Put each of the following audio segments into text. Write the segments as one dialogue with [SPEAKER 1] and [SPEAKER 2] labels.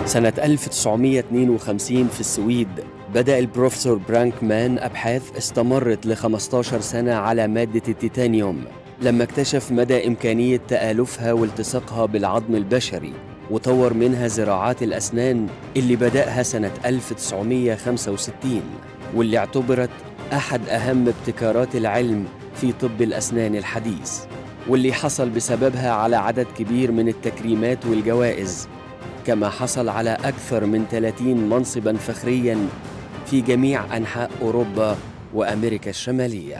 [SPEAKER 1] سنة 1952 في السويد بدأ البروفيسور برانك مان أبحاث استمرت ل 15 سنة على مادة التيتانيوم لما اكتشف مدى إمكانية تآلفها والتصاقها بالعظم البشري وطور منها زراعات الأسنان اللي بدأها سنة 1965 واللي اعتبرت أحد أهم ابتكارات العلم في طب الأسنان الحديث واللي حصل بسببها على عدد كبير من التكريمات والجوائز كما حصل على أكثر من 30 منصبا فخريا في جميع أنحاء أوروبا وأمريكا الشمالية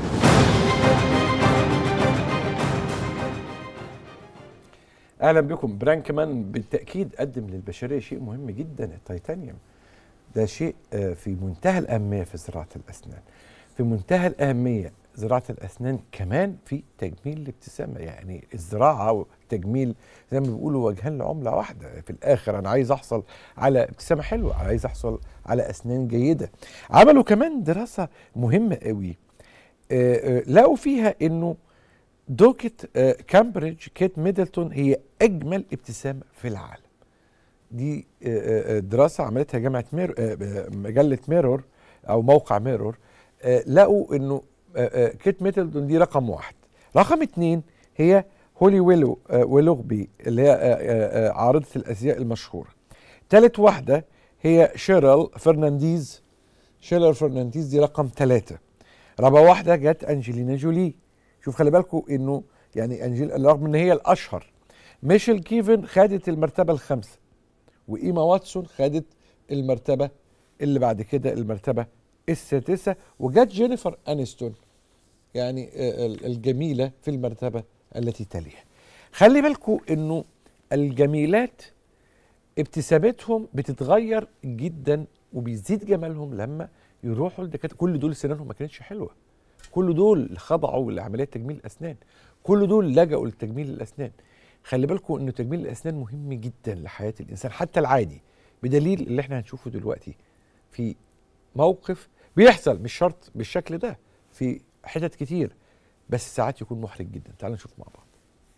[SPEAKER 2] اهلا بكم برانكمان بالتاكيد قدم للبشريه شيء مهم جدا التيتانيوم ده شيء آه، في منتهى الاهميه في زراعه الاسنان في منتهى الاهميه زراعه الاسنان كمان في تجميل الابتسامه يعني الزراعه والتجميل زي ما بيقولوا وجهان لعمله واحده في الاخر انا عايز احصل على ابتسامه حلوه عايز احصل على اسنان جيده عملوا كمان دراسه مهمه قوي آه، آه، لقوا فيها انه دوكة آه، كامبريدج كيت ميدلتون هي أجمل ابتسامة في العالم دي آه، آه، دراسة عملتها جامعة مير آه، آه، مجلة ميرور أو موقع ميرور آه، لقوا إنه آه، آه، كيت ميدلتون دي رقم واحد رقم اتنين هي هولي ويلو آه، ويلوغبي اللي هي آه، آه، آه، عارضة الأزياء المشهورة تالت واحدة هي شيرل فرنانديز شيرل فرنانديز دي رقم ثلاثة رابع واحدة جت أنجلينا جولي شوف خلي بالكم انه يعني انجيل رغم ان هي الاشهر ميشيل كيفن خدت المرتبه الخامسه وايما واتسون خدت المرتبه اللي بعد كده المرتبه السادسه وجت جينيفر انستون يعني آه، ال- الجميله في المرتبه التي تليها خلي بالكم انه الجميلات ابتسامتهم بتتغير جدا وبيزيد جمالهم لما يروحوا لدكاتره كل دول سنانهم ما كانتش حلوه كل دول خضعوا لعمليات تجميل الاسنان كل دول لجأوا لتجميل الاسنان خلي بالكم انه تجميل الاسنان مهم جدا لحياه الانسان حتى العادي بدليل اللي احنا هنشوفه دلوقتي في موقف بيحصل مش شرط بالشكل ده في حتت كتير بس ساعات يكون محرج جدا تعالوا نشوف مع بعض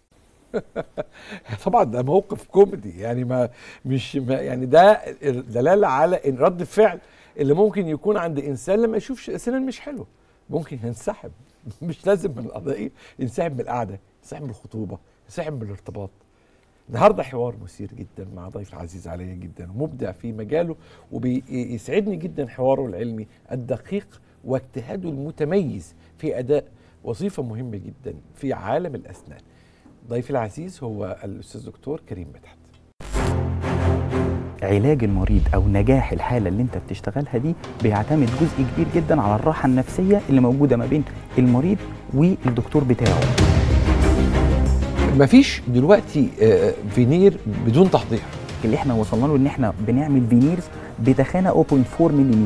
[SPEAKER 2] طبعا ده موقف كوميدي يعني ما مش ما يعني ده دلاله على ان رد الفعل اللي ممكن يكون عند انسان لما يشوف سنان مش حلوه ممكن ينسحب مش لازم من القضيه ينسحب من القعده ينسحب من الخطوبه ينسحب من الارتباط النهارده حوار مثير جدا مع ضيف عزيز عليا جدا ومبدع في مجاله وبيسعدني جدا حواره العلمي الدقيق واجتهاده المتميز في اداء وظيفه مهمه جدا في عالم الاسنان ضيفي العزيز هو الاستاذ دكتور كريم مدحت
[SPEAKER 3] علاج المريض او نجاح الحاله اللي انت بتشتغلها دي بيعتمد جزء كبير جدا على الراحه النفسيه اللي موجوده ما بين المريض والدكتور بتاعه
[SPEAKER 2] مفيش دلوقتي آه، فينير بدون تحضير
[SPEAKER 3] اللي احنا وصلنا له ان احنا بنعمل فينيرز بتخانه 0.4 ملم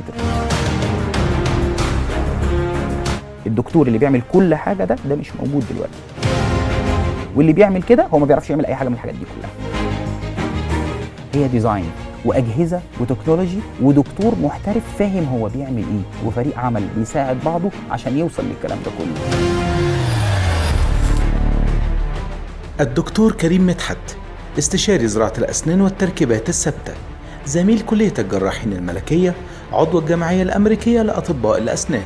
[SPEAKER 3] الدكتور اللي بيعمل كل حاجه ده ده مش موجود دلوقتي واللي بيعمل كده هو ما بيعرفش يعمل اي حاجه من الحاجات دي كلها هي ديزاين واجهزه وتكنولوجي ودكتور محترف فاهم هو بيعمل ايه وفريق عمل بيساعد بعضه عشان يوصل للكلام ده كله
[SPEAKER 4] الدكتور كريم مدحت استشاري زراعة الأسنان والتركيبات الثابتة زميل كلية الجراحين الملكية عضو الجمعية الأمريكية لأطباء الأسنان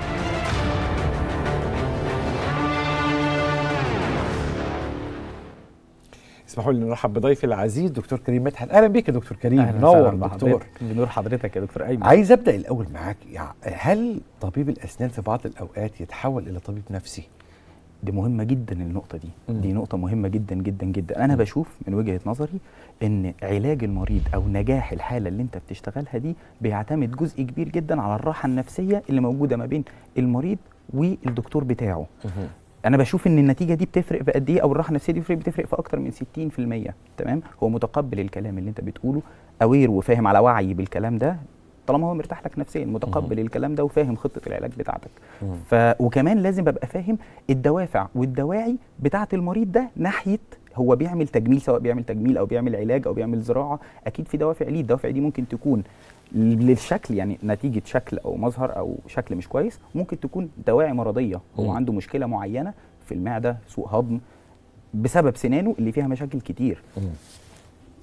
[SPEAKER 2] اسمحوا لي نرحب بضيفي العزيز دكتور كريم مدحت اهلا بيك يا دكتور كريم
[SPEAKER 3] اهلا
[SPEAKER 2] منور
[SPEAKER 3] وسهلا
[SPEAKER 2] دكتور
[SPEAKER 3] بحضرتك بنور حضرتك يا دكتور ايمن
[SPEAKER 2] عايز ابدا الاول معاك يعني هل طبيب الاسنان في بعض الاوقات يتحول الى طبيب نفسي
[SPEAKER 3] دي مهمة جدا النقطة دي
[SPEAKER 2] مم.
[SPEAKER 3] دي نقطة مهمة جدا جدا جدا أنا
[SPEAKER 2] مم.
[SPEAKER 3] بشوف من وجهة نظري إن علاج المريض أو نجاح الحالة اللي أنت بتشتغلها دي بيعتمد جزء كبير جدا على الراحة النفسية اللي موجودة ما بين المريض والدكتور بتاعه انا بشوف ان النتيجه دي بتفرق في قد ايه او الراحه النفسيه دي بتفرق بتفرق في اكتر من 60% تمام هو متقبل الكلام اللي انت بتقوله اوير وفاهم على وعي بالكلام ده طالما هو مرتاح لك نفسيا متقبل الكلام ده وفاهم خطه العلاج بتاعتك
[SPEAKER 2] مم.
[SPEAKER 3] ف وكمان لازم ابقى فاهم الدوافع والدواعي بتاعه المريض ده ناحيه هو بيعمل تجميل سواء بيعمل تجميل او بيعمل علاج او بيعمل زراعه اكيد في دوافع ليه الدوافع دي ممكن تكون للشكل يعني نتيجه شكل او مظهر او شكل مش كويس ممكن تكون دواعي مرضيه هو
[SPEAKER 2] مم.
[SPEAKER 3] عنده مشكله معينه في المعده سوء هضم بسبب سنانه اللي فيها مشاكل كتير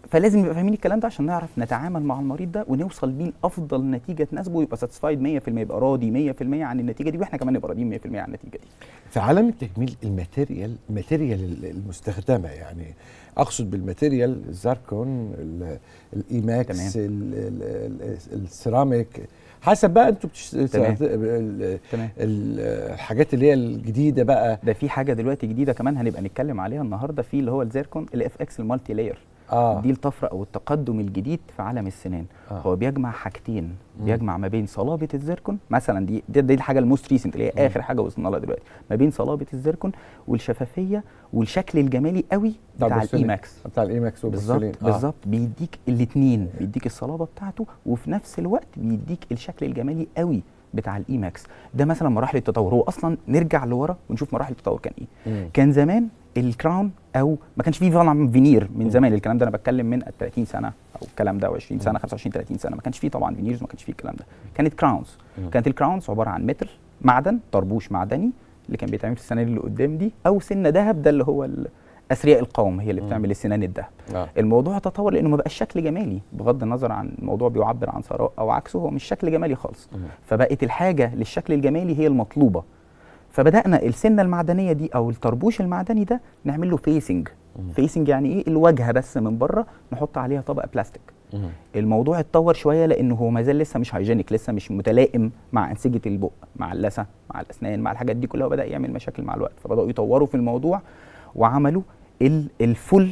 [SPEAKER 3] فلازم نبقى فاهمين الكلام ده عشان نعرف نتعامل مع المريض ده ونوصل بيه لافضل نتيجه تناسبه ويبقى ساتسفايد 100% يبقى راضي 100% عن النتيجه دي واحنا كمان نبقى راضيين 100% عن النتيجه دي
[SPEAKER 2] في عالم التجميل الماتيريال الماتيريال المستخدمه يعني اقصد بالماتيريال الزركون ال- الايماكس
[SPEAKER 3] تمام.
[SPEAKER 2] ال- ال- ال- السيراميك حسب بقى انتوا بتش...
[SPEAKER 3] تمام.
[SPEAKER 2] ال-
[SPEAKER 3] تمام
[SPEAKER 2] ال- الحاجات اللي هي الجديده بقى
[SPEAKER 3] ده في حاجه دلوقتي جديده كمان هنبقى نتكلم عليها النهارده في اللي هو الزيركون الاف اكس المالتي لاير
[SPEAKER 2] اه
[SPEAKER 3] دي الطفره او التقدم الجديد في عالم السنان
[SPEAKER 2] آه.
[SPEAKER 3] هو بيجمع حاجتين
[SPEAKER 2] مم.
[SPEAKER 3] بيجمع ما بين صلابه الزيركون مثلا دي دي, دي الحاجه الموست ريسنت اللي
[SPEAKER 2] مم.
[SPEAKER 3] هي اخر حاجه وصلنا لها دلوقتي ما بين صلابه الزيركون والشفافيه والشكل الجمالي قوي بتاع
[SPEAKER 2] البورسلين.
[SPEAKER 3] الايماكس
[SPEAKER 2] بتاع الايماكس والبورسلين
[SPEAKER 3] بالظبط بالظبط بيديك الاثنين بيديك الصلابه بتاعته وفي نفس الوقت بيديك الشكل الجمالي قوي بتاع الايماكس ده مثلا مراحل التطور هو اصلا نرجع لورا ونشوف مراحل التطور كان ايه
[SPEAKER 2] مم.
[SPEAKER 3] كان زمان الكراون او ما كانش فيه طبعا فينير من
[SPEAKER 2] مم.
[SPEAKER 3] زمان الكلام ده انا بتكلم من 30 سنه او الكلام ده 20 سنه 25 30 سنه ما كانش فيه طبعا فينيرز ما كانش فيه الكلام ده كانت كراونز
[SPEAKER 2] مم.
[SPEAKER 3] كانت الكراونز عباره عن متر معدن طربوش معدني اللي كان بيتعمل في السنان اللي قدام دي او سنه ذهب ده اللي هو ال- اثرياء القوم هي اللي
[SPEAKER 2] مم.
[SPEAKER 3] بتعمل السنان الذهب
[SPEAKER 2] آه.
[SPEAKER 3] الموضوع تطور لانه ما بقاش شكل جمالي بغض النظر عن الموضوع بيعبر عن ثراء او عكسه هو مش شكل جمالي خالص
[SPEAKER 2] مم.
[SPEAKER 3] فبقت الحاجه للشكل الجمالي هي المطلوبه فبدانا السنه المعدنيه دي او الطربوش المعدني ده نعمل له فيسنج
[SPEAKER 2] مم.
[SPEAKER 3] فيسنج يعني ايه الواجهه بس من بره نحط عليها طبقه بلاستيك
[SPEAKER 2] مم.
[SPEAKER 3] الموضوع اتطور شويه لانه هو ما زال لسه مش هايجينيك لسه مش متلائم مع انسجه البق مع اللثه مع الاسنان مع الحاجات دي كلها وبدا يعمل مشاكل مع الوقت فبداوا يطوروا في الموضوع وعملوا ال- الفول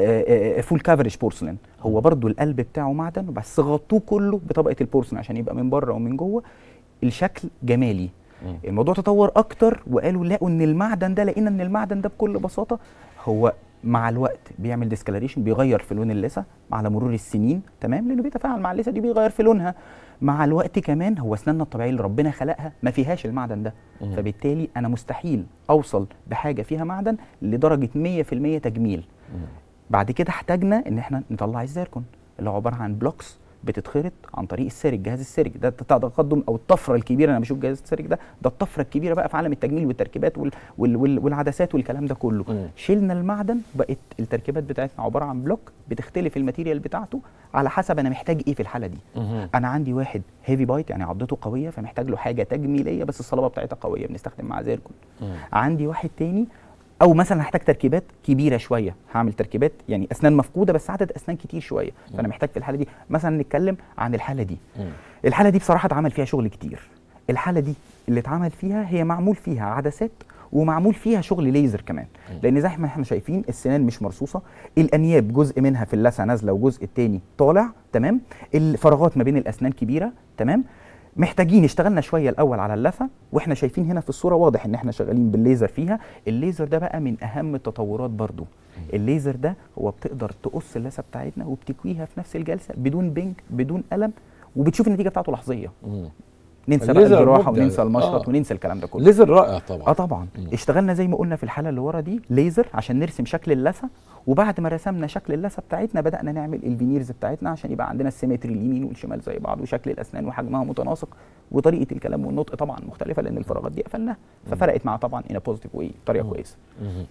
[SPEAKER 3] فول كافرج بورسلين هو برضو القلب بتاعه معدن بس غطوه كله بطبقه البورسلين عشان يبقى من بره ومن جوه الشكل جمالي
[SPEAKER 2] مم.
[SPEAKER 3] الموضوع تطور اكتر وقالوا لقوا ان المعدن ده لقينا ان المعدن ده بكل بساطه هو مع الوقت بيعمل ديسكلريشن بيغير في لون اللثه على مرور السنين تمام لانه بيتفاعل مع اللثه دي بيغير في لونها مع الوقت كمان هو اسناننا الطبيعيه اللي ربنا خلقها ما فيهاش المعدن ده
[SPEAKER 2] مم.
[SPEAKER 3] فبالتالي انا مستحيل اوصل بحاجه فيها معدن لدرجه 100% تجميل
[SPEAKER 2] مم.
[SPEAKER 3] بعد كده احتاجنا ان احنا نطلع الزيركون اللي هو عباره عن بلوكس بتتخرط عن طريق السيرك جهاز السيرك ده الت- التقدم او الطفره الكبيره انا بشوف جهاز السيرك ده ده الطفره الكبيره بقى في عالم التجميل والتركيبات وال وال وال والعدسات والكلام ده كله
[SPEAKER 2] مم.
[SPEAKER 3] شلنا المعدن بقت التركيبات بتاعتنا عباره عن بلوك بتختلف الماتيريال بتاعته على حسب انا محتاج ايه في الحاله دي
[SPEAKER 2] مم.
[SPEAKER 3] انا عندي واحد هيفي بايت يعني عضته قويه فمحتاج له حاجه تجميليه بس الصلابه بتاعتها قويه بنستخدم معاه زيركون
[SPEAKER 2] مم.
[SPEAKER 3] عندي واحد تاني او مثلا هحتاج تركيبات كبيره شويه هعمل تركيبات يعني اسنان مفقوده بس عدد اسنان كتير شويه فانا محتاج في الحاله دي مثلا نتكلم عن الحاله دي
[SPEAKER 2] مم.
[SPEAKER 3] الحاله دي بصراحه اتعمل فيها شغل كتير الحاله دي اللي اتعمل فيها هي معمول فيها عدسات ومعمول فيها شغل ليزر كمان لان زي ما احنا شايفين السنان مش مرصوصه الانياب جزء منها في اللثه نازله وجزء التاني طالع تمام الفراغات ما بين الاسنان كبيره تمام محتاجين اشتغلنا شويه الاول على اللثه واحنا شايفين هنا في الصوره واضح ان احنا شغالين بالليزر فيها الليزر ده بقى من اهم التطورات برضو الليزر ده هو بتقدر تقص اللثه بتاعتنا وبتكويها في نفس الجلسه بدون بنج بدون الم وبتشوف النتيجه بتاعته لحظيه
[SPEAKER 2] مم.
[SPEAKER 3] ننسى بقى
[SPEAKER 2] الليزر
[SPEAKER 3] الجراحه
[SPEAKER 2] مبدع.
[SPEAKER 3] وننسى المشرط
[SPEAKER 2] آه.
[SPEAKER 3] وننسى الكلام ده كله
[SPEAKER 2] ليزر رائع طبعا
[SPEAKER 3] اه طبعا
[SPEAKER 2] مم.
[SPEAKER 3] اشتغلنا زي ما قلنا في الحاله اللي ورا دي ليزر عشان نرسم شكل اللثه وبعد ما رسمنا شكل اللثه بتاعتنا بدانا نعمل الفينيرز بتاعتنا عشان يبقى عندنا السيمتري اليمين والشمال زي بعض وشكل الاسنان وحجمها متناسق وطريقه الكلام والنطق طبعا مختلفه لان الفراغات دي قفلناها ففرقت معاه طبعا ان بوزيتيف واي بطريقه كويسه
[SPEAKER 2] مم.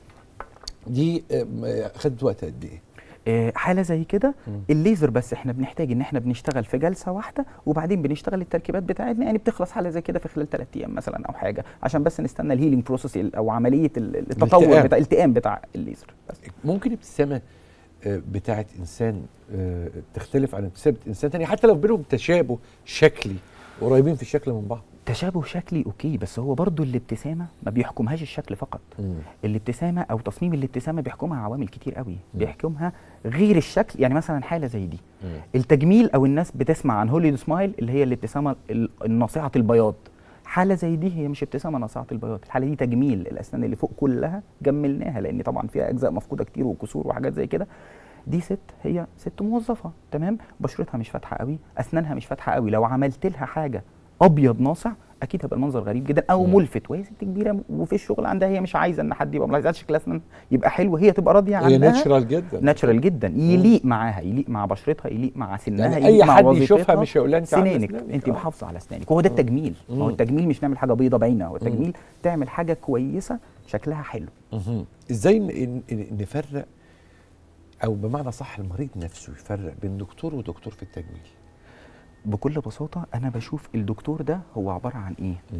[SPEAKER 2] دي آم، خدت وقت قد ايه؟
[SPEAKER 3] آه، حاله زي كده
[SPEAKER 2] مم.
[SPEAKER 3] الليزر بس احنا بنحتاج ان احنا بنشتغل في جلسه واحده وبعدين بنشتغل التركيبات بتاعتنا يعني بتخلص حاله زي كده في خلال 3 ايام مثلا او حاجه عشان بس نستنى الهيلينج بروسيس او عمليه ال- التطور
[SPEAKER 2] الالتئام.
[SPEAKER 3] بتاع الالتئام بتاع الليزر بس
[SPEAKER 2] ممكن ابتسامه آه، بتاعت انسان آه، تختلف عن ابتسامه انسان تاني حتى لو بينهم تشابه شكلي قريبين في الشكل من بعض
[SPEAKER 3] تشابه شكلي اوكي بس هو برضو الابتسامه ما بيحكمهاش الشكل فقط الابتسامه او تصميم الابتسامه بيحكمها عوامل كتير قوي بيحكمها غير الشكل يعني مثلا حاله زي دي التجميل او الناس بتسمع عن هوليود سمايل اللي هي الابتسامه ال- الناصعه البياض حاله زي دي هي مش ابتسامه ناصعه البياض الحاله دي تجميل الاسنان اللي فوق كلها جملناها لان طبعا فيها اجزاء مفقوده كتير وكسور وحاجات زي كده دي ست هي ست موظفه تمام بشرتها مش فاتحه قوي اسنانها مش فاتحه قوي لو عملت لها حاجه ابيض ناصع اكيد هيبقى المنظر غريب جدا او
[SPEAKER 2] مم.
[SPEAKER 3] ملفت وهي ست كبيره وفي الشغل عندها هي مش عايزه ان حد يبقى ملاحظ شكل اسنان يبقى حلو هي تبقى راضيه
[SPEAKER 2] هي
[SPEAKER 3] عنها
[SPEAKER 2] ناتشرال جدا
[SPEAKER 3] ناتشرال جدا يليق معاها يليق مع بشرتها يليق مع سنها
[SPEAKER 2] يعني
[SPEAKER 3] يليق
[SPEAKER 2] اي
[SPEAKER 3] مع
[SPEAKER 2] حد
[SPEAKER 3] وظيفتها.
[SPEAKER 2] يشوفها مش هيقول لها انت عاملة
[SPEAKER 3] سنانك
[SPEAKER 2] أسنانك.
[SPEAKER 3] انت
[SPEAKER 2] آه.
[SPEAKER 3] محافظه على اسنانك وهو ده التجميل ما هو
[SPEAKER 2] مم.
[SPEAKER 3] التجميل مش نعمل حاجه بيضه باينه هو التجميل تعمل حاجه كويسه شكلها حلو
[SPEAKER 2] مهم. ازاي ن- ن- نفرق او بمعنى صح المريض نفسه يفرق بين دكتور ودكتور في التجميل
[SPEAKER 3] بكل بساطه انا بشوف الدكتور ده هو عباره عن ايه
[SPEAKER 2] مم.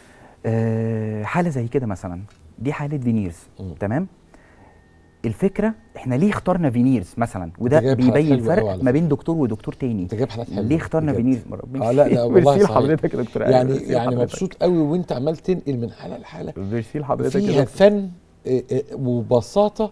[SPEAKER 3] آه حاله زي كده مثلا دي حاله فينيرز
[SPEAKER 2] مم.
[SPEAKER 3] تمام الفكره احنا ليه اخترنا فينيرز مثلا وده
[SPEAKER 2] جايب حالات
[SPEAKER 3] بيبين
[SPEAKER 2] حلوة أوي
[SPEAKER 3] فرق
[SPEAKER 2] على
[SPEAKER 3] ما بين دكتور ودكتور تاني
[SPEAKER 2] انت جايب حالات حلوه
[SPEAKER 3] ليه اخترنا
[SPEAKER 2] بجد.
[SPEAKER 3] فينيرز مرة
[SPEAKER 2] اه لا لا والله
[SPEAKER 3] ميرسي
[SPEAKER 2] صحيح.
[SPEAKER 3] لحضرتك يا دكتور
[SPEAKER 2] يعني
[SPEAKER 3] ميرسي
[SPEAKER 2] يعني
[SPEAKER 3] لحضرتك.
[SPEAKER 2] مبسوط قوي وانت عمال تنقل من حاله لحاله
[SPEAKER 3] ميرسي لحضرتك يا
[SPEAKER 2] فيها
[SPEAKER 3] دكتور
[SPEAKER 2] فن آه، آه، وبساطه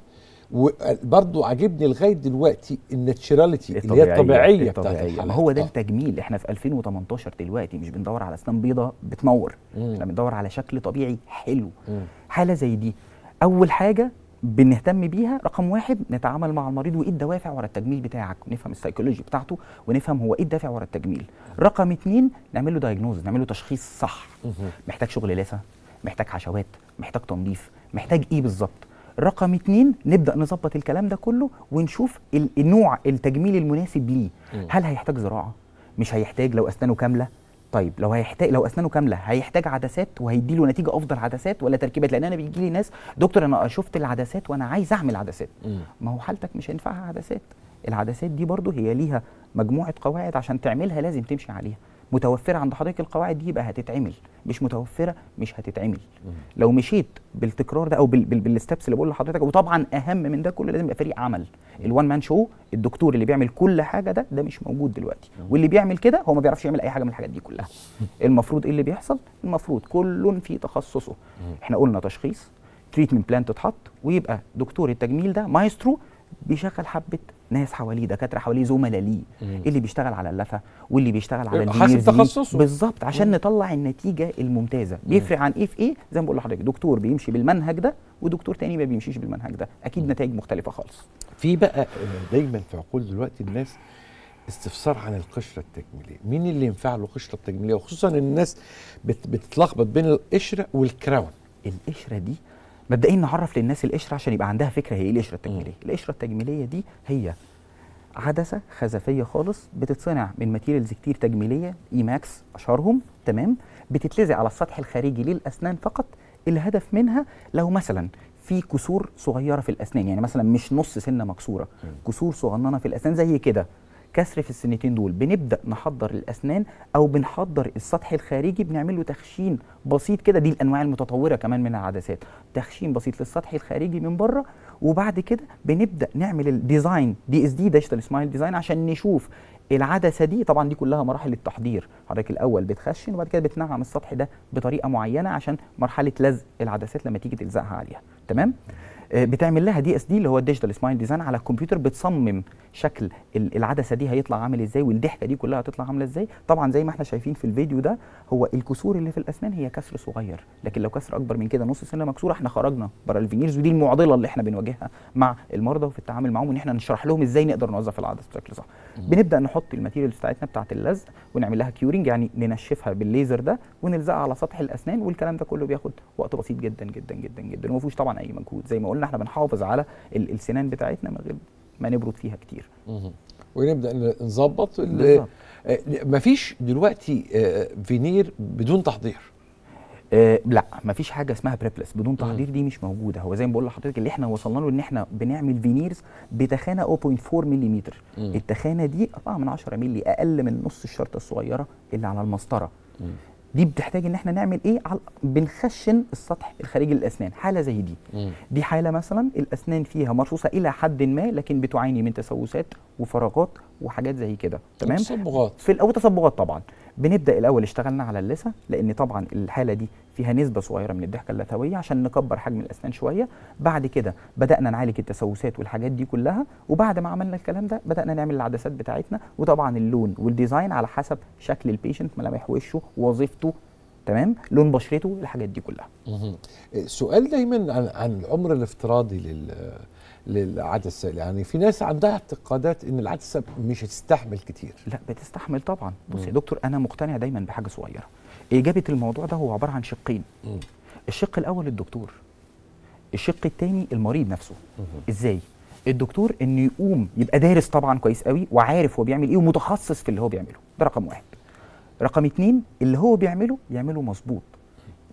[SPEAKER 2] وبرضه عاجبني لغايه دلوقتي الناتشراليتي اللي هي الطبيعيه بتاعت
[SPEAKER 3] الطبيعيه ما
[SPEAKER 2] الحالات
[SPEAKER 3] هو ده
[SPEAKER 2] آه.
[SPEAKER 3] التجميل احنا في 2018 دلوقتي مش بندور على اسنان بيضه بتنور
[SPEAKER 2] مم.
[SPEAKER 3] احنا بندور على شكل طبيعي حلو
[SPEAKER 2] مم.
[SPEAKER 3] حاله زي دي اول حاجه بنهتم بيها رقم واحد نتعامل مع المريض وايه الدوافع ورا التجميل بتاعك ونفهم السيكولوجي بتاعته ونفهم هو ايه الدافع ورا التجميل رقم اتنين نعمل له دايجنوز نعمل له تشخيص صح
[SPEAKER 2] مهم.
[SPEAKER 3] محتاج شغل لسه محتاج حشوات محتاج تنظيف محتاج ايه بالظبط رقم اتنين نبدا نظبط الكلام ده كله ونشوف ال- النوع التجميل المناسب ليه
[SPEAKER 2] مم.
[SPEAKER 3] هل هيحتاج زراعه مش هيحتاج لو اسنانه كامله طيب لو هيحتاج لو اسنانه كامله هيحتاج عدسات وهيدي له نتيجه افضل عدسات ولا تركيبات لان انا بيجي لي ناس دكتور انا شفت العدسات وانا عايز اعمل عدسات
[SPEAKER 2] مم.
[SPEAKER 3] ما هو حالتك مش هينفعها عدسات العدسات دي برضو هي ليها مجموعه قواعد عشان تعملها لازم تمشي عليها متوفره عند حضرتك القواعد دي يبقى هتتعمل مش متوفره مش هتتعمل لو مشيت بالتكرار ده او بال بال بالستبس اللي بقول لحضرتك وطبعا اهم من ده كله لازم يبقى فريق عمل الوان مان شو الدكتور اللي بيعمل كل حاجه ده ده مش موجود دلوقتي واللي بيعمل كده هو ما بيعرفش يعمل اي حاجه من الحاجات دي كلها المفروض ايه اللي بيحصل المفروض كل في تخصصه احنا قلنا تشخيص تريتمنت بلان تتحط ويبقى دكتور التجميل ده مايسترو بيشغل حبه ناس حواليه دكاتره حواليه زملاء ليه
[SPEAKER 2] مم.
[SPEAKER 3] اللي بيشتغل على اللثه واللي بيشتغل على
[SPEAKER 2] حسب
[SPEAKER 3] الفينيرز ليه.
[SPEAKER 2] تخصصه.
[SPEAKER 3] بالظبط عشان نطلع النتيجه الممتازه بيفرق عن ايه في ايه زي ما بقول لحضرتك دكتور بيمشي بالمنهج ده ودكتور تاني ما بيمشيش بالمنهج ده اكيد نتائج مختلفه خالص
[SPEAKER 2] في بقى آه، دايما في عقول دلوقتي الناس استفسار عن القشره التجميليه مين اللي ينفع له قشره تجميليه وخصوصا ان الناس بت بتتلخبط بين القشره والكراون
[SPEAKER 3] القشره دي مبدئيا نعرف للناس القشره عشان يبقى عندها فكره هي ايه القشره التجميليه القشره التجميليه دي هي عدسه خزفيه خالص بتتصنع من ماتيريالز كتير تجميليه اي ماكس اشهرهم تمام بتتلزق على السطح الخارجي للاسنان فقط الهدف منها لو مثلا في كسور صغيره في الاسنان يعني مثلا مش نص سنه مكسوره كسور صغننه في الاسنان زي كده كسر في السنتين دول بنبدا نحضر الاسنان او بنحضر السطح الخارجي بنعمل له تخشين بسيط كده دي الانواع المتطوره كمان من العدسات تخشين بسيط للسطح الخارجي من بره وبعد كده بنبدا نعمل الديزاين دي اس دي ديجيتال سمايل ديزاين عشان نشوف العدسه دي طبعا دي كلها مراحل التحضير حضرتك الاول بتخشن وبعد كده بتنعم السطح ده بطريقه معينه عشان مرحله لزق العدسات لما تيجي تلزقها عليها تمام آه، بتعمل لها دي اس دي اللي هو الديجيتال سمايل ديزاين على الكمبيوتر بتصمم شكل ال- العدسه دي هيطلع عامل ازاي والضحكه دي كلها هتطلع عامله ازاي طبعا زي ما احنا شايفين في الفيديو ده هو الكسور اللي في الاسنان هي كسر صغير لكن لو كسر اكبر من كده نص سنه مكسوره احنا خرجنا بره الفينيرز ودي المعضله اللي احنا بنواجهها مع المرضى وفي التعامل معاهم ان احنا نشرح لهم ازاي نقدر نوظف العدسه بشكل صح بنبدا نحط الماتيريالز بتاعتنا بتاعت اللزق ونعمل لها كيورنج يعني ننشفها بالليزر ده ونلزقها على سطح الاسنان والكلام ده كله بياخد وقت بسيط جدا جدا جدا جدا وما فيهوش طبعا اي مجهود زي ما قلنا احنا بنحافظ على ال- السنان بتاعتنا من غير ما نبرد فيها كتير
[SPEAKER 2] ونبدا ن- نظبط ال-
[SPEAKER 3] بالظبط.
[SPEAKER 2] آه، مفيش دلوقتي آه، فينير بدون تحضير
[SPEAKER 3] آه لا مفيش حاجه اسمها بريبلس بدون تحضير دي مش موجوده هو زي ما بقول لحضرتك اللي احنا وصلنا له ان احنا بنعمل فينيرز بتخانه 0.4 ملم
[SPEAKER 2] مم.
[SPEAKER 3] التخانه دي 4 من 10 مللي اقل من نص الشرطه الصغيره اللي على المسطره دي بتحتاج ان احنا نعمل ايه على بنخشن السطح الخارجي للاسنان حاله زي دي دي حاله مثلا الاسنان فيها مرصوصه الى حد ما لكن بتعاني من تسوسات وفراغات وحاجات زي كده تمام
[SPEAKER 2] تصبغات
[SPEAKER 3] في الاول تصبغات طبعا بنبدا الاول اشتغلنا على اللثه لان طبعا الحاله دي فيها نسبه صغيره من الضحكه اللثويه عشان نكبر حجم الاسنان شويه بعد كده بدانا نعالج التسوسات والحاجات دي كلها وبعد ما عملنا الكلام ده بدانا نعمل العدسات بتاعتنا وطبعا اللون والديزاين على حسب شكل البيشنت ملامح وشه وظيفته تمام لون بشرته الحاجات دي كلها
[SPEAKER 2] مهم. سؤال دايما عن عن العمر الافتراضي لل للعدسه يعني في ناس عندها اعتقادات ان العدسه مش هتستحمل كتير
[SPEAKER 3] لا بتستحمل طبعا بص
[SPEAKER 2] مم.
[SPEAKER 3] يا دكتور انا مقتنع دايما بحاجه صغيره اجابه الموضوع ده هو عباره عن شقين
[SPEAKER 2] مم.
[SPEAKER 3] الشق الاول الدكتور الشق الثاني المريض نفسه
[SPEAKER 2] مهم.
[SPEAKER 3] ازاي الدكتور انه يقوم يبقى دارس طبعا كويس قوي وعارف هو بيعمل ايه ومتخصص في اللي هو بيعمله ده رقم واحد رقم اتنين اللي هو بيعمله يعمله مظبوط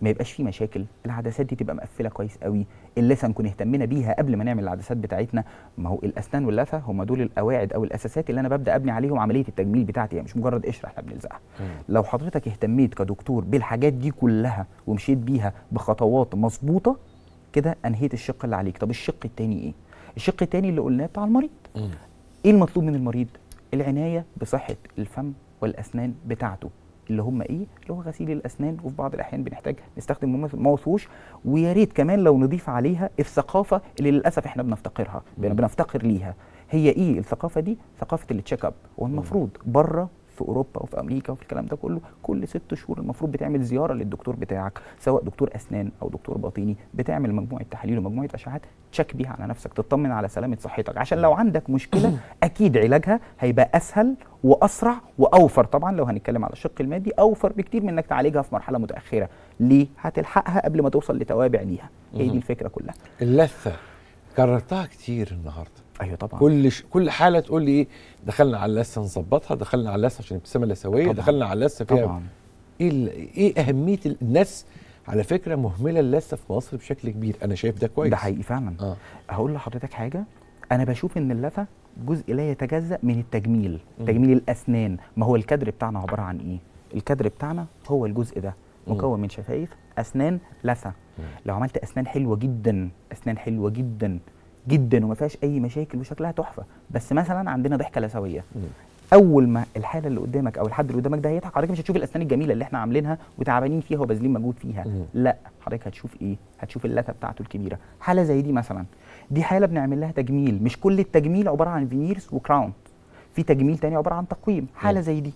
[SPEAKER 3] ما يبقاش فيه مشاكل العدسات دي تبقى مقفله كويس قوي اللثه نكون اهتمينا بيها قبل ما نعمل العدسات بتاعتنا ما هو الاسنان واللثه هم دول القواعد او الاساسات اللي انا ببدا ابني عليهم عمليه التجميل بتاعتي يعني مش مجرد قشره احنا بنلزقها لو حضرتك اهتميت كدكتور بالحاجات دي كلها ومشيت بيها بخطوات مظبوطه كده انهيت الشق اللي عليك طب الشق التاني ايه الشق التاني اللي قلناه بتاع المريض ايه المطلوب من المريض العنايه بصحه الفم والاسنان بتاعته اللي هم ايه اللي هو غسيل الاسنان وفي بعض الاحيان بنحتاج نستخدم ماوث ووش ويا ريت كمان لو نضيف عليها الثقافه اللي للاسف احنا بنفتقرها بن- بنفتقر ليها هي ايه الثقافه دي ثقافه التشيك اب والمفروض بره في اوروبا وفي امريكا وفي الكلام ده كله كل ست شهور المفروض بتعمل زياره للدكتور بتاعك سواء دكتور اسنان او دكتور باطني بتعمل مجموعه تحاليل ومجموعه اشعات تشيك بيها على نفسك تطمن على سلامه صحتك عشان لو عندك مشكله اكيد علاجها هيبقى اسهل واسرع واوفر طبعا لو هنتكلم على الشق المادي اوفر بكتير من انك تعالجها في مرحله متاخره ليه هتلحقها قبل ما توصل لتوابع ليها هي دي الفكره كلها
[SPEAKER 2] اللثه كررتها كتير النهارده
[SPEAKER 3] ايوه طبعا
[SPEAKER 2] كل ش... كل حاله تقول لي ايه دخلنا على اللثه نظبطها دخلنا على اللثه عشان ابتسامه لثويه
[SPEAKER 3] طبعاً.
[SPEAKER 2] دخلنا على اللثه فيها
[SPEAKER 3] طبعا
[SPEAKER 2] ايه ال... ايه اهميه ال- الناس على فكره مهمله اللثه في مصر بشكل كبير انا شايف ده كويس
[SPEAKER 3] ده حقيقي فعلا
[SPEAKER 2] اه
[SPEAKER 3] هقول لحضرتك حاجه انا بشوف ان اللثه جزء لا يتجزا من التجميل تجميل الاسنان ما هو الكادر بتاعنا عباره عن ايه الكادر بتاعنا هو الجزء ده مكون من شفايف اسنان لثه لو عملت اسنان حلوه جدا اسنان حلوه جدا جدا وما فيهاش اي مشاكل وشكلها تحفه بس مثلا عندنا ضحكه لثويه اول ما الحاله اللي قدامك او الحد اللي قدامك ده هيضحك حضرتك مش هتشوف الاسنان الجميله اللي احنا عاملينها وتعبانين فيها وباذلين مجهود فيها
[SPEAKER 2] مم.
[SPEAKER 3] لا حضرتك هتشوف ايه هتشوف اللثه بتاعته الكبيره حاله زي دي مثلا دي حاله بنعمل لها تجميل مش كل التجميل عباره عن فينيرز وكراون في تجميل تاني عباره عن تقويم حاله
[SPEAKER 2] مم.
[SPEAKER 3] زي دي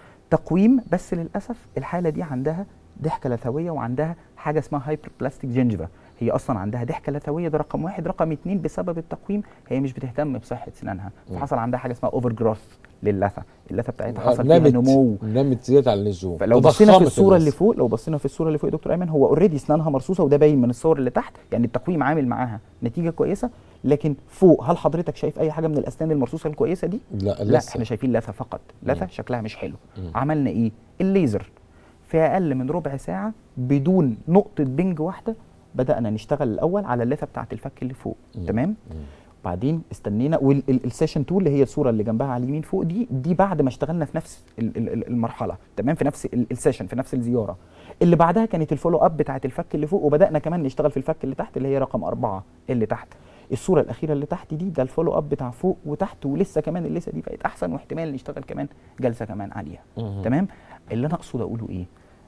[SPEAKER 3] تقويم بس للاسف الحاله دي عندها ضحكه لثويه وعندها حاجه اسمها هايبر بلاستيك جينجيفا هي اصلا عندها ضحكه لثويه ده رقم واحد رقم اتنين بسبب التقويم هي مش بتهتم بصحه سنانها
[SPEAKER 2] مم.
[SPEAKER 3] فحصل عندها حاجه اسمها اوفر جروث للثه اللثه بتاعتها
[SPEAKER 2] آه،
[SPEAKER 3] حصل فيها
[SPEAKER 2] نمت
[SPEAKER 3] نمو
[SPEAKER 2] نمت زياده على اللزوم
[SPEAKER 3] فلو بصينا في
[SPEAKER 2] تضخمت
[SPEAKER 3] الصوره اللي
[SPEAKER 2] اللثة.
[SPEAKER 3] فوق لو بصينا في الصوره اللي فوق يا دكتور ايمن هو اوريدي اسنانها مرصوصه وده باين من الصور اللي تحت يعني التقويم عامل معاها نتيجه كويسه لكن فوق هل حضرتك شايف اي حاجه من الاسنان المرصوصه الكويسه دي
[SPEAKER 2] لا
[SPEAKER 3] لا
[SPEAKER 2] لسه
[SPEAKER 3] احنا شايفين لثه فقط لثه شكلها مش حلو
[SPEAKER 2] مم.
[SPEAKER 3] عملنا ايه الليزر في اقل من ربع ساعه بدون نقطه بنج واحده بدانا نشتغل الاول على اللثه بتاعه الفك اللي فوق
[SPEAKER 2] مم.
[SPEAKER 3] تمام
[SPEAKER 2] مم.
[SPEAKER 3] بعدين استنينا والسيشن 2 اللي هي الصوره اللي جنبها على اليمين فوق دي دي بعد ما اشتغلنا في نفس ال- ال- ال- المرحله تمام في نفس ال- السيشن في نفس الزياره اللي بعدها كانت الفولو اب بتاعه الفك اللي فوق وبدانا كمان نشتغل في الفك اللي تحت اللي هي رقم أربعة اللي تحت الصوره الاخيره اللي تحت دي ده الفولو اب بتاع فوق وتحت ولسه كمان اللثه دي بقت احسن واحتمال نشتغل كمان جلسه كمان عليها
[SPEAKER 2] مم.
[SPEAKER 3] تمام اللي انا اقصد اقوله ايه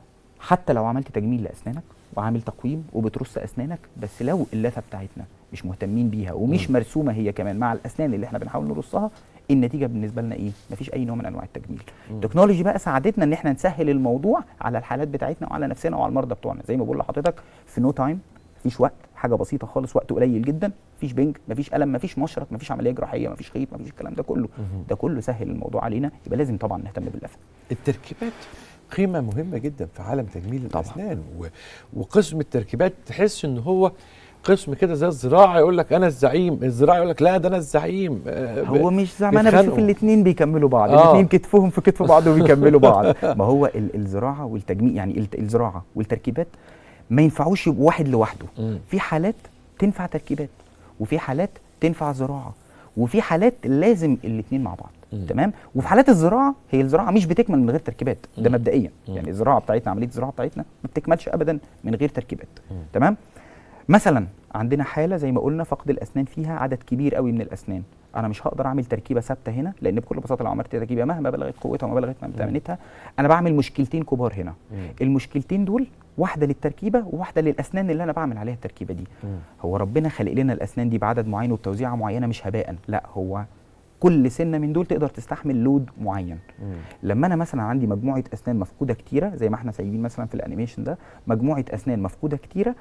[SPEAKER 3] حتى لو عملت تجميل لاسنانك وعامل تقويم وبترص اسنانك بس لو اللثه بتاعتنا مش مهتمين بيها ومش مرسومه هي كمان مع الاسنان اللي احنا بنحاول نرصها النتيجه بالنسبه لنا ايه مفيش اي نوع من انواع التجميل التكنولوجي بقى ساعدتنا ان احنا نسهل الموضوع على الحالات بتاعتنا وعلى نفسنا وعلى المرضى بتوعنا زي ما بقول لحضرتك في نو تايم مفيش وقت حاجه بسيطه خالص وقت قليل جدا مفيش بنج مفيش الم مفيش مشرط مفيش عمليه جراحيه مفيش خيط مفيش الكلام ده كله ده كله سهل الموضوع علينا يبقى لازم طبعا نهتم باللثه
[SPEAKER 2] التركيبات قيمه مهمه جدا في عالم تجميل
[SPEAKER 3] طبعاً.
[SPEAKER 2] الاسنان و... وقسم التركيبات تحس ان هو قسم كده زي الزراعه يقول لك انا الزعيم الزراعه يقول لك لا ده انا الزعيم آه، ب-
[SPEAKER 3] هو مش زي ما انا بشوف
[SPEAKER 2] بيتخانقوا.
[SPEAKER 3] الاثنين بيكملوا بعض
[SPEAKER 2] آه.
[SPEAKER 3] الاثنين كتفهم في كتف بعض وبيكملوا بعض ما هو ال- الزراعه والتجميل يعني الت- الزراعه والتركيبات ما ينفعوش يبقوا واحد لوحده
[SPEAKER 2] مم.
[SPEAKER 3] في حالات تنفع تركيبات وفي حالات تنفع زراعه وفي حالات لازم الاثنين مع بعض
[SPEAKER 2] مم.
[SPEAKER 3] تمام وفي حالات الزراعه هي الزراعه مش بتكمل من غير تركيبات ده
[SPEAKER 2] مم.
[SPEAKER 3] مبدئيا
[SPEAKER 2] مم.
[SPEAKER 3] يعني الزراعه بتاعتنا عمليه الزراعه بتاعتنا ما بتكملش ابدا من غير تركيبات
[SPEAKER 2] مم.
[SPEAKER 3] تمام مثلا عندنا حاله زي ما قلنا فقد الاسنان فيها عدد كبير قوي من الاسنان انا مش هقدر اعمل تركيبه ثابته هنا لان بكل بساطه لو عملت تركيبه مهما بلغت قوتها وما بلغت امتانتها انا بعمل مشكلتين كبار هنا
[SPEAKER 2] مم.
[SPEAKER 3] المشكلتين دول واحده للتركيبه وواحده للاسنان اللي انا بعمل عليها التركيبه دي
[SPEAKER 2] مم.
[SPEAKER 3] هو ربنا خلق لنا الاسنان دي بعدد معين وبتوزيعه معينه مش هباء لا هو كل سنه من دول تقدر تستحمل لود معين
[SPEAKER 2] مم.
[SPEAKER 3] لما انا مثلا عندي مجموعه اسنان مفقوده كتيره زي ما احنا سايبين مثلا في الانيميشن ده مجموعه اسنان مفقوده كتيره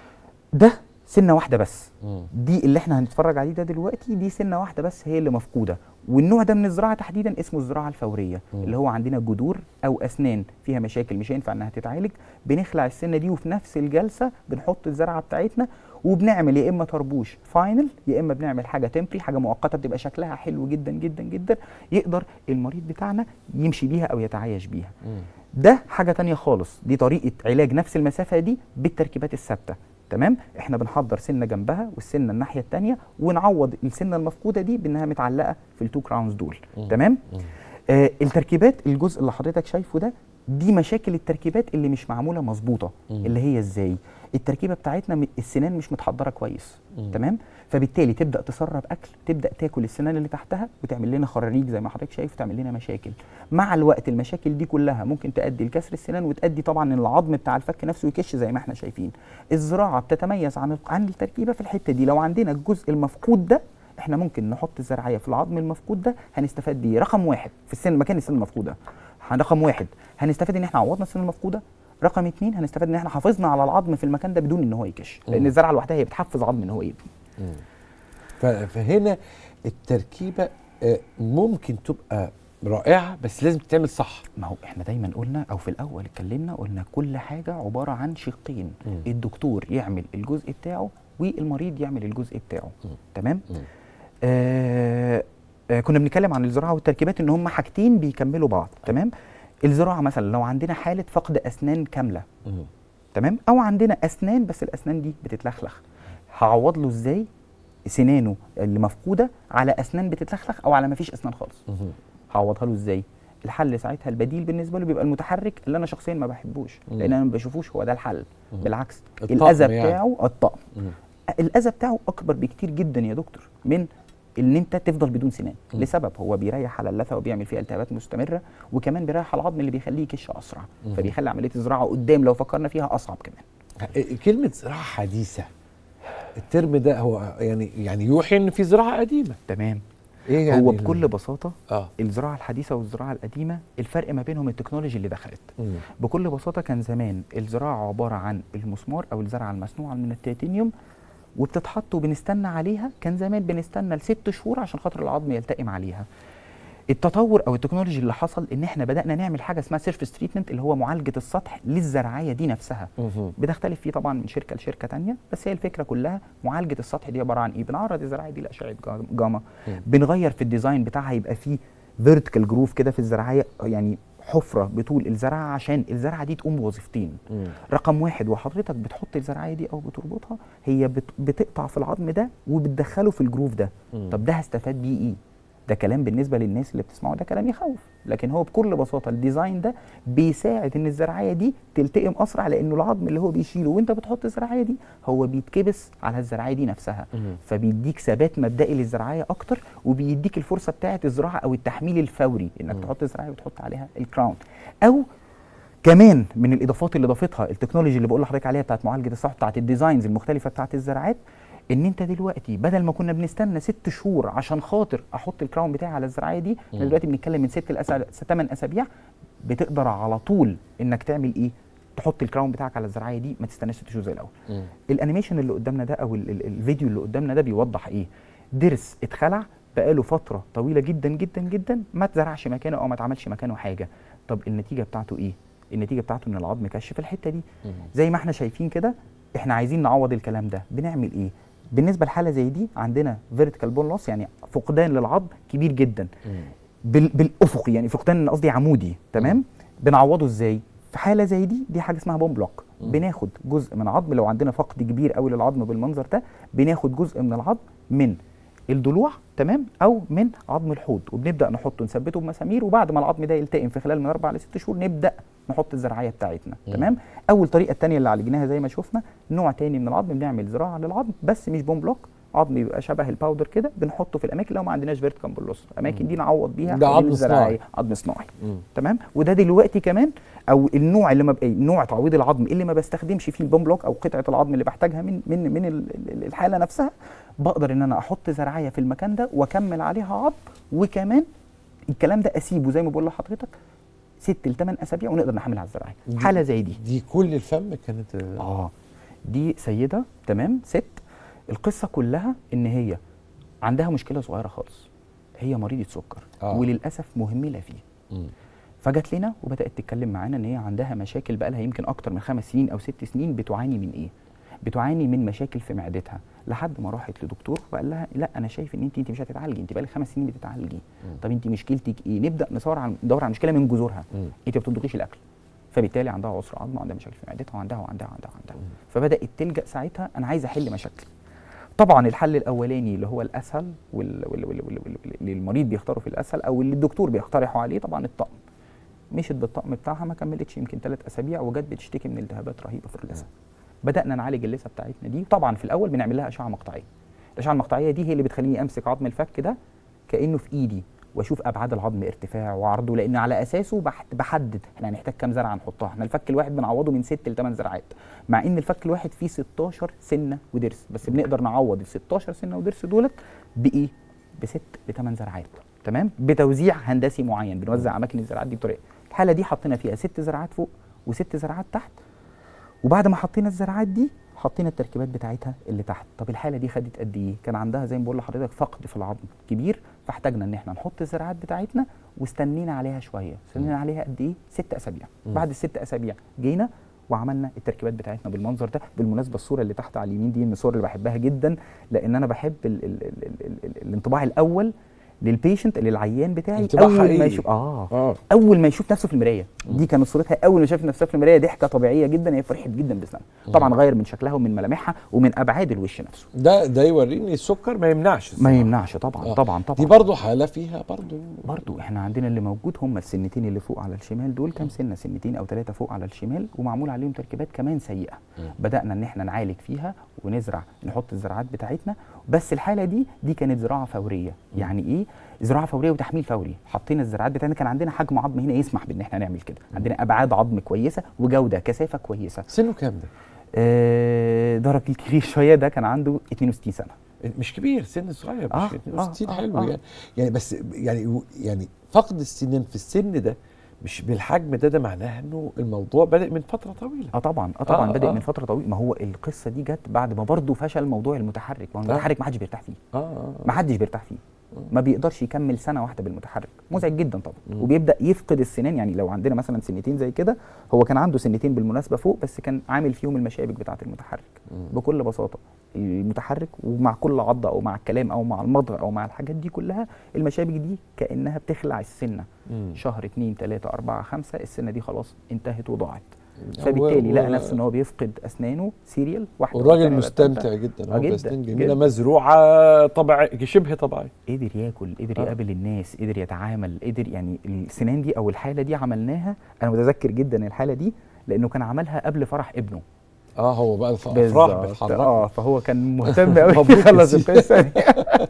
[SPEAKER 3] ده سنه واحده بس
[SPEAKER 2] مم.
[SPEAKER 3] دي اللي احنا هنتفرج عليه ده دلوقتي دي سنه واحده بس هي اللي مفقوده والنوع ده من الزراعه تحديدا اسمه الزراعه الفوريه
[SPEAKER 2] مم.
[SPEAKER 3] اللي هو عندنا جذور او اسنان فيها مشاكل مش هينفع انها تتعالج بنخلع السنه دي وفي نفس الجلسه بنحط الزرعه بتاعتنا وبنعمل يا اما طربوش فاينل يا اما بنعمل حاجه تمبري حاجه مؤقته بتبقى شكلها حلو جدا جدا جدا يقدر المريض بتاعنا يمشي بيها او يتعايش بيها ده حاجه تانية خالص دي طريقه علاج نفس المسافه دي بالتركيبات الثابته تمام احنا بنحضر سنه جنبها والسنه الناحيه الثانيه ونعوض السنه المفقوده دي بانها متعلقه في التو كراونز دول تمام آه التركيبات الجزء اللي حضرتك شايفه ده دي مشاكل التركيبات اللي مش معموله مظبوطه اللي هي ازاي التركيبه بتاعتنا م- السنان مش متحضره كويس تمام فبالتالي تبدا تسرب اكل تبدا تاكل السنان اللي تحتها وتعمل لنا خراريج زي ما حضرتك شايف تعمل لنا مشاكل مع الوقت المشاكل دي كلها ممكن تؤدي لكسر السنان وتؤدي طبعا ان العظم بتاع الفك نفسه يكش زي ما احنا شايفين الزراعه بتتميز عن الق- عن التركيبه في الحته دي لو عندنا الجزء المفقود ده احنا ممكن نحط الزراعيه في العظم المفقود ده هنستفاد بيه رقم واحد في السن مكان السن المفقوده رقم واحد هنستفاد ان احنا عوضنا السن المفقوده رقم اتنين هنستفاد ان احنا حافظنا على العظم في المكان ده بدون ان هو يكش لان الزرعه لوحدها هي بتحفز عظم ان هو يبني
[SPEAKER 2] ف- فهنا التركيبه آه، ممكن تبقى رائعه بس لازم تتعمل صح
[SPEAKER 3] ما هو احنا دايما قلنا او في الاول اتكلمنا قلنا كل حاجه عباره عن شقين
[SPEAKER 2] مم.
[SPEAKER 3] الدكتور يعمل الجزء بتاعه والمريض يعمل الجزء بتاعه
[SPEAKER 2] مم.
[SPEAKER 3] تمام
[SPEAKER 2] مم.
[SPEAKER 3] آه آه كنا بنتكلم عن الزراعه والتركيبات ان هم حاجتين بيكملوا بعض تمام الزراعه مثلا لو عندنا حاله فقد اسنان كامله تمام او عندنا اسنان بس الاسنان دي بتتلخلخ هعوض له ازاي سنانه اللي مفقوده على اسنان بتتلخلخ او على ما فيش اسنان خالص هعوضها له ازاي الحل ساعتها البديل بالنسبه له بيبقى المتحرك اللي انا شخصيا ما بحبوش
[SPEAKER 2] مم.
[SPEAKER 3] لان انا ما بشوفوش هو ده الحل
[SPEAKER 2] مم.
[SPEAKER 3] بالعكس
[SPEAKER 2] الطقم
[SPEAKER 3] الاذى
[SPEAKER 2] يعني.
[SPEAKER 3] بتاعه الطقم الاذى بتاعه اكبر بكتير جدا يا دكتور من ان انت تفضل بدون سنان
[SPEAKER 2] مم.
[SPEAKER 3] لسبب هو بيريح على اللثه وبيعمل فيها التهابات مستمره وكمان بيريح على العظم اللي بيخليه يكش اسرع
[SPEAKER 2] مم.
[SPEAKER 3] فبيخلي عمليه الزراعه قدام لو فكرنا فيها اصعب كمان
[SPEAKER 2] كلمه زراعه حديثه الترم ده هو يعني يعني يوحي ان في زراعه قديمه
[SPEAKER 3] تمام
[SPEAKER 2] ايه يعني
[SPEAKER 3] هو
[SPEAKER 2] ال-
[SPEAKER 3] بكل بساطه
[SPEAKER 2] اه
[SPEAKER 3] الزراعه الحديثه والزراعه القديمه الفرق ما بينهم التكنولوجي اللي دخلت
[SPEAKER 2] مم.
[SPEAKER 3] بكل بساطه كان زمان الزراعه عباره عن المسمار او الزرعه المصنوعه من التيتانيوم وبتتحط وبنستنى عليها كان زمان بنستنى لست شهور عشان خاطر العظم يلتئم عليها التطور او التكنولوجي اللي حصل ان احنا بدانا نعمل حاجه اسمها سيرفيس تريتمنت اللي هو معالجه السطح للزرعيه دي نفسها
[SPEAKER 2] مهم.
[SPEAKER 3] بتختلف فيه طبعا من شركه لشركه تانية بس هي الفكره كلها معالجه السطح دي عباره عن ايه بنعرض الزراعيه دي لاشعه جا- جاما
[SPEAKER 2] مم.
[SPEAKER 3] بنغير في الديزاين بتاعها يبقى فيه فيرتيكال جروف كده في الزراعيه يعني حفره بطول الزرعه عشان الزرعه دي تقوم بوظيفتين
[SPEAKER 2] مم.
[SPEAKER 3] رقم واحد وحضرتك بتحط الزراعيه دي او بتربطها هي بت بتقطع في العظم ده وبتدخله في الجروف ده
[SPEAKER 2] مم.
[SPEAKER 3] طب ده هستفاد بيه ايه ده كلام بالنسبه للناس اللي بتسمعه ده كلام يخوف لكن هو بكل بساطه الديزاين ده بيساعد ان الزراعيه دي تلتئم اسرع لانه العظم اللي هو بيشيله وانت بتحط الزراعيه دي هو بيتكبس على الزراعيه دي نفسها
[SPEAKER 2] مم.
[SPEAKER 3] فبيديك ثبات مبدئي للزراعيه اكتر وبيديك الفرصه بتاعه الزراعه او التحميل الفوري انك
[SPEAKER 2] مم.
[SPEAKER 3] تحط الزراعيه وتحط عليها الكراون او كمان من الاضافات اللي ضافتها التكنولوجي اللي بقول لحضرتك عليها بتاعت معالجه الصح بتاعت الديزاينز المختلفه بتاعت الزراعات ان انت دلوقتي بدل ما كنا بنستنى ست شهور عشان خاطر احط الكراون بتاعي على الزراعيه دي احنا
[SPEAKER 2] مم.
[SPEAKER 3] دلوقتي بنتكلم من ست لأسابيع ثمان اسابيع بتقدر على طول انك تعمل ايه تحط الكراون بتاعك على الزراعيه دي ما تستناش ست شهور زي الاول
[SPEAKER 2] مم.
[SPEAKER 3] الانيميشن اللي قدامنا ده او ال ال الفيديو اللي قدامنا ده بيوضح ايه ضرس اتخلع بقاله فتره طويله جدا جدا جدا ما اتزرعش مكانه او ما اتعملش مكانه حاجه طب النتيجه بتاعته ايه النتيجه بتاعته ان العظم كش في الحته دي
[SPEAKER 2] مم.
[SPEAKER 3] زي ما احنا شايفين كده احنا عايزين نعوض الكلام ده بنعمل ايه بالنسبه لحاله زي دي عندنا فيرتيكال بون لوس يعني فقدان للعظم كبير جدا
[SPEAKER 2] مم.
[SPEAKER 3] بال بالافقي يعني فقدان قصدي عمودي تمام بنعوضه ازاي في حاله زي دي دي حاجه اسمها بوم بلوك
[SPEAKER 2] مم.
[SPEAKER 3] بناخد جزء من عظم لو عندنا فقد كبير قوي للعظم بالمنظر ده بناخد جزء من العظم من الضلوع تمام او من عظم الحوض وبنبدا نحطه نثبته بمسامير وبعد ما العظم ده يلتئم في خلال من اربع لست شهور نبدا نحط الزراعيه بتاعتنا
[SPEAKER 2] مم.
[SPEAKER 3] تمام اول طريقه الثانيه اللي عالجناها زي ما شفنا نوع تاني من العظم بنعمل زراعه للعظم بس مش بوم بلوك عظم يبقى شبه الباودر كده بنحطه في الاماكن لو ما عندناش فيرتيكال بولوس الاماكن دي نعوض بيها
[SPEAKER 2] ده
[SPEAKER 3] حوالين
[SPEAKER 2] عظم
[SPEAKER 3] الزراعية.
[SPEAKER 2] صناعي.
[SPEAKER 3] عظم صناعي
[SPEAKER 2] مم.
[SPEAKER 3] تمام وده دلوقتي كمان او النوع اللي ما بقى نوع تعويض العظم اللي ما بستخدمش فيه البوم بلوك او قطعه العظم اللي بحتاجها من من من ال- ال- الحاله نفسها بقدر ان انا احط زراعيه في المكان ده واكمل عليها عظم وكمان الكلام ده اسيبه زي ما بقول لحضرتك ست لثمان اسابيع ونقدر نحمل على الزراعيه
[SPEAKER 2] دي-
[SPEAKER 3] حاله زي دي
[SPEAKER 2] دي كل الفم كانت
[SPEAKER 3] اه دي سيده تمام ست القصه كلها ان هي عندها مشكله صغيره خالص هي مريضه سكر
[SPEAKER 2] آه.
[SPEAKER 3] وللاسف مهمله فيه
[SPEAKER 2] مم.
[SPEAKER 3] فجت لنا وبدات تتكلم معانا ان هي عندها مشاكل بقى لها يمكن اكتر من خمس سنين او ست سنين بتعاني من ايه بتعاني من مشاكل في معدتها لحد ما راحت لدكتور وقال لها لا انا شايف ان انت انت مش هتتعالجي انت بقالك خمس سنين بتتعالجي طب انت مشكلتك ايه نبدا ندور على ندور على المشكله من جذورها
[SPEAKER 2] مم.
[SPEAKER 3] انت ما بتطبخيش الاكل فبالتالي عندها عسر عظم وعندها مشاكل في معدتها وعندها وعندها وعندها وعندها فبدات تلجا ساعتها انا عايز احل مشاكلي طبعا الحل الاولاني اللي هو الاسهل وال- وال- وال- وال- وال- اللي المريض بيختاره في الاسهل او اللي الدكتور بيقترحه عليه طبعا الطقم مشيت بالطقم بتاعها ما كملتش يمكن ثلاث اسابيع وجت بتشتكي من التهابات رهيبه في اللثه بدانا نعالج اللثه بتاعتنا دي طبعا في الاول بنعمل لها اشعه مقطعيه الاشعه المقطعيه دي هي اللي بتخليني امسك عظم الفك ده كانه في ايدي واشوف ابعاد العظم ارتفاعه وعرضه لان على اساسه بح- بحدد احنا هنحتاج كام زرعه نحطها احنا الفك الواحد بنعوضه من 6 ل 8 زرعات مع ان الفك الواحد فيه 16 سنه وضرس بس بنقدر نعوض ال 16 سنه وضرس دولت بايه بست ل 8 زرعات تمام بتوزيع هندسي معين بنوزع اماكن الزراعات دي بطريقه الحاله دي حطينا فيها ست زرعات فوق وست زرعات تحت وبعد ما حطينا الزرعات دي حطينا التركيبات بتاعتها اللي تحت طب الحاله دي خدت قد ايه كان عندها زي ما بقول لحضرتك فقد في العظم كبير فاحتاجنا ان احنا نحط الزرعات بتاعتنا واستنينا عليها شويه استنينا عليها قد ايه ست اسابيع بعد الست اسابيع جينا وعملنا التركيبات بتاعتنا بالمنظر ده بالمناسبه الصوره اللي تحت على اليمين دي من الصور اللي بحبها جدا لان انا بحب ال ال ال ال ال ال الانطباع الاول للبيشنت للعيان بتاعي
[SPEAKER 2] انطباع
[SPEAKER 3] اول ما
[SPEAKER 2] حقيقي.
[SPEAKER 3] يشوف اه
[SPEAKER 2] اه
[SPEAKER 3] اول ما يشوف نفسه في المرايه دي كانت صورتها اول ما شاف نفسها في المرايه ضحكه طبيعيه جدا هي فرحت جدا باسنانها طبعا غير من شكلها ومن ملامحها ومن ابعاد الوش نفسه
[SPEAKER 2] ده ده يوريني السكر ما يمنعش
[SPEAKER 3] ما
[SPEAKER 2] الصراحة.
[SPEAKER 3] يمنعش طبعا
[SPEAKER 2] آه.
[SPEAKER 3] طبعا طبعا
[SPEAKER 2] دي برضه حاله فيها برضه
[SPEAKER 3] برضو احنا عندنا اللي موجود هم السنتين اللي فوق على الشمال دول كام سنه سنتين او ثلاثه فوق على الشمال ومعمول عليهم تركيبات كمان سيئه بدانا ان احنا نعالج فيها ونزرع نحط الزراعات بتاعتنا بس الحاله دي دي كانت زراعه فوريه يعني ايه زراعه فوريه وتحميل فوري حطينا الزراعات بتاعتنا كان عندنا حجم عظم هنا يسمح بان احنا نعمل كده عندنا ابعاد عظم كويسه وجوده كثافه كويسه
[SPEAKER 2] سنه كام ده؟
[SPEAKER 3] آه ده راجل كبير شويه ده كان عنده 62 سنه
[SPEAKER 2] مش كبير سن صغير مش
[SPEAKER 3] آه،
[SPEAKER 2] 62
[SPEAKER 3] آه،
[SPEAKER 2] حلو
[SPEAKER 3] آه.
[SPEAKER 2] يعني يعني بس يعني يعني فقد السنين في السن ده مش بالحجم ده ده معناه انه الموضوع بدأ من فتره طويله
[SPEAKER 3] اه طبعا اه طبعا
[SPEAKER 2] آه،
[SPEAKER 3] آه بدا
[SPEAKER 2] آه.
[SPEAKER 3] آه من فتره طويله ما هو القصه دي جت بعد ما برضه فشل موضوع المتحرك ما هو المتحرك ما حدش بيرتاح فيه
[SPEAKER 2] اه اه
[SPEAKER 3] ما حدش بيرتاح فيه ما بيقدرش يكمل سنه واحده بالمتحرك مزعج جدا طبعا وبيبدا يفقد السنان يعني لو عندنا مثلا سنتين زي كده هو كان عنده سنتين بالمناسبه فوق بس كان عامل فيهم المشابك بتاعه المتحرك بكل بساطه المتحرك ومع كل عضه او مع الكلام او مع المضغ او مع الحاجات دي كلها المشابك دي كانها بتخلع السنه
[SPEAKER 2] مم.
[SPEAKER 3] شهر اتنين تلاته اربعه خمسه السنه دي خلاص انتهت وضاعت
[SPEAKER 2] هو-
[SPEAKER 3] فبالتالي لقى
[SPEAKER 2] هو-
[SPEAKER 3] نفسه ان هو بيفقد اسنانه سيريال واحده
[SPEAKER 2] والراجل
[SPEAKER 3] والتانية
[SPEAKER 2] مستمتع
[SPEAKER 3] والتالتة.
[SPEAKER 2] جدا
[SPEAKER 3] آه
[SPEAKER 2] هو
[SPEAKER 3] جدا،
[SPEAKER 2] بسنين جميله
[SPEAKER 3] جدا.
[SPEAKER 2] مزروعه طبيعي شبه طبيعي
[SPEAKER 3] قدر ياكل قدر
[SPEAKER 2] آه.
[SPEAKER 3] يقابل الناس قدر يتعامل قدر يعني السنان دي او الحاله دي عملناها انا متذكر جدا الحاله دي لانه كان عملها قبل فرح ابنه
[SPEAKER 2] اه هو بقى الف- افراح
[SPEAKER 3] بالظبط.
[SPEAKER 2] بتحرك
[SPEAKER 3] اه فهو كان مهتم قوي
[SPEAKER 2] مبروك
[SPEAKER 3] يخلص
[SPEAKER 2] يا سيدي.
[SPEAKER 3] القصه دي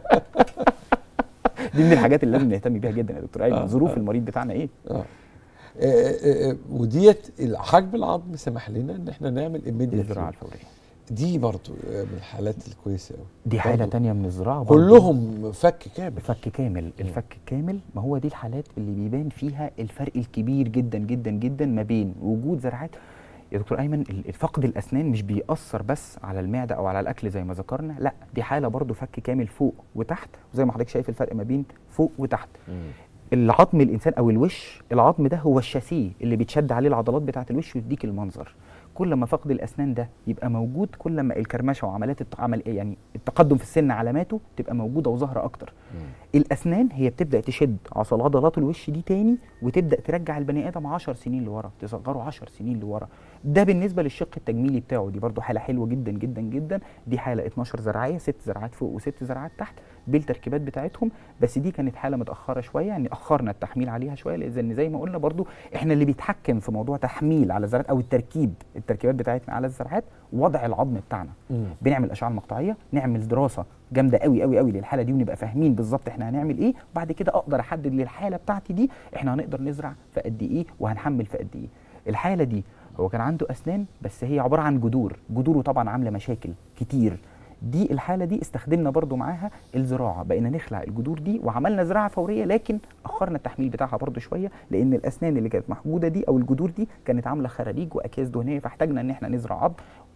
[SPEAKER 3] دي من الحاجات اللي لازم نهتم بيها جدا يا دكتور
[SPEAKER 2] آه،
[SPEAKER 3] ايمن ظروف
[SPEAKER 2] آه.
[SPEAKER 3] المريض بتاعنا ايه
[SPEAKER 2] آه. آه، آه، آه، وديت حجم العظم سمح لنا ان احنا نعمل immediate
[SPEAKER 3] الزراعه الفوريه
[SPEAKER 2] دي برضو آه، من الحالات الكويسه قوي
[SPEAKER 3] دي حاله
[SPEAKER 2] برضو.
[SPEAKER 3] تانية من الزراعه برضو.
[SPEAKER 2] كلهم فك كامل
[SPEAKER 3] فك كامل الفك كامل ما هو دي الحالات اللي بيبان فيها الفرق الكبير جدا جدا جدا ما بين وجود زراعات يا دكتور ايمن ال- الفقد الاسنان مش بيأثر بس على المعده او على الاكل زي ما ذكرنا لا دي حاله برضو فك كامل فوق وتحت وزي ما حضرتك شايف الفرق ما بين فوق وتحت العظم الانسان او الوش العظم ده هو الشاسيه اللي بيتشد عليه العضلات بتاعه الوش ويديك المنظر كل ما فقد الاسنان ده يبقى موجود كل ما الكرمشه وعمليات الت- عمل إيه يعني التقدم في السن علاماته تبقى موجوده وظاهره اكتر الاسنان هي بتبدا تشد عصل عضلات الوش دي تاني وتبدا ترجع البني ادم 10 سنين لورا تصغره 10 سنين لورا ده بالنسبه للشق التجميلي بتاعه دي برضو حاله حلوه جدا جدا جدا دي حاله 12 زراعيه ست زراعات فوق وست زراعات تحت بالتركيبات بتاعتهم بس دي كانت حاله متاخره شويه يعني اخرنا التحميل عليها شويه لان زي ما قلنا برضو احنا اللي بيتحكم في موضوع تحميل على الزراعات او التركيب التركيبات بتاعتنا على الزراعات وضع العظم بتاعنا
[SPEAKER 2] مم.
[SPEAKER 3] بنعمل اشعه مقطعيه نعمل دراسه جامده قوي قوي قوي للحاله دي ونبقى فاهمين بالظبط احنا هنعمل ايه بعد كده اقدر احدد للحاله بتاعتي دي احنا هنقدر نزرع في قد ايه وهنحمل في قد ايه الحاله دي هو كان عنده اسنان بس هي عباره عن جذور جذوره طبعا عامله مشاكل كتير دي الحاله دي استخدمنا برضو معاها الزراعه بقينا نخلع الجذور دي وعملنا زراعه فوريه لكن اخرنا التحميل بتاعها برضو شويه لان الاسنان اللي كانت محجوده دي او الجذور دي كانت عامله خراريج واكياس دهنيه فاحتاجنا ان احنا نزرع عظم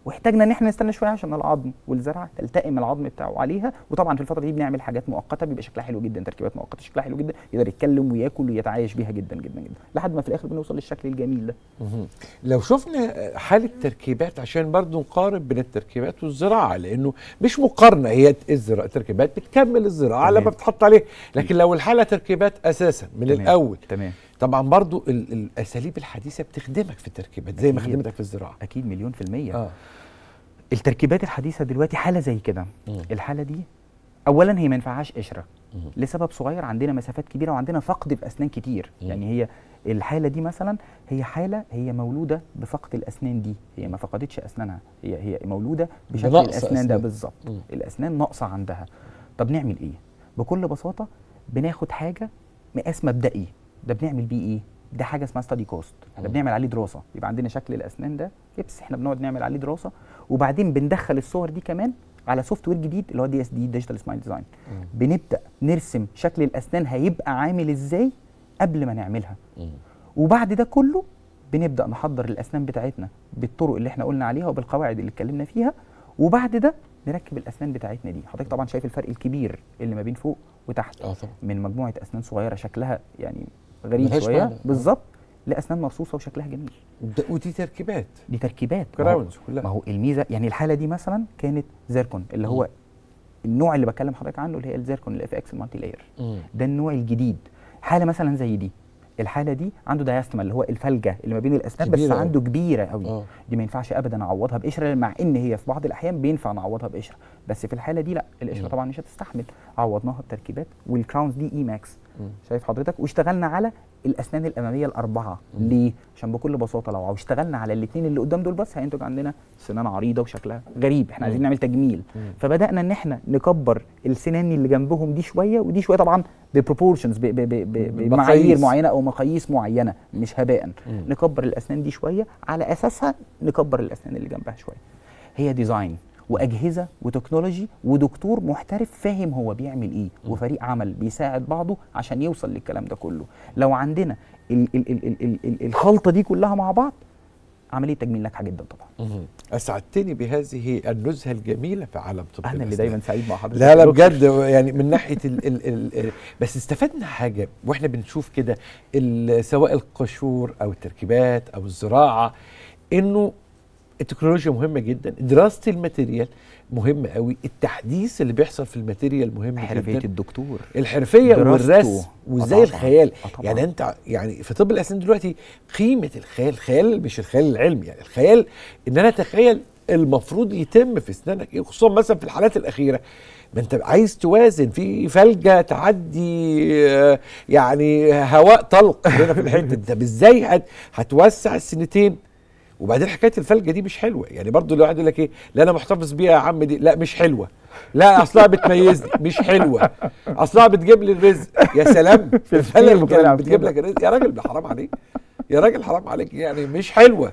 [SPEAKER 3] واحتاجنا ان احنا نستنى شويه عشان العظم والزرعه تلتئم العظم بتاعه عليها وطبعا في الفتره دي بنعمل حاجات مؤقته بيبقى شكلها حلو جدا تركيبات مؤقته شكلها حلو جدا يقدر يتكلم وياكل ويتعايش بيها جدا جدا جدا لحد ما في الاخر بنوصل للشكل الجميل ده
[SPEAKER 2] مهم. لو شفنا حالة تركيبات عشان برضو نقارن بين التركيبات والزراعة لأنه مش مقارنة هي الزراعة التركيبات بتكمل الزراعة
[SPEAKER 3] تمام.
[SPEAKER 2] لما بتحط عليه لكن لو الحالة تركيبات أساسا من
[SPEAKER 3] تمام.
[SPEAKER 2] الأول
[SPEAKER 3] تمام
[SPEAKER 2] طبعا برضو ال- الأساليب الحديثة بتخدمك في التركيبات زي ما
[SPEAKER 3] أكيد.
[SPEAKER 2] خدمتك في الزراعة
[SPEAKER 3] اكيد مليون في الميه
[SPEAKER 2] اه
[SPEAKER 3] التركيبات الحديثه دلوقتي حاله زي كده
[SPEAKER 2] مم.
[SPEAKER 3] الحاله دي اولا هي ما ينفعهاش قشره
[SPEAKER 2] مم.
[SPEAKER 3] لسبب صغير عندنا مسافات كبيره وعندنا فقد في اسنان كتير
[SPEAKER 2] مم.
[SPEAKER 3] يعني هي الحاله دي مثلا هي حاله هي مولوده بفقد الاسنان دي هي ما فقدتش اسنانها هي هي مولوده بشكل
[SPEAKER 2] بنقص
[SPEAKER 3] الاسنان ده
[SPEAKER 2] أسنان.
[SPEAKER 3] بالظبط
[SPEAKER 2] مم.
[SPEAKER 3] الاسنان ناقصه عندها طب نعمل ايه بكل بساطه بناخد حاجه مقاس مبدئي ده بنعمل بيه ايه ده حاجه اسمها ستادي كوست احنا
[SPEAKER 2] مم.
[SPEAKER 3] بنعمل عليه دراسه يبقى عندنا شكل الاسنان ده كبس احنا بنقعد نعمل عليه دراسه وبعدين بندخل الصور دي كمان على سوفت وير جديد اللي هو دي اس دي ديجيتال سمايل ديزاين
[SPEAKER 2] مم.
[SPEAKER 3] بنبدا نرسم شكل الاسنان هيبقى عامل ازاي قبل ما نعملها
[SPEAKER 2] مم.
[SPEAKER 3] وبعد ده كله بنبدا نحضر الاسنان بتاعتنا بالطرق اللي احنا قلنا عليها وبالقواعد اللي اتكلمنا فيها وبعد ده نركب الاسنان بتاعتنا دي حضرتك طبعا شايف الفرق الكبير اللي ما بين فوق وتحت
[SPEAKER 2] اه طبعا
[SPEAKER 3] من مجموعه اسنان صغيره شكلها يعني غريب
[SPEAKER 2] ملهاش
[SPEAKER 3] شويه
[SPEAKER 2] معنى.
[SPEAKER 3] بالظبط لاسنان مرصوصه وشكلها جميل
[SPEAKER 2] ده- ودي تركيبات
[SPEAKER 3] دي تركيبات ما هو-
[SPEAKER 2] كراونز
[SPEAKER 3] ما
[SPEAKER 2] كلها
[SPEAKER 3] هو الميزه يعني الحاله دي مثلا كانت زيركون اللي هو النوع اللي بكلم حضرتك عنه اللي هي الزيركون الاف اكس المالتي لاير
[SPEAKER 2] مم.
[SPEAKER 3] ده النوع الجديد حاله مثلا زي دي الحاله دي عنده دايستما اللي هو الفلجه اللي ما بين الاسنان بس
[SPEAKER 2] كبيرة أوي.
[SPEAKER 3] عنده كبيره قوي
[SPEAKER 2] اه
[SPEAKER 3] دي ما ينفعش ابدا اعوضها بقشره مع ان هي في بعض الاحيان بينفع نعوضها بقشره بس في الحاله دي لا القشره
[SPEAKER 2] مم.
[SPEAKER 3] طبعا مش هتستحمل عوضناها بتركيبات والكراونز دي اي ماكس
[SPEAKER 2] مم.
[SPEAKER 3] شايف حضرتك واشتغلنا على الاسنان الاماميه الاربعه
[SPEAKER 2] مم.
[SPEAKER 3] ليه عشان بكل بساطه لو اشتغلنا على الاثنين اللي قدام دول بس هينتج عندنا سنان عريضه وشكلها غريب احنا عايزين
[SPEAKER 2] مم.
[SPEAKER 3] نعمل تجميل
[SPEAKER 2] مم.
[SPEAKER 3] فبدانا ان احنا نكبر السنان اللي جنبهم دي شويه ودي شويه طبعا ببروبورشنز بمعايير
[SPEAKER 2] مقاييس.
[SPEAKER 3] معينه او مقاييس معينه مش هباء
[SPEAKER 2] مم.
[SPEAKER 3] نكبر الاسنان دي شويه على اساسها نكبر الاسنان اللي جنبها شويه هي ديزاين واجهزه وتكنولوجي ودكتور محترف فاهم هو بيعمل ايه وفريق عمل بيساعد بعضه عشان يوصل للكلام ده كله لو عندنا ال ال ال ال ال ال الخلطه دي كلها مع بعض عمليه تجميل ناجحه جدا طبعا
[SPEAKER 2] مهم. اسعدتني بهذه النزهه الجميله في عالم طب
[SPEAKER 3] انا اللي
[SPEAKER 2] الأسنان.
[SPEAKER 3] دايما سعيد مع حضرتك
[SPEAKER 2] لا
[SPEAKER 3] يا
[SPEAKER 2] لا
[SPEAKER 3] دكتور.
[SPEAKER 2] بجد يعني من ناحيه ال ال ال بس استفدنا حاجه واحنا بنشوف كده ال- سواء القشور او التركيبات او الزراعه انه التكنولوجيا مهمه جدا دراسه الماتيريال مهمه قوي التحديث اللي بيحصل في الماتيريال مهم
[SPEAKER 3] حرفيه
[SPEAKER 2] جدا
[SPEAKER 3] الدكتور
[SPEAKER 2] الحرفيه
[SPEAKER 3] دراسته.
[SPEAKER 2] والرسم
[SPEAKER 3] آه
[SPEAKER 2] وازاي
[SPEAKER 3] طبعاً.
[SPEAKER 2] الخيال
[SPEAKER 3] آه طبعاً.
[SPEAKER 2] يعني انت يعني في طب الاسنان دلوقتي قيمه الخيال الخيال مش الخيال العلمي يعني الخيال ان انا اتخيل المفروض يتم في اسنانك ايه خصوصا مثلا في الحالات الاخيره ما انت عايز توازن في فلجه تعدي آه، يعني هواء طلق هنا في الحته طب ازاي هت هتوسع السنتين وبعدين حكايه الفلجه دي مش حلوه يعني برضو الواحد يقول لك ايه لا انا محتفظ بيها يا عم دي لا مش حلوه لا اصلها بتميزني مش حلوه اصلها بتجيب لي الرزق يا سلام في الفلجه
[SPEAKER 3] مقتنع
[SPEAKER 2] كانت بتجيب
[SPEAKER 3] بكده.
[SPEAKER 2] لك الرزق يا راجل حرام عليك يا راجل حرام عليك يعني مش حلوه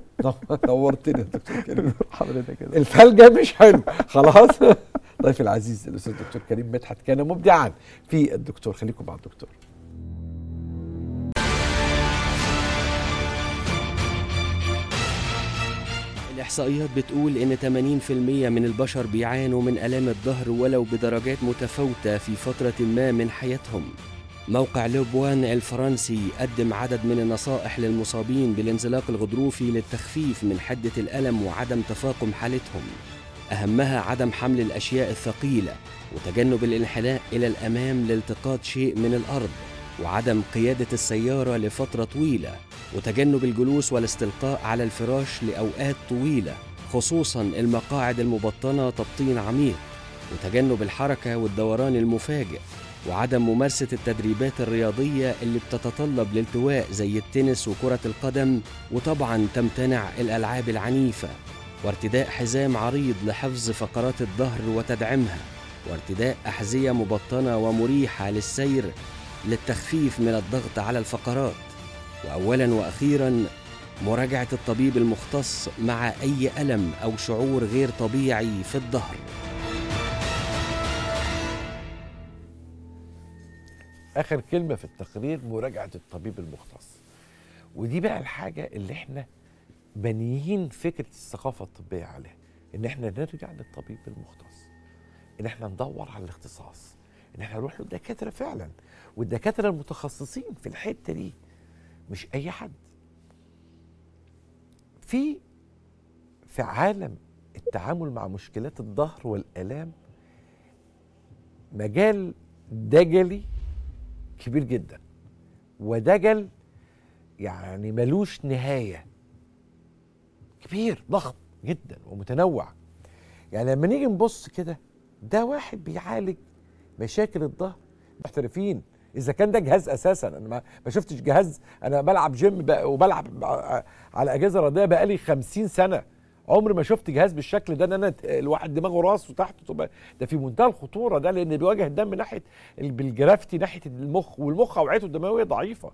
[SPEAKER 2] نورتني يا دكتور كريم
[SPEAKER 3] حضرتك كده
[SPEAKER 2] الفلجه مش حلو خلاص ضيفي العزيز الاستاذ الدكتور كريم مدحت كان مبدعا في الدكتور خليكم مع الدكتور
[SPEAKER 1] الإحصائيات بتقول إن 80% من البشر بيعانوا من آلام الظهر ولو بدرجات متفاوتة في فترة ما من حياتهم. موقع لوبوان الفرنسي قدم عدد من النصائح للمصابين بالانزلاق الغضروفي للتخفيف من حدة الألم وعدم تفاقم حالتهم. أهمها عدم حمل الأشياء الثقيلة وتجنب الانحناء إلى الأمام لالتقاط شيء من الأرض وعدم قيادة السيارة لفترة طويلة وتجنب الجلوس والاستلقاء على الفراش لأوقات طويلة خصوصا المقاعد المبطنة تبطين عميق وتجنب الحركة والدوران المفاجئ وعدم ممارسة التدريبات الرياضية اللي بتتطلب الالتواء زي التنس وكرة القدم وطبعا تمتنع الألعاب العنيفة وارتداء حزام عريض لحفظ فقرات الظهر وتدعيمها وارتداء أحذية مبطنة ومريحة للسير للتخفيف من الضغط على الفقرات واولا واخيرا مراجعه الطبيب المختص مع اي الم او شعور غير طبيعي في الظهر
[SPEAKER 2] اخر كلمه في التقرير مراجعه الطبيب المختص ودي بقى الحاجه اللي احنا بانيين فكره الثقافه الطبيه عليها ان احنا نرجع للطبيب المختص ان احنا ندور على الاختصاص ان احنا نروح للدكاتره فعلا والدكاتره المتخصصين في الحته دي مش اي حد في في عالم التعامل مع مشكلات الظهر والالام مجال دجلي كبير جدا ودجل يعني ملوش نهايه كبير ضخم جدا ومتنوع يعني لما نيجي نبص كده ده واحد بيعالج مشاكل الظهر محترفين اذا كان ده جهاز اساسا انا ما, ما شفتش جهاز انا بلعب جيم بقى- وبلعب على اجهزه رياضيه بقالي 50 سنه عمري ما شفت جهاز بالشكل ده ان انا ت- الواحد دماغه راس وتحته تبقى ده في منتهى الخطوره ده لان بيواجه الدم ناحيه ال- بالجرافتي ناحيه المخ والمخ اوعيته الدمويه ضعيفه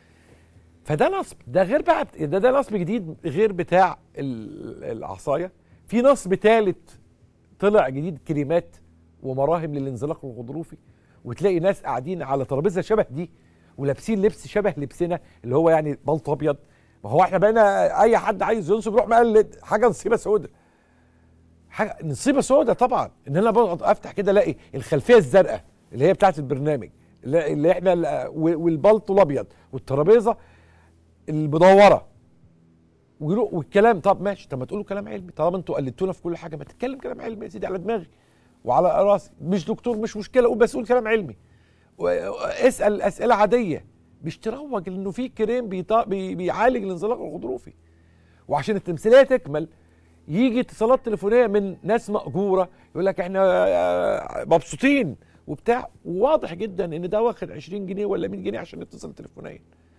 [SPEAKER 2] فده نصب ده غير بقى بت- ده ده نصب جديد غير بتاع ال- العصايه في نصب ثالث طلع جديد كريمات ومراهم للانزلاق الغضروفي وتلاقي ناس قاعدين على ترابيزه شبه دي ولابسين لبس شبه لبسنا اللي هو يعني بلطو ابيض ما هو احنا بقينا اي حد عايز ينصب يروح مقلد حاجه نصيبه سوداء حاجه نصيبه سوداء طبعا ان انا بقعد افتح كده الاقي الخلفيه الزرقاء اللي هي بتاعه البرنامج اللي اللي احنا ال- والبلطو الابيض والترابيزه المدوره ويرو- والكلام طب ماشي طب ما تقولوا كلام علمي طالما انتوا قلدتونا في كل حاجه ما تتكلم كلام علمي يا سيدي على دماغي وعلى راسي مش دكتور مش مشكله قول بس قول كلام علمي و- اسال اسئله عاديه مش تروج انه في كريم بيطا- بي- بيعالج الانزلاق الغضروفي وعشان التمثيليه تكمل يجي اتصالات تليفونيه من ناس مأجوره يقول لك احنا آه، مبسوطين وبتاع واضح جدا ان ده واخد 20 جنيه ولا 100 جنيه عشان يتصل تليفونيا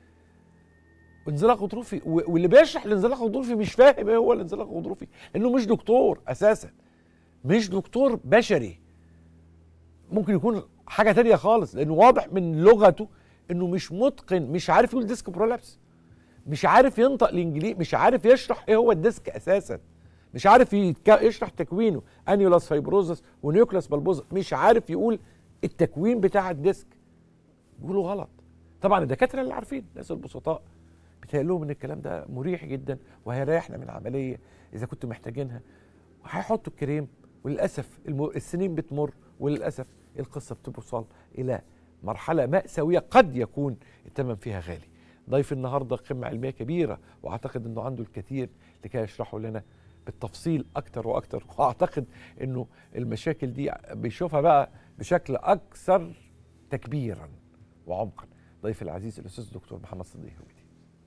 [SPEAKER 2] انزلاق غضروفي و- واللي بيشرح الانزلاق الغضروفي مش فاهم ايه هو الانزلاق الغضروفي لانه مش دكتور اساسا مش دكتور بشري ممكن يكون حاجه تانية خالص لانه واضح من لغته انه مش متقن مش عارف يقول ديسك برولابس مش عارف ينطق الانجليزي مش عارف يشرح ايه هو الديسك اساسا مش عارف يتك- يشرح تكوينه انيولاس فايبروزس ونيوكلاس بالبوزس مش عارف يقول التكوين بتاع الديسك بيقولوا غلط طبعا الدكاتره اللي عارفين الناس البسطاء بيتهيأ لهم ان الكلام ده مريح جدا وهيريحنا من عمليه اذا كنتوا محتاجينها وهيحطوا الكريم وللاسف الم- السنين بتمر وللاسف القصه بتوصل الى مرحله مأساويه قد يكون الثمن فيها غالي. ضيف النهارده قمه علميه كبيره واعتقد انه عنده الكثير لكي يشرحه لنا بالتفصيل اكتر واكتر واعتقد انه المشاكل دي بيشوفها بقى بشكل اكثر تكبيرا وعمقا. ضيف العزيز الاستاذ الدكتور محمد صديق هويدي.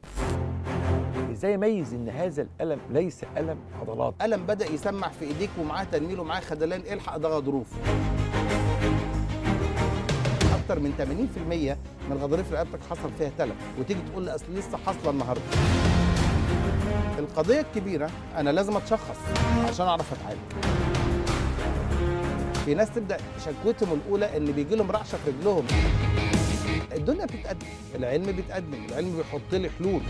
[SPEAKER 2] ازاي اميز ان هذا الالم ليس الم عضلات
[SPEAKER 5] ألم بدأ يسمع في إيديك ومعاه تنميل ومعاه خدلان الحق ده غضروف أكتر من 80% من غضاريف رقبتك حصل فيها تلف وتيجي تقول لي أصل لسه حاصلة النهاردة القضية الكبيرة أنا لازم أتشخص عشان أعرف أتعالج في ناس تبدأ شكوتهم الأولى إن بيجي لهم رعشة في رجلهم الدنيا بتتقدم العلم بيتقدم العلم بيحط لي حلول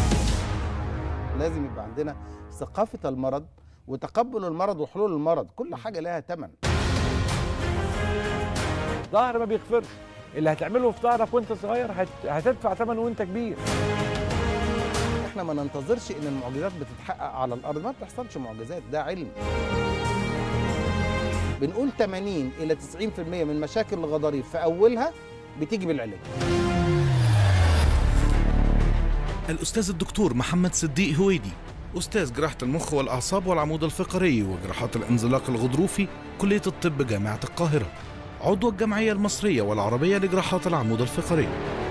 [SPEAKER 5] لازم يبقى عندنا ثقافة المرض وتقبل المرض وحلول المرض كل حاجة لها ثمن
[SPEAKER 2] ظهر ما بيغفرش اللي هتعمله في ظهرك وانت صغير هت... هتدفع ثمنه وانت كبير
[SPEAKER 5] احنا ما ننتظرش ان المعجزات بتتحقق على الارض ما بتحصلش معجزات ده علم بنقول 80 الى 90% من مشاكل الغضاريف في اولها بتيجي بالعلاج
[SPEAKER 4] الأستاذ الدكتور محمد صديق هويدي أستاذ جراحة المخ والأعصاب والعمود الفقري وجراحات الانزلاق الغضروفي كلية الطب جامعة القاهرة عضو الجمعية المصرية والعربية لجراحات العمود الفقري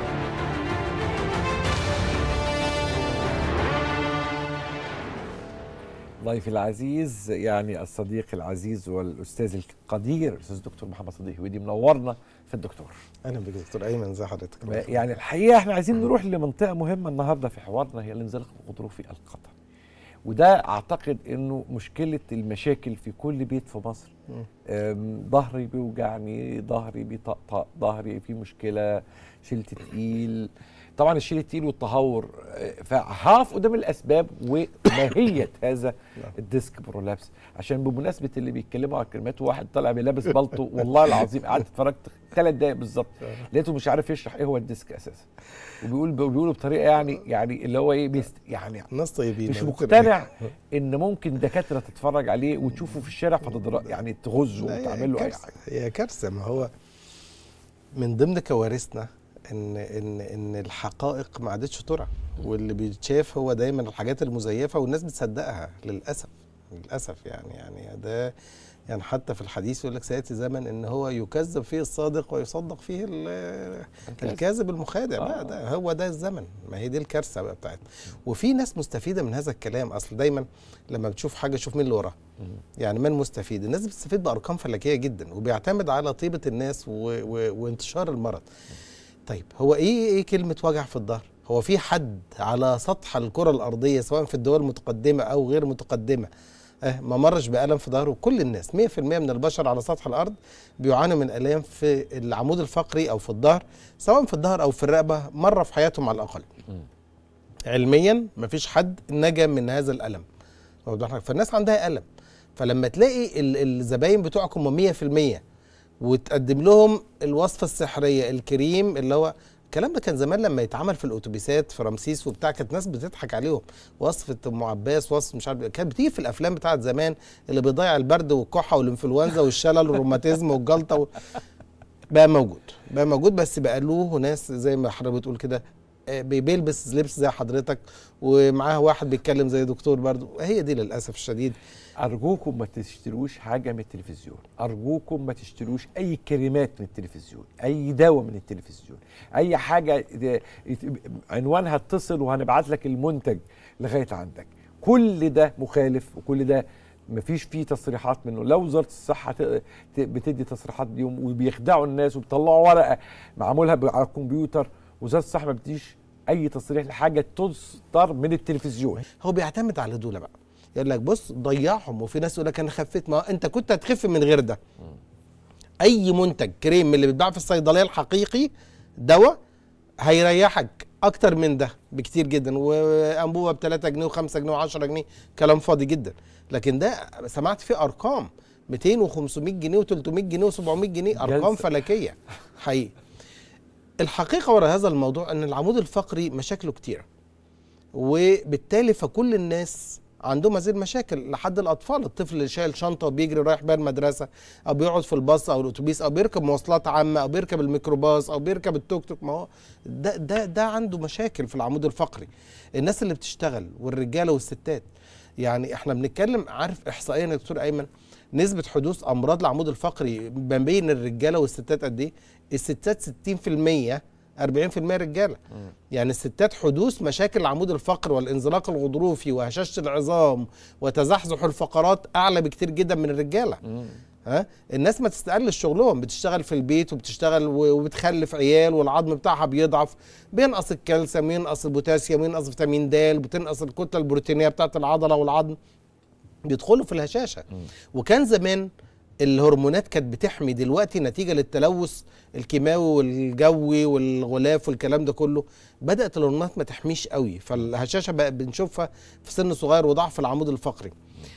[SPEAKER 2] ضيفي العزيز يعني الصديق العزيز والاستاذ القدير الاستاذ الدكتور محمد صديق هويدي منورنا في الدكتور
[SPEAKER 6] اهلا بك دكتور ايمن ازي حضرتك
[SPEAKER 2] يعني الحقيقه احنا عايزين نروح لمنطقه مهمه النهارده في حوارنا هي الانزلاق الغضروفي القطعي وده اعتقد انه مشكله المشاكل في كل بيت في مصر
[SPEAKER 6] مم.
[SPEAKER 2] أم، ظهري بيوجعني ظهري بيطقطق ظهري في مشكله شلت تقيل طبعا الشيل التقيل والتهور آه، فهقف قدام الاسباب وماهيه هذا الديسك برولابس عشان بمناسبه اللي بيتكلموا على الكلمات واحد طالع بيلابس بالطو والله العظيم قعدت اتفرجت ثلاث دقايق بالظبط لقيته مش عارف يشرح ايه هو الديسك اساسا وبيقول بيقولوا بطريقه يعني يعني اللي هو ايه بيست يعني
[SPEAKER 6] ناس طيبين
[SPEAKER 2] مش
[SPEAKER 6] أنا
[SPEAKER 2] مقتنع ان ممكن دكاتره تتفرج عليه وتشوفه في الشارع فتضر يعني تغزه
[SPEAKER 6] لا، هي
[SPEAKER 2] وتعمل له اي
[SPEAKER 6] كارثة.
[SPEAKER 2] حاجه
[SPEAKER 6] هي كارثه ما هو من ضمن كوارثنا ان ان ان الحقائق ما عادتش ترى واللي بيتشاف هو دايما الحاجات المزيفه والناس بتصدقها للاسف للاسف يعني يعني ده يعني حتى في الحديث يقول لك سياتي زمن ان هو يكذب فيه الصادق ويصدق فيه ال- الكاذب المخادع بقى ده هو ده الزمن ما هي دي الكارثه بقى بتاعتنا وفي ناس مستفيده من هذا الكلام اصل دايما لما بتشوف حاجه شوف مين اللي وراها يعني من مستفيد الناس بتستفيد بارقام فلكيه جدا وبيعتمد على طيبه الناس و... و... وانتشار المرض طيب هو ايه ايه كلمه وجع في الظهر هو في حد على سطح الكره الارضيه سواء في الدول المتقدمه او غير متقدمه اه ما مرش بالم في ظهره كل الناس 100% من البشر على سطح الارض بيعانوا من الام في العمود الفقري او في الظهر سواء في الظهر او في الرقبه مره في حياتهم على الاقل علميا مفيش حد نجا من هذا الالم واخد بالك؟ فالناس عندها الم فلما تلاقي ال- الزباين بتوعك هم 100% وتقدم لهم الوصفه السحريه الكريم اللي هو الكلام ده كان زمان لما يتعمل في الاتوبيسات في رمسيس وبتاع كانت ناس بتضحك عليهم وصفه ام عباس وصفه مش عارف كانت بتيجي في الافلام بتاعت زمان اللي بيضيع البرد والكحه والانفلونزا والشلل والروماتيزم والجلطه و... بقى موجود بقى موجود بس بقى له ناس زي ما حضرتك بتقول كده آه، بي- بيلبس لبس زي حضرتك ومعاه واحد بيتكلم زي دكتور برضه هي دي للاسف الشديد
[SPEAKER 2] ارجوكم ما تشتروش حاجه من التلفزيون ارجوكم ما تشتروش اي كريمات من التلفزيون اي دواء من التلفزيون اي حاجه ت- يت- عنوانها اتصل وهنبعت لك المنتج لغايه عندك كل ده مخالف وكل ده مفيش فيه تصريحات منه لو وزاره الصحه ت- ت- بتدي تصريحات بيهم وبيخدعوا الناس وبيطلعوا ورقه معمولها ب- على الكمبيوتر وزاره الصحه ما بتديش اي تصريح لحاجه تصدر من التلفزيون
[SPEAKER 6] هو بيعتمد على دول بقى يقول لك بص ضيعهم وفي ناس يقول لك انا خفيت ما هو انت كنت هتخف من غير ده اي منتج كريم من اللي بيتباع في الصيدليه الحقيقي دواء هيريحك اكتر من ده بكتير جدا وانبوبه ب 3 جنيه و5 جنيه و10 جنيه كلام فاضي جدا لكن ده سمعت فيه ارقام 200 و500 جنيه و300 جنيه و700 جنيه ارقام
[SPEAKER 2] جلسة.
[SPEAKER 6] فلكيه حقيقي الحقيقه وراء هذا الموضوع ان العمود الفقري مشاكله كتيره وبالتالي فكل الناس عندهم هذه المشاكل لحد الاطفال الطفل اللي شايل شنطه وبيجري رايح بيها المدرسه او بيقعد في الباص او الاتوبيس او بيركب مواصلات عامه او بيركب الميكروباص او بيركب التوك توك ما هو ده ده ده عنده مشاكل في العمود الفقري الناس اللي بتشتغل والرجاله والستات يعني احنا بنتكلم عارف احصائيا يا دكتور ايمن نسبه حدوث امراض العمود الفقري ما بين الرجاله والستات قد ايه الستات 60% 40% رجاله يعني الستات حدوث مشاكل العمود الفقري والانزلاق الغضروفي وهشاشه العظام وتزحزح الفقرات اعلى بكتير جدا من الرجاله ها الناس ما تستقلش شغلهم بتشتغل في البيت وبتشتغل و- وبتخلف عيال والعظم بتاعها بيضعف بينقص الكالسيوم ينقص البوتاسيوم ينقص فيتامين د بتنقص الكتله البروتينيه بتاعت العضله والعظم بيدخلوا في الهشاشه وكان زمان الهرمونات كانت بتحمي دلوقتي نتيجه للتلوث الكيماوي والجوي والغلاف والكلام ده كله بدات الهرمونات ما تحميش قوي فالهشاشه بقى بنشوفها في سن صغير وضعف العمود الفقري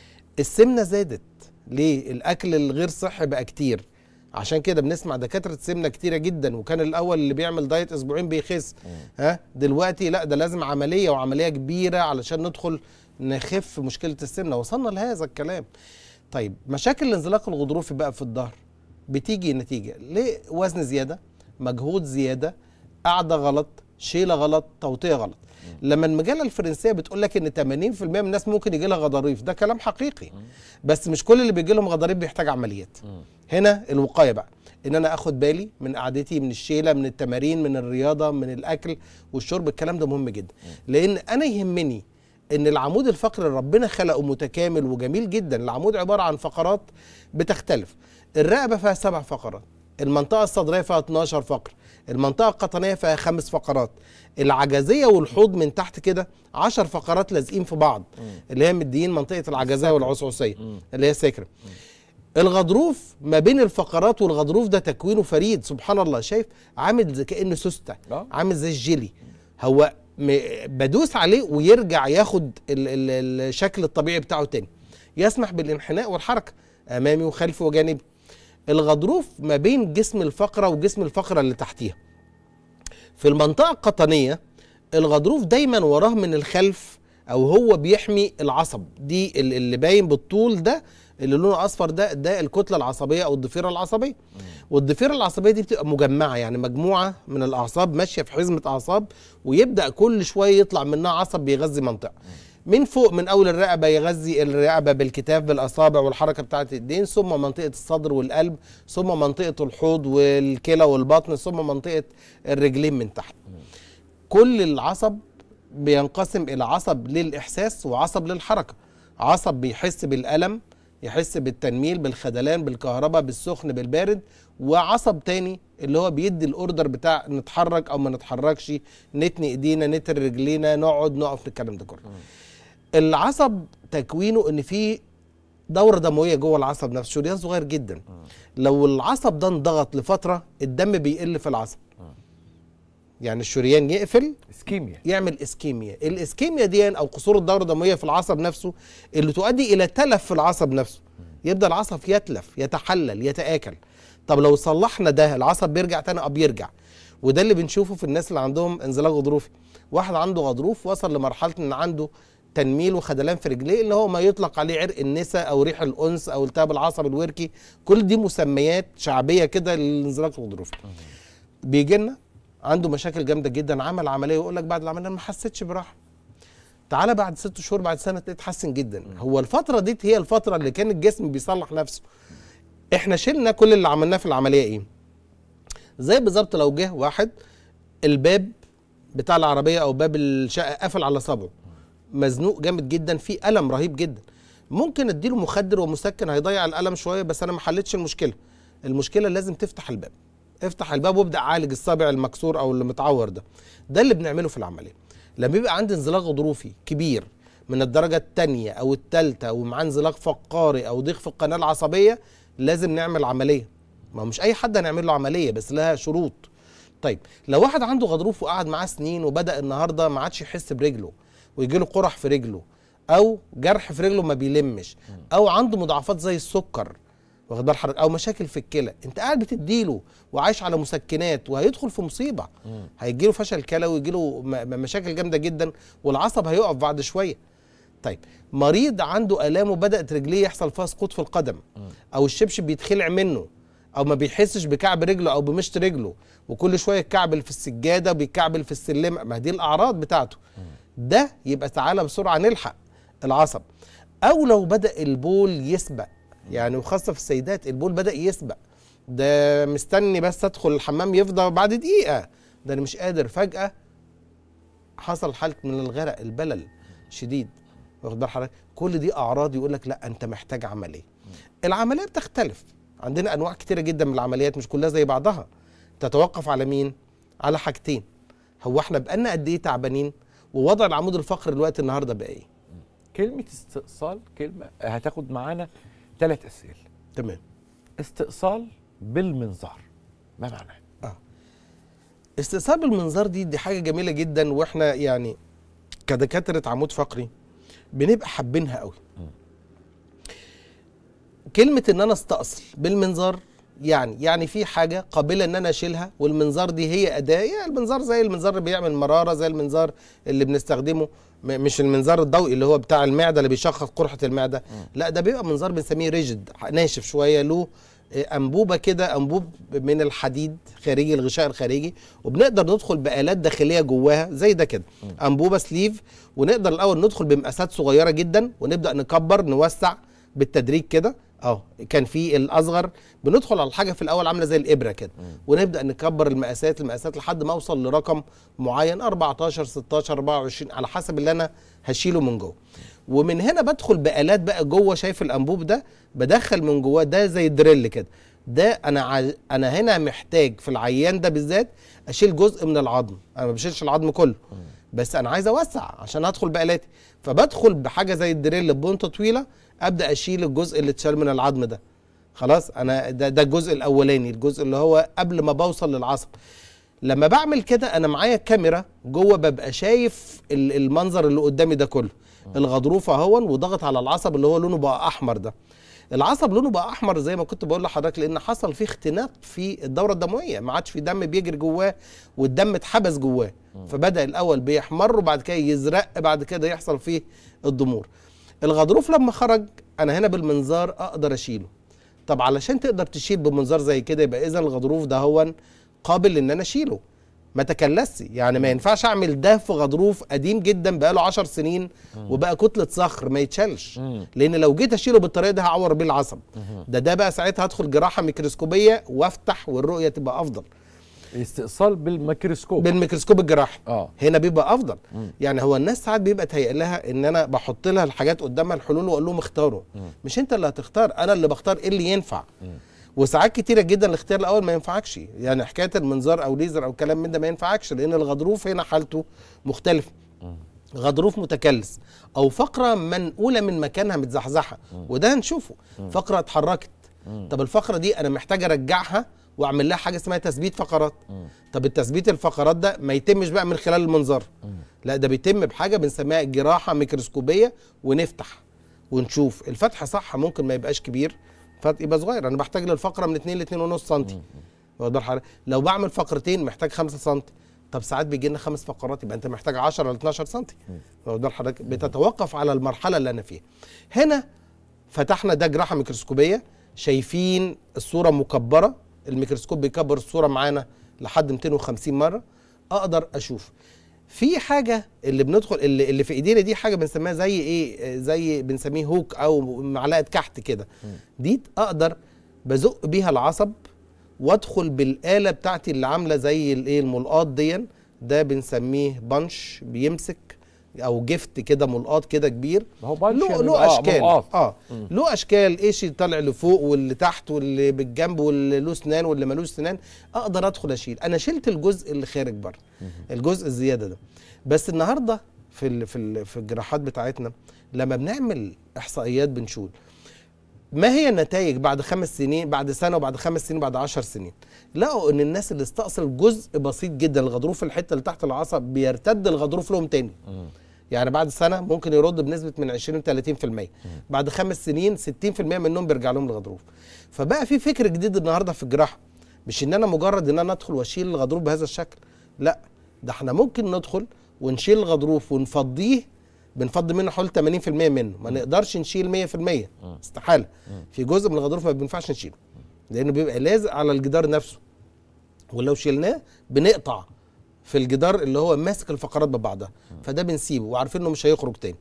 [SPEAKER 6] السمنه زادت ليه الاكل الغير صحي بقى كتير عشان كده بنسمع دكاتره سمنه كتيره جدا وكان الاول اللي بيعمل دايت اسبوعين بيخس ها دلوقتي لا ده لازم عمليه وعمليه كبيره علشان ندخل نخف مشكله السمنه وصلنا لهذا الكلام طيب مشاكل الانزلاق الغضروفي بقى في الظهر بتيجي نتيجه لوزن زياده مجهود زياده قعده غلط شيله غلط توطيه غلط لما المجله الفرنسيه بتقول لك ان 80% من الناس ممكن يجي لها غضاريف ده كلام حقيقي بس مش كل اللي بيجي لهم غضاريف بيحتاج عمليات هنا الوقايه بقى ان انا اخد بالي من قعدتي من الشيله من التمارين من الرياضه من الاكل والشرب الكلام ده مهم جدا لان انا يهمني ان العمود الفقري ربنا خلقه متكامل وجميل جدا العمود عباره عن فقرات بتختلف الرقبه فيها سبع فقرات المنطقه الصدريه فيها 12 فقر المنطقه القطنيه فيها خمس فقرات العجزيه والحوض من تحت كده 10 فقرات لازقين في بعض اللي هي مديين منطقه العجزيه والعصعصيه اللي هي سكر الغضروف ما بين الفقرات والغضروف ده تكوينه فريد سبحان الله شايف عامل زي كانه سوسته
[SPEAKER 2] آه.
[SPEAKER 6] عامل زي الجيلي هو م- بدوس عليه ويرجع ياخد ال- ال- الشكل الطبيعي بتاعه تاني يسمح بالانحناء والحركه امامي وخلفي وجانبي الغضروف ما بين جسم الفقره وجسم الفقره اللي تحتيها في المنطقه القطنيه الغضروف دايما وراه من الخلف او هو بيحمي العصب دي ال- اللي باين بالطول ده اللي لونه اصفر ده ده الكتله العصبيه او الضفيره العصبيه والضفيره العصبيه دي بتبقى مجمعه يعني مجموعه من الاعصاب ماشيه في حزمه اعصاب ويبدا كل شويه يطلع منها عصب بيغذي منطقه من فوق من اول الرقبه يغذي الرقبه بالكتاف بالاصابع والحركه بتاعه الدين ثم منطقه الصدر والقلب ثم منطقه الحوض والكلى والبطن ثم منطقه الرجلين من تحت كل العصب بينقسم الى عصب للاحساس وعصب للحركه عصب بيحس بالالم يحس بالتنميل بالخدلان بالكهرباء بالسخن بالبارد وعصب تاني اللي هو بيدي الاوردر بتاع نتحرك او ما نتحركش نتني ايدينا نتر رجلينا نقعد نقف الكلام ده كله العصب تكوينه ان في دوره دمويه جوه العصب نفسه شريان صغير جدا لو العصب ده انضغط لفتره الدم بيقل في العصب يعني الشريان يقفل
[SPEAKER 2] اسكيميا
[SPEAKER 6] يعمل اسكيميا الاسكيميا دي او قصور الدوره الدمويه في العصب نفسه اللي تؤدي الى تلف في العصب نفسه يبدا العصب يتلف يتحلل يتاكل طب لو صلحنا ده العصب بيرجع تاني اه بيرجع وده اللي بنشوفه في الناس اللي عندهم انزلاق غضروفي واحد عنده غضروف وصل لمرحله ان عنده تنميل وخدلان في رجليه اللي هو ما يطلق عليه عرق النسا او ريح الانس او التهاب العصب الوركي كل دي مسميات شعبيه كده للانزلاق الغضروفي بيجي لنا عنده مشاكل جامده جدا عمل عمليه ويقول لك بعد العمليه أنا ما حسيتش براحه تعالى بعد ست شهور بعد سنه تلاقيه اتحسن جدا هو الفتره دي هي الفتره اللي كان الجسم بيصلح نفسه احنا شلنا كل اللي عملناه في العمليه ايه زي بالظبط لو جه واحد الباب بتاع العربيه او باب الشقه قافل على صبعه مزنوق جامد جدا في الم رهيب جدا ممكن اديله مخدر ومسكن هيضيع الالم شويه بس انا ما حلتش المشكله المشكله لازم تفتح الباب افتح الباب وابدا عالج الصابع المكسور او اللي متعور ده ده اللي بنعمله في العمليه لما يبقى عندي انزلاق غضروفي كبير من الدرجه الثانيه او الثالثه ومعاه انزلاق فقاري او ضيق في القناه العصبيه لازم نعمل عمليه ما هو مش اي حد هنعمل له عمليه بس لها شروط طيب لو واحد عنده غضروف وقعد معاه سنين وبدا النهارده ما عادش يحس برجله ويجي له قرح في رجله او جرح في رجله ما بيلمش او عنده مضاعفات زي السكر واخد بال حضرتك او مشاكل في الكلى انت قاعد بتديله وعايش على مسكنات وهيدخل في مصيبه هيجي له فشل كلوي ويجي له مشاكل جامده جدا والعصب هيقف بعد شويه طيب مريض عنده الام وبدات رجليه يحصل فيها سقوط في القدم او الشبشب بيتخلع منه او ما بيحسش بكعب رجله او بمشط رجله وكل شويه يتكعبل في السجاده وبيتكعبل في السلمه ما دي الاعراض بتاعته ده يبقى تعالى بسرعه نلحق العصب او لو بدا البول يسبق يعني وخاصه في السيدات البول بدا يسبق ده مستني بس ادخل الحمام يفضى بعد دقيقه ده انا مش قادر فجاه حصل حاله من الغرق البلل شديد واخد بال حضرتك كل دي اعراض يقول لك لا انت محتاج عمليه العمليه بتختلف عندنا انواع كتيره جدا من العمليات مش كلها زي بعضها تتوقف على مين على حاجتين هو احنا بقالنا قد ايه تعبانين ووضع العمود الفقري دلوقتي النهارده بقى ايه
[SPEAKER 2] كلمه استئصال كلمه هتاخد معانا ثلاث اسئله
[SPEAKER 6] تمام
[SPEAKER 2] استئصال بالمنظار ما معناه
[SPEAKER 6] استئصال بالمنظار دي دي حاجه جميله جدا واحنا يعني كدكاتره عمود فقري بنبقى حابينها قوي كلمه ان انا استأصل بالمنظار يعني يعني في حاجه قابله ان انا اشيلها والمنظار دي هي اداه يعني المنظار زي المنظار اللي بيعمل مراره زي المنظار اللي بنستخدمه م- مش المنظار الضوئي اللي هو بتاع المعده اللي بيشخص قرحه المعده لا ده بيبقى منظار بنسميه ريجيد ناشف شويه له آه، انبوبه كده انبوب من الحديد خارجي الغشاء الخارجي وبنقدر ندخل بالات داخليه جواها زي ده كده انبوبه سليف ونقدر الاول ندخل بمقاسات صغيره جدا ونبدا نكبر نوسع بالتدريج كده اه كان في الاصغر بندخل على الحاجه في الاول عامله زي الابره كده ونبدا نكبر المقاسات المقاسات لحد ما اوصل لرقم معين 14 16 24 على حسب اللي انا هشيله من جوه ومن هنا بدخل بالات بقى جوه شايف الانبوب ده بدخل من جواه ده زي دريل كده ده انا ع... انا هنا محتاج في العيان ده بالذات اشيل جزء من العظم انا ما بشيلش العظم كله بس انا عايز اوسع عشان ادخل بالاتي فبدخل بحاجه زي الدريل ببونطه طويله ابدا اشيل الجزء اللي اتشال من العظم ده خلاص انا ده ده الجزء الاولاني الجزء اللي هو قبل ما بوصل للعصب لما بعمل كده انا معايا كاميرا جوه ببقى شايف ال- المنظر اللي قدامي ده كله الغضروف اهون وضغط على العصب اللي هو لونه بقى احمر ده العصب لونه بقى احمر زي ما كنت بقول لحضرتك لان حصل فيه اختناق في الدوره الدمويه ما عادش في دم بيجري جواه والدم اتحبس جواه فبدا الاول بيحمر وبعد كده يزرق بعد كده يحصل فيه الضمور الغضروف لما خرج انا هنا بالمنظار اقدر اشيله طب علشان تقدر تشيل بمنظار زي كده يبقى اذا الغضروف ده هو قابل ان انا اشيله ما تكلسش يعني ما ينفعش اعمل ده في غضروف قديم جدا بقاله 10 سنين وبقى كتله صخر ما يتشالش لان لو جيت اشيله بالطريقه دي هعور بيه العصب ده ده بقى ساعتها هدخل جراحه ميكروسكوبيه وافتح والرؤيه تبقى افضل
[SPEAKER 2] استئصال بالميكروسكوب
[SPEAKER 6] بالميكروسكوب الجراحي
[SPEAKER 2] اه
[SPEAKER 6] هنا بيبقى افضل يعني هو الناس ساعات بيبقى تهيأ لها ان انا بحط لها الحاجات قدامها الحلول واقول لهم اختاروا مش انت اللي هتختار انا اللي بختار ايه اللي ينفع وساعات كتيره جدا الاختيار الاول ما ينفعكش يعني حكايه المنظار او ليزر او كلام من ده ما ينفعكش لان الغضروف هنا حالته مختلفه غضروف متكلس او فقره منقوله من مكانها متزحزحه وده هنشوفه فقره اتحركت طب الفقره دي انا محتاج ارجعها واعمل لها حاجه اسمها تثبيت فقرات طب التثبيت الفقرات ده ما يتمش بقى من خلال المنظار لا ده بيتم بحاجه بنسميها جراحه ميكروسكوبيه ونفتح ونشوف الفتح صح ممكن ما يبقاش كبير فتح يبقى صغير انا بحتاج للفقره من 2 ل 2.5 سم واخد بال حضرتك؟ لو بعمل فقرتين محتاج 5 سم طب ساعات بيجي لنا خمس فقرات يبقى انت محتاج 10 ل 12 سم واخد بال حضرتك بتتوقف على المرحله اللي انا فيها هنا فتحنا ده جراحه ميكروسكوبيه شايفين الصوره مكبره الميكروسكوب بيكبر الصوره معانا لحد 250 مره اقدر اشوف في حاجه اللي بندخل اللي, اللي في ايدينا دي حاجه بنسميها زي ايه زي بنسميه هوك او معلقه كحت كده دي اقدر بزق بيها العصب وادخل بالاله بتاعتي اللي عامله زي الايه الملقاط دي ده بنسميه بنش بيمسك او جفت كده ملقاط كده كبير
[SPEAKER 2] ما هو بانش
[SPEAKER 6] له
[SPEAKER 2] يعني
[SPEAKER 6] له
[SPEAKER 2] آه،
[SPEAKER 6] اشكال
[SPEAKER 2] ملقاط.
[SPEAKER 6] اه له اشكال ايش طالع لفوق واللي تحت واللي بالجنب واللي له سنان واللي ملوش سنان اقدر ادخل اشيل انا شلت الجزء اللي خارج بره الجزء الزياده ده بس النهارده في ال في ال في الجراحات بتاعتنا لما بنعمل احصائيات بنشوف ما هي النتائج بعد خمس سنين بعد سنه وبعد خمس سنين بعد عشر سنين لقوا ان الناس اللي استأصل جزء بسيط جدا الغضروف الحته اللي تحت العصب بيرتد الغضروف لهم تاني يعني بعد سنه ممكن يرد بنسبه من 20 ل 30% بعد خمس سنين 60% منهم بيرجع لهم الغضروف فبقى في فكر جديد النهارده في الجراحه مش ان انا مجرد ان انا ادخل واشيل الغضروف بهذا الشكل لا ده احنا ممكن ندخل ونشيل الغضروف ونفضيه بنفضي منه حوالي 80% منه ما نقدرش نشيل 100% استحاله في جزء من الغضروف ما بينفعش نشيله لانه بيبقى لازق على الجدار نفسه ولو شلناه بنقطع في الجدار اللي هو ماسك الفقرات ببعضها فده بنسيبه وعارفين انه مش هيخرج تاني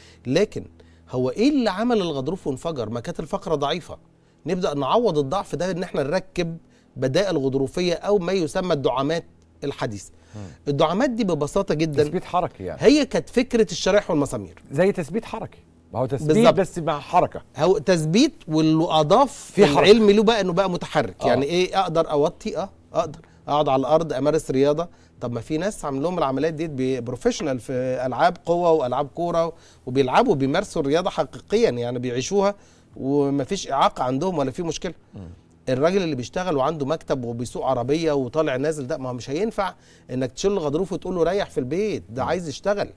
[SPEAKER 6] لكن هو ايه اللي عمل الغضروف وانفجر ما كانت الفقره ضعيفه نبدا نعوض الضعف ده ان احنا نركب بدائل غضروفيه او ما يسمى الدعامات الحديثه الدعامات دي ببساطه جدا
[SPEAKER 2] تثبيت حركي يعني
[SPEAKER 6] هي كانت فكره الشرايح والمسامير
[SPEAKER 2] زي تثبيت حركي ما هو تثبيت
[SPEAKER 6] بالظبط.
[SPEAKER 2] بس مع حركه
[SPEAKER 6] هو تثبيت واللي اضاف
[SPEAKER 2] في حركة.
[SPEAKER 6] العلم له بقى انه بقى متحرك
[SPEAKER 2] آه.
[SPEAKER 6] يعني ايه اقدر اوطي اه اقدر اقعد على الارض امارس رياضه طب ما في ناس عامل لهم العمليات دي بروفيشنال في العاب قوه والعاب كوره وبيلعبوا بيمارسوا الرياضه حقيقيا يعني بيعيشوها ومفيش اعاقه عندهم ولا في مشكله الراجل اللي بيشتغل وعنده مكتب وبيسوق عربيه وطالع نازل ده ما هو مش هينفع انك تشيل الغضروف وتقول له ريح في البيت ده عايز يشتغل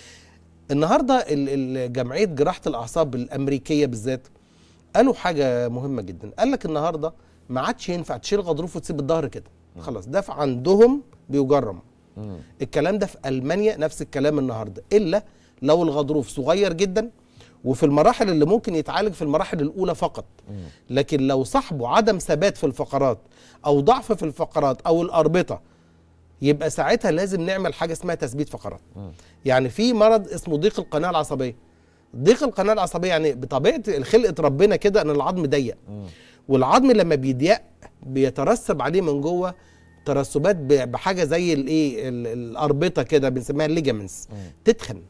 [SPEAKER 6] النهارده ال- ال- جمعيه جراحه الاعصاب الامريكيه بالذات قالوا حاجه مهمه جدا قال لك النهارده ما عادش ينفع تشيل غضروف وتسيب الظهر كده خلاص ده في عندهم بيجرم الكلام ده في المانيا نفس الكلام النهارده الا لو الغضروف صغير جدا وفي المراحل اللي ممكن يتعالج في المراحل الاولى فقط لكن لو صاحبه عدم ثبات في الفقرات او ضعف في الفقرات او الاربطه يبقى ساعتها لازم نعمل حاجه اسمها تثبيت فقرات يعني في مرض اسمه ضيق القناه العصبيه ضيق القناه العصبيه يعني بطبيعه خلقه ربنا كده ان العظم ضيق والعظم لما بيضيق بيترسب عليه من جوه ترسبات ب- بحاجه زي الايه ال- الاربطه كده بنسميها الليجامنتس تتخن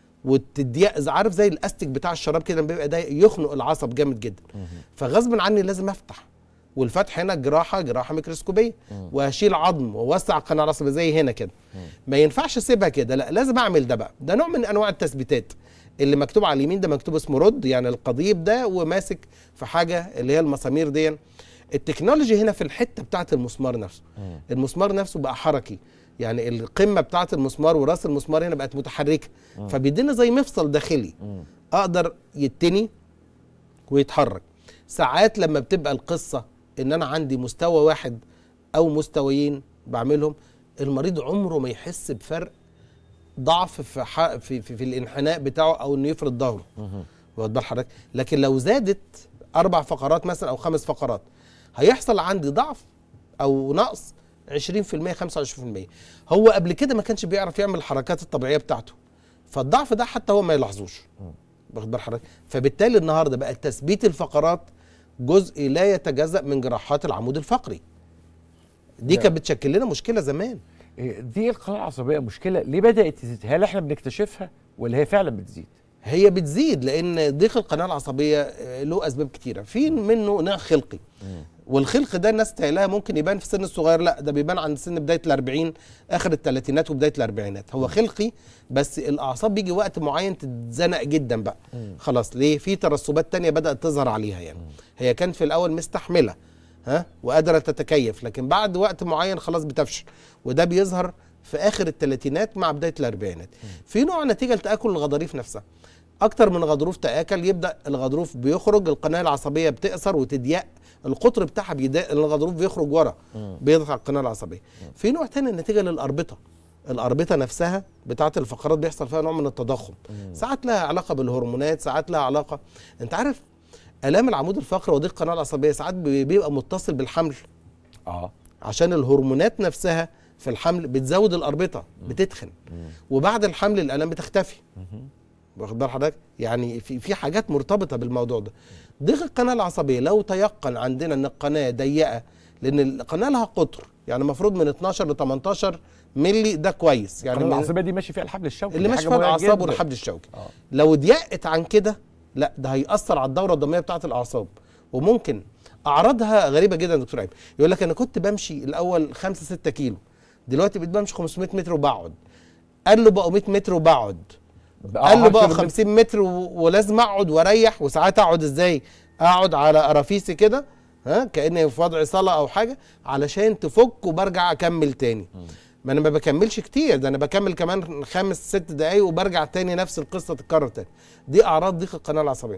[SPEAKER 6] وتضيق زي- عارف زي الاستيك بتاع الشراب كده لما بيبقى ضيق يخنق العصب جامد جدا فغصب عني لازم افتح والفتح هنا جراحه جراحه ميكروسكوبيه واشيل عظم واوسع القناه العصبيه زي هنا كده ما ينفعش اسيبها كده لا لازم اعمل ده بقى ده نوع من انواع التثبيتات اللي مكتوب على اليمين ده مكتوب اسمه رد يعني القضيب ده وماسك في حاجه اللي هي المسامير دي التكنولوجي هنا في الحته بتاعه المسمار نفسه المسمار نفسه بقى حركي يعني القمه بتاعه المسمار وراس المسمار هنا بقت متحركه فبيدينا زي مفصل داخلي اقدر يتني ويتحرك ساعات لما بتبقى القصه ان انا عندي مستوى واحد او مستويين بعملهم المريض عمره ما يحس بفرق ضعف في ح- في, في, في الانحناء بتاعه او انه يفرد ظهره واخد بال حضرتك لكن لو زادت اربع فقرات مثلا او خمس فقرات هيحصل عندي ضعف او نقص 20% 25% هو قبل كده ما كانش بيعرف يعمل الحركات الطبيعيه بتاعته فالضعف ده حتى هو ما يلاحظوش واخد بال حضرتك فبالتالي النهارده بقى تثبيت الفقرات جزء لا يتجزا من جراحات العمود الفقري دي
[SPEAKER 2] ده-
[SPEAKER 6] كانت بتشكل لنا مشكله زمان
[SPEAKER 2] إيه، دي القناه العصبيه مشكله ليه بدات تزيد هل احنا بنكتشفها ولا هي فعلا بتزيد
[SPEAKER 6] هي بتزيد لان ضيق القناه العصبيه آه، له اسباب كتيره في منه نوع خلقي والخلق ده الناس تقلها ممكن يبان في السن الصغير لا ده بيبان عند سن بدايه الأربعين اخر الثلاثينات وبدايه الاربعينات هو خلقي بس الاعصاب بيجي وقت معين تتزنق جدا بقى خلاص ليه في ترسبات تانية بدات تظهر عليها يعني هي كانت في الاول مستحمله ها وقادره تتكيف لكن بعد وقت معين خلاص بتفشل وده بيظهر في اخر الثلاثينات مع بدايه الاربعينات في نوع نتيجه لتاكل الغضاريف نفسها اكتر من غضروف تاكل يبدا الغضروف بيخرج القناه العصبيه بتقصر وتضيق القطر بتاعها بيضايق الغضروف بيخرج ورا بيضغط على القناه العصبيه في نوع تاني نتيجه للاربطه الاربطه نفسها بتاعه الفقرات بيحصل فيها نوع من التضخم ساعات لها علاقه بالهرمونات ساعات لها علاقه انت عارف الام العمود الفقري وضيق القناه العصبيه ساعات بي- بيبقى متصل بالحمل
[SPEAKER 2] اه
[SPEAKER 6] عشان الهرمونات نفسها في الحمل بتزود الاربطه بتتخن وبعد الحمل الالام بتختفي واخد بال حضرتك يعني في في حاجات مرتبطه بالموضوع ده ضيق القناه العصبيه لو تيقن عندنا ان القناه ضيقه لان القناه لها قطر يعني المفروض من 12 ل 18 ملي ده كويس يعني
[SPEAKER 2] القناه
[SPEAKER 6] من-
[SPEAKER 2] العصبيه دي ماشي فيها الحبل الشوكي
[SPEAKER 6] اللي
[SPEAKER 2] دي
[SPEAKER 6] ماشي
[SPEAKER 2] حاجة
[SPEAKER 6] فيها
[SPEAKER 2] مهمة
[SPEAKER 6] الاعصاب
[SPEAKER 2] جداً.
[SPEAKER 6] والحبل الشوكي
[SPEAKER 2] آه.
[SPEAKER 6] لو ضيقت عن كده لا ده هيأثر على الدوره الدمويه بتاعه الاعصاب وممكن اعراضها غريبه جدا يا دكتور ايمن يقول لك انا كنت بمشي الاول 5 6 كيلو دلوقتي بقيت بمشي 500 متر وبقعد قال له بقوا 100 متر وبقعد
[SPEAKER 2] بقى
[SPEAKER 6] قال له بقى
[SPEAKER 2] 10 متر.
[SPEAKER 6] 50 متر و- ولازم اقعد واريح وساعات اقعد ازاي اقعد على قرافيسي كده ها كاني في وضع صلاه او حاجه علشان تفك وبرجع اكمل تاني ما انا ما بكملش كتير ده انا بكمل كمان خمس ست دقايق وبرجع تاني نفس القصه تتكرر تاني دي اعراض ضيق القناه العصبيه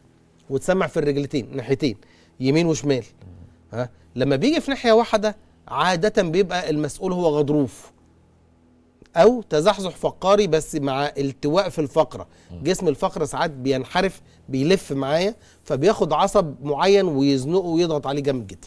[SPEAKER 6] وتسمع في الرجلتين ناحيتين يمين وشمال ها لما بيجي في ناحيه واحده عاده بيبقى المسؤول هو غضروف او تزحزح فقاري بس مع التواء في الفقره جسم الفقره ساعات بينحرف بيلف معايا فبياخد عصب معين ويزنقه ويضغط عليه جامد جدا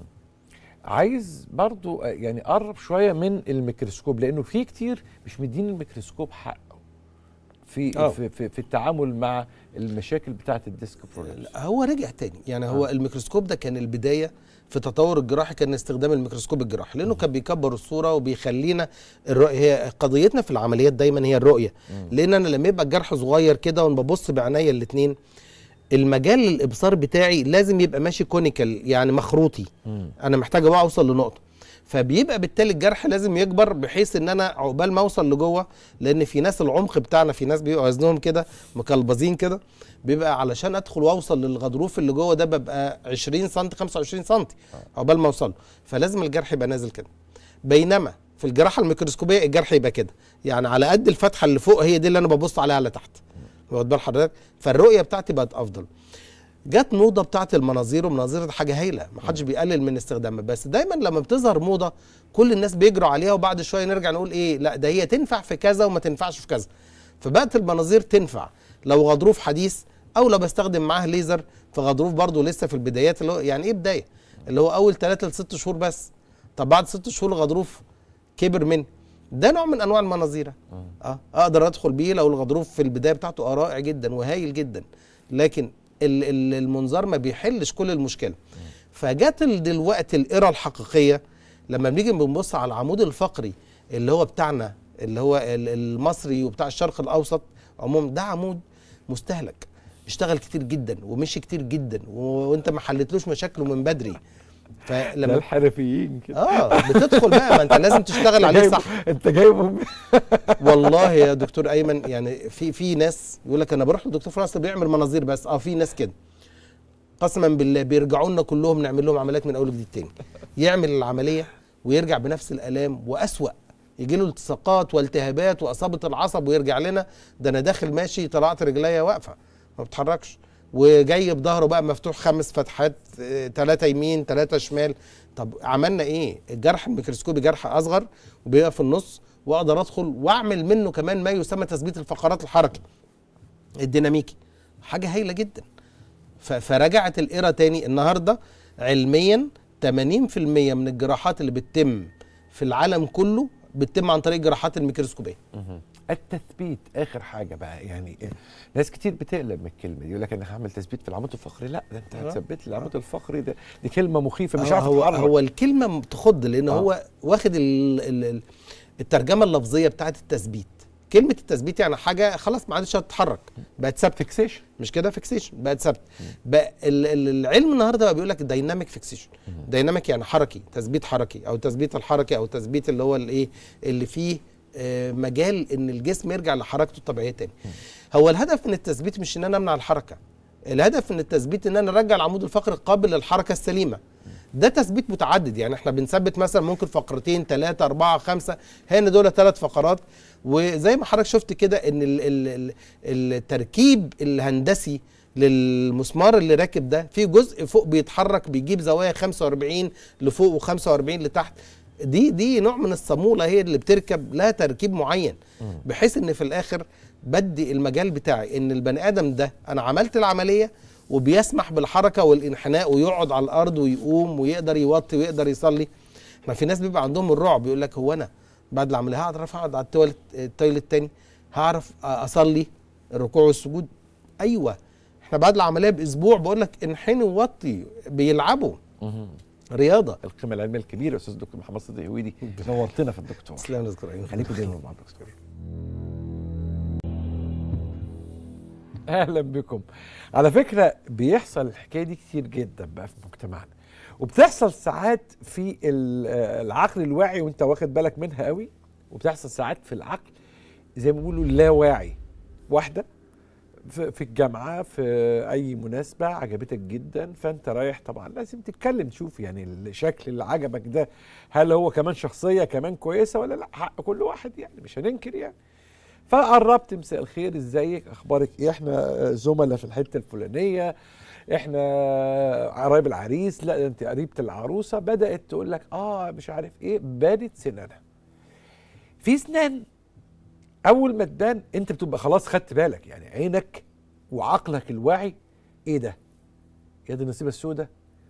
[SPEAKER 2] عايز برضو آه، يعني قرب شويه من الميكروسكوب لانه في كتير مش مدين الميكروسكوب حقه في
[SPEAKER 6] آه.
[SPEAKER 2] في, في في التعامل مع المشاكل بتاعه الديسك برولابس
[SPEAKER 6] هو رجع تاني يعني هو الميكروسكوب ده كان البدايه في تطور الجراحي كان استخدام الميكروسكوب الجراحي لانه كان بيكبر الصوره وبيخلينا الرؤية هي قضيتنا في العمليات دايما هي الرؤيه لان انا لما يبقى الجرح صغير كده وانا ببص بعينيا الاثنين المجال الابصار بتاعي لازم يبقى ماشي كونيكال يعني مخروطي انا محتاج بقى اوصل لنقطه فبيبقى بالتالي الجرح لازم يكبر بحيث ان انا عقبال ما اوصل لجوه لان في ناس العمق بتاعنا في ناس بيبقى وزنهم كده مكلبزين كده بيبقى علشان ادخل واوصل للغضروف اللي جوه ده ببقى 20 سم 25 سم عقبال ما اوصل فلازم الجرح يبقى نازل كده بينما في الجراحه الميكروسكوبيه الجرح يبقى كده يعني على قد الفتحه اللي فوق هي دي اللي انا ببص عليها على تحت واخد بال حضرتك فالرؤيه بتاعتي بقت افضل جت موضه بتاعت المناظير والمناظير دي حاجه هايله ما حدش بيقلل من استخدامها بس دايما لما بتظهر موضه كل الناس بيجروا عليها وبعد شويه نرجع نقول ايه لا ده هي تنفع في كذا وما تنفعش في كذا فبقت المناظير تنفع لو غضروف حديث او لو بستخدم معاه ليزر فغضروف برضو لسه في البدايات اللي هو يعني ايه بدايه اللي هو اول 3 ل 6 شهور بس طب بعد 6 شهور الغضروف كبر مني ده نوع من انواع المناظير اه اقدر ادخل بيه لو الغضروف في البدايه بتاعته اه رائع جدا وهايل جدا لكن ال- ال- المنظار ما بيحلش كل المشكله فجت ال- دلوقتي القرى الحقيقيه لما بنيجي بنبص على العمود الفقري اللي هو بتاعنا اللي هو ال- المصري وبتاع الشرق الاوسط عموما ده عمود مستهلك اشتغل كتير جدا ومشي كتير جدا و- وانت ما حلتلوش مشاكله من بدري
[SPEAKER 2] ده
[SPEAKER 6] فلما
[SPEAKER 2] الحرفيين كده
[SPEAKER 6] اه بتدخل بقى ما انت لازم تشتغل عليه
[SPEAKER 2] جايبه-
[SPEAKER 6] صح
[SPEAKER 2] انت جايبهم
[SPEAKER 6] والله يا دكتور ايمن يعني في في ناس يقول لك انا بروح للدكتور فلان أصل بيعمل مناظير بس اه في ناس كده قسما بالله بيرجعوا لنا كلهم نعمل لهم عمليات من اول وجديد تاني يعمل العمليه ويرجع بنفس الالام واسوا يجي له التصاقات والتهابات واصابه العصب ويرجع لنا ده انا داخل ماشي طلعت رجليا واقفه ما بتحركش وجاي بظهره بقى مفتوح خمس فتحات ثلاثة يمين ثلاثة شمال طب عملنا ايه الجرح الميكروسكوبي جرح اصغر وبيبقى في النص واقدر ادخل واعمل منه كمان ما يسمى تثبيت الفقرات الحركي الديناميكي حاجه هايله جدا ف- فرجعت الإيرا تاني النهارده علميا 80% من الجراحات اللي بتتم في العالم كله بتتم عن طريق الجراحات الميكروسكوبيه
[SPEAKER 2] التثبيت اخر حاجه بقى يعني إيه؟ ناس كتير بتقلق من الكلمه دي يقول لك انا هعمل تثبيت في العمود الفقري لا ده انت
[SPEAKER 6] آه.
[SPEAKER 2] هتثبت لي العمود الفقري ده دي كلمه مخيفه مش
[SPEAKER 6] هو-
[SPEAKER 2] عارف
[SPEAKER 6] هو
[SPEAKER 2] تتحرك.
[SPEAKER 6] هو الكلمه تخض لان
[SPEAKER 2] آه.
[SPEAKER 6] هو واخد ال ال ال الترجمه اللفظيه بتاعت التثبيت كلمه التثبيت يعني حاجه خلاص ما عادش هتتحرك بقت ثابته
[SPEAKER 2] فيكسيشن
[SPEAKER 6] مش كده فيكسيشن بقت ثابته بقى ال- ال- العلم النهارده بقى بيقول لك دايناميك فيكسيشن دايناميك يعني حركي تثبيت حركي او تثبيت الحركي او تثبيت اللي هو الايه اللي فيه آه، مجال ان الجسم يرجع لحركته الطبيعيه تاني هو الهدف من التثبيت مش ان انا امنع الحركه الهدف من التثبيت ان انا ارجع العمود الفقري قابل للحركه السليمه ده تثبيت متعدد يعني احنا بنثبت مثلا ممكن فقرتين ثلاثة أربعة خمسة هنا دول ثلاث فقرات وزي ما حضرتك شفت كده ان ال ال ال التركيب الهندسي للمسمار اللي راكب ده في جزء فوق بيتحرك بيجيب زوايا 45 لفوق و45 لتحت دي دي نوع من الصامولة هي اللي بتركب لها تركيب معين بحيث ان في الاخر بدي المجال بتاعي ان البني ادم ده انا عملت العمليه وبيسمح بالحركه والانحناء ويقعد على الارض ويقوم ويقدر يوطي ويقدر يصلي ما في ناس بيبقى عندهم الرعب يقول لك هو انا بعد العمليه هعرف اقعد على التواليت التويلت تاني هعرف اصلي الركوع والسجود ايوه احنا بعد العمليه باسبوع بقول لك انحني ووطي بيلعبوا رياضه
[SPEAKER 2] القيمه العلميه الكبيره استاذ دكتور محمد صديق هويدي نورتنا في الدكتور
[SPEAKER 6] تسلم يا دكتور أيمن.
[SPEAKER 2] خليكم دايما مع الدكتور اهلا بكم على فكره بيحصل الحكايه دي كتير جدا بقى في مجتمعنا وبتحصل ساعات في ال- آه، العقل الواعي وانت واخد بالك منها قوي وبتحصل ساعات في العقل زي ما بيقولوا اللاواعي واحده في في الجامعه في اي مناسبه عجبتك جدا فانت رايح طبعا لازم تتكلم تشوف يعني الشكل اللي عجبك ده هل هو كمان شخصيه كمان كويسه ولا لا حق كل واحد يعني مش هننكر يعني فقربت مساء الخير ازيك اخبارك ايه احنا زملاء في الحته الفلانيه احنا قرايب العريس لا ده انت قريبه العروسه بدات تقول لك اه مش عارف ايه بانت سنانها في سنان اول ما تبان انت بتبقى خلاص خدت بالك يعني عينك وعقلك الواعي ايه ده يا دي النصيبه السوداء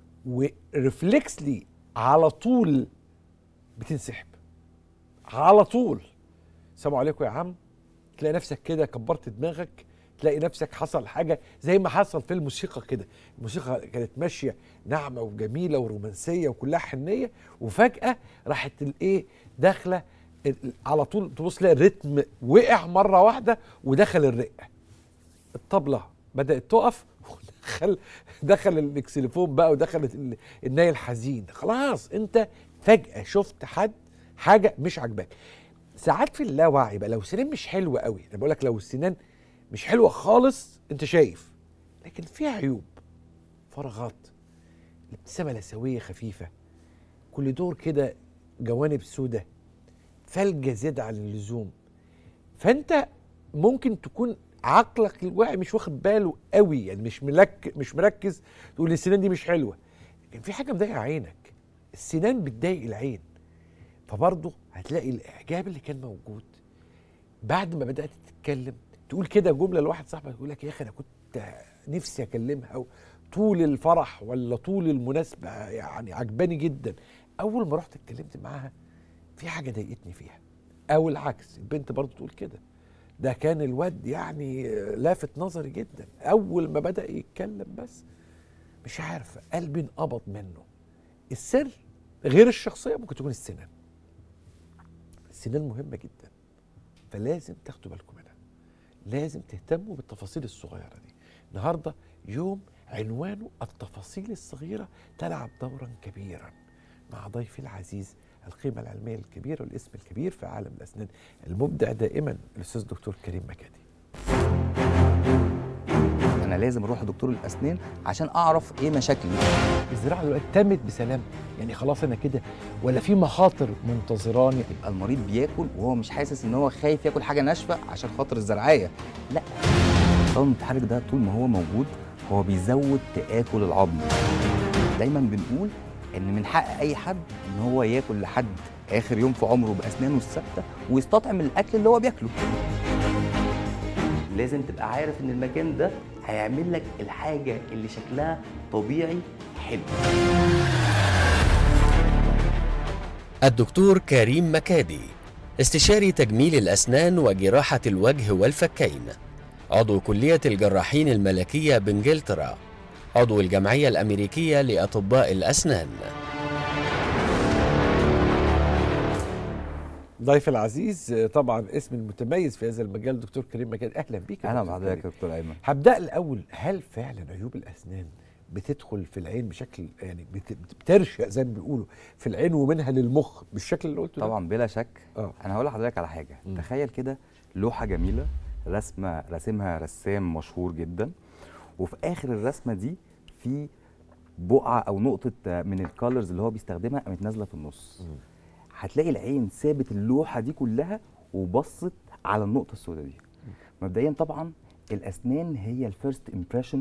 [SPEAKER 2] ورفلكسلي على طول بتنسحب على طول السلام عليكم يا عم تلاقي نفسك كده كبرت دماغك تلاقي نفسك حصل حاجه زي ما حصل في الموسيقى كده الموسيقى كانت ماشيه ناعمه وجميله ورومانسيه وكلها حنيه وفجاه راحت الايه داخله ال- على طول تبص تلاقي الريتم وقع مره واحده ودخل الرقه الطبله بدات تقف ودخل دخل الاكسليفون بقى ودخلت ال- الناي الحزين خلاص انت فجاه شفت حد حاجه مش عاجباك ساعات في اللاوعي بقى لو السنان مش حلوه قوي انا بقول لك لو السنان مش حلوه خالص انت شايف لكن فيها عيوب فراغات الابتسامه لثويه خفيفه كل دور كده جوانب سودة فلجة زيادة عن اللزوم فانت ممكن تكون عقلك الواعي مش واخد باله قوي يعني مش ملك مش مركز تقول السنان دي مش حلوه لكن في حاجه مضايقه عينك السنان بتضايق العين فبرضه هتلاقي الاعجاب اللي كان موجود بعد ما بدات تتكلم تقول كده جمله لواحد صاحبك يقول لك يا اخي انا كنت نفسي اكلمها او طول الفرح ولا طول المناسبه يعني عجباني جدا اول ما رحت اتكلمت معاها في حاجه ضايقتني فيها او العكس البنت برضه تقول كده ده كان الواد يعني لافت نظري جدا اول ما بدا يتكلم بس مش عارف قلبي انقبض منه السر غير الشخصيه ممكن تكون السنان السنان مهمه جدا فلازم تاخدوا بالكم منها لازم تهتموا بالتفاصيل الصغيره دي النهارده يوم عنوانه التفاصيل الصغيره تلعب دورا كبيرا مع ضيفي العزيز القيمه العلميه الكبيره والاسم الكبير في عالم الاسنان المبدع دائما الاستاذ دكتور كريم مكادي
[SPEAKER 3] انا لازم اروح لدكتور الاسنان عشان اعرف ايه مشاكلي
[SPEAKER 2] الزراعه دلوقتي تمت بسلام يعني خلاص انا كده ولا في مخاطر منتظراني
[SPEAKER 3] يبقى المريض بياكل وهو مش حاسس ان هو خايف ياكل حاجه ناشفه عشان خاطر الزرعيه لا الطاقم المتحرك ده طول ما هو موجود هو بيزود تآكل العظم دايما بنقول ان من حق اي حد ان هو ياكل لحد اخر يوم في عمره باسنانه الثابته ويستطعم الاكل اللي هو بياكله لازم تبقى عارف ان المكان ده هيعمل لك الحاجه اللي شكلها طبيعي حلو
[SPEAKER 1] الدكتور كريم مكادي استشاري تجميل الأسنان وجراحة الوجه والفكين عضو كلية الجراحين الملكية بإنجلترا عضو الجمعية الأمريكية لأطباء الأسنان
[SPEAKER 2] ضيف العزيز آه، طبعا اسم المتميز في هذا المجال دكتور كريم مكان اهلا بيك يا
[SPEAKER 3] اهلا
[SPEAKER 2] دكتور
[SPEAKER 3] بحضرتك
[SPEAKER 2] كريم.
[SPEAKER 3] يا دكتور ايمن
[SPEAKER 2] هبدا الاول هل فعلا عيوب الاسنان بتدخل في العين بشكل يعني بت- بترشق زي ما بيقولوا في العين ومنها للمخ بالشكل اللي قلته ده؟
[SPEAKER 3] طبعا بلا شك
[SPEAKER 2] اه
[SPEAKER 3] انا هقول لحضرتك على حاجه
[SPEAKER 2] مم.
[SPEAKER 3] تخيل كده لوحه جميله رسمه راسمها رسام مشهور جدا وفي اخر الرسمه دي في بقعه او نقطه آه، من الكالرز اللي هو بيستخدمها قامت نازله في النص
[SPEAKER 2] مم.
[SPEAKER 3] هتلاقي العين سابت اللوحه دي كلها وبصت على النقطه السوداء دي مبدئيا طبعا الاسنان هي الفيرست امبريشن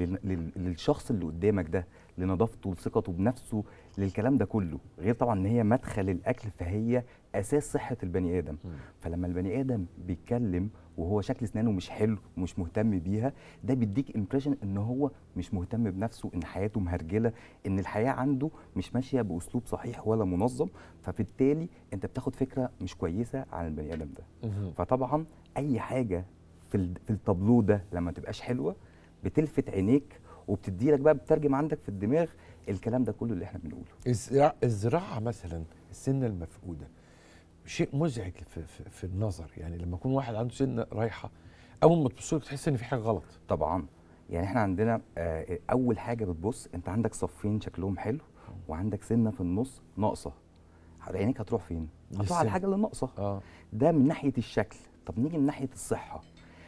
[SPEAKER 3] للشخص اللي قدامك ده لنظافته لثقته بنفسه للكلام ده كله غير طبعا ان هي مدخل الاكل فهي اساس صحه البني ادم
[SPEAKER 2] مم.
[SPEAKER 3] فلما البني ادم بيتكلم وهو شكل اسنانه مش حلو ومش مهتم بيها ده بيديك امبريشن ان هو مش مهتم بنفسه ان حياته مهرجله ان الحياه عنده مش ماشيه باسلوب صحيح ولا منظم فبالتالي انت بتاخد فكره مش كويسه عن البني ادم ده
[SPEAKER 2] مهم.
[SPEAKER 3] فطبعا اي حاجه في ال- في التابلو ده لما تبقاش حلوه بتلفت عينيك وبتدي لك بقى بترجم عندك في الدماغ الكلام ده كله اللي احنا بنقوله
[SPEAKER 2] الزراعة, الزراعة مثلا السنة المفقودة شيء مزعج في, في, في النظر يعني لما يكون واحد عنده سنة رايحة أول ما تبص له تحس إن في حاجة غلط
[SPEAKER 3] طبعا يعني احنا عندنا آه، اول حاجه بتبص انت عندك صفين شكلهم حلو وعندك سنه في النص ناقصه عينيك هتروح فين هتروح
[SPEAKER 2] للسن.
[SPEAKER 3] على الحاجه اللي ناقصه
[SPEAKER 2] اه
[SPEAKER 3] ده من ناحيه الشكل طب نيجي من ناحيه الصحه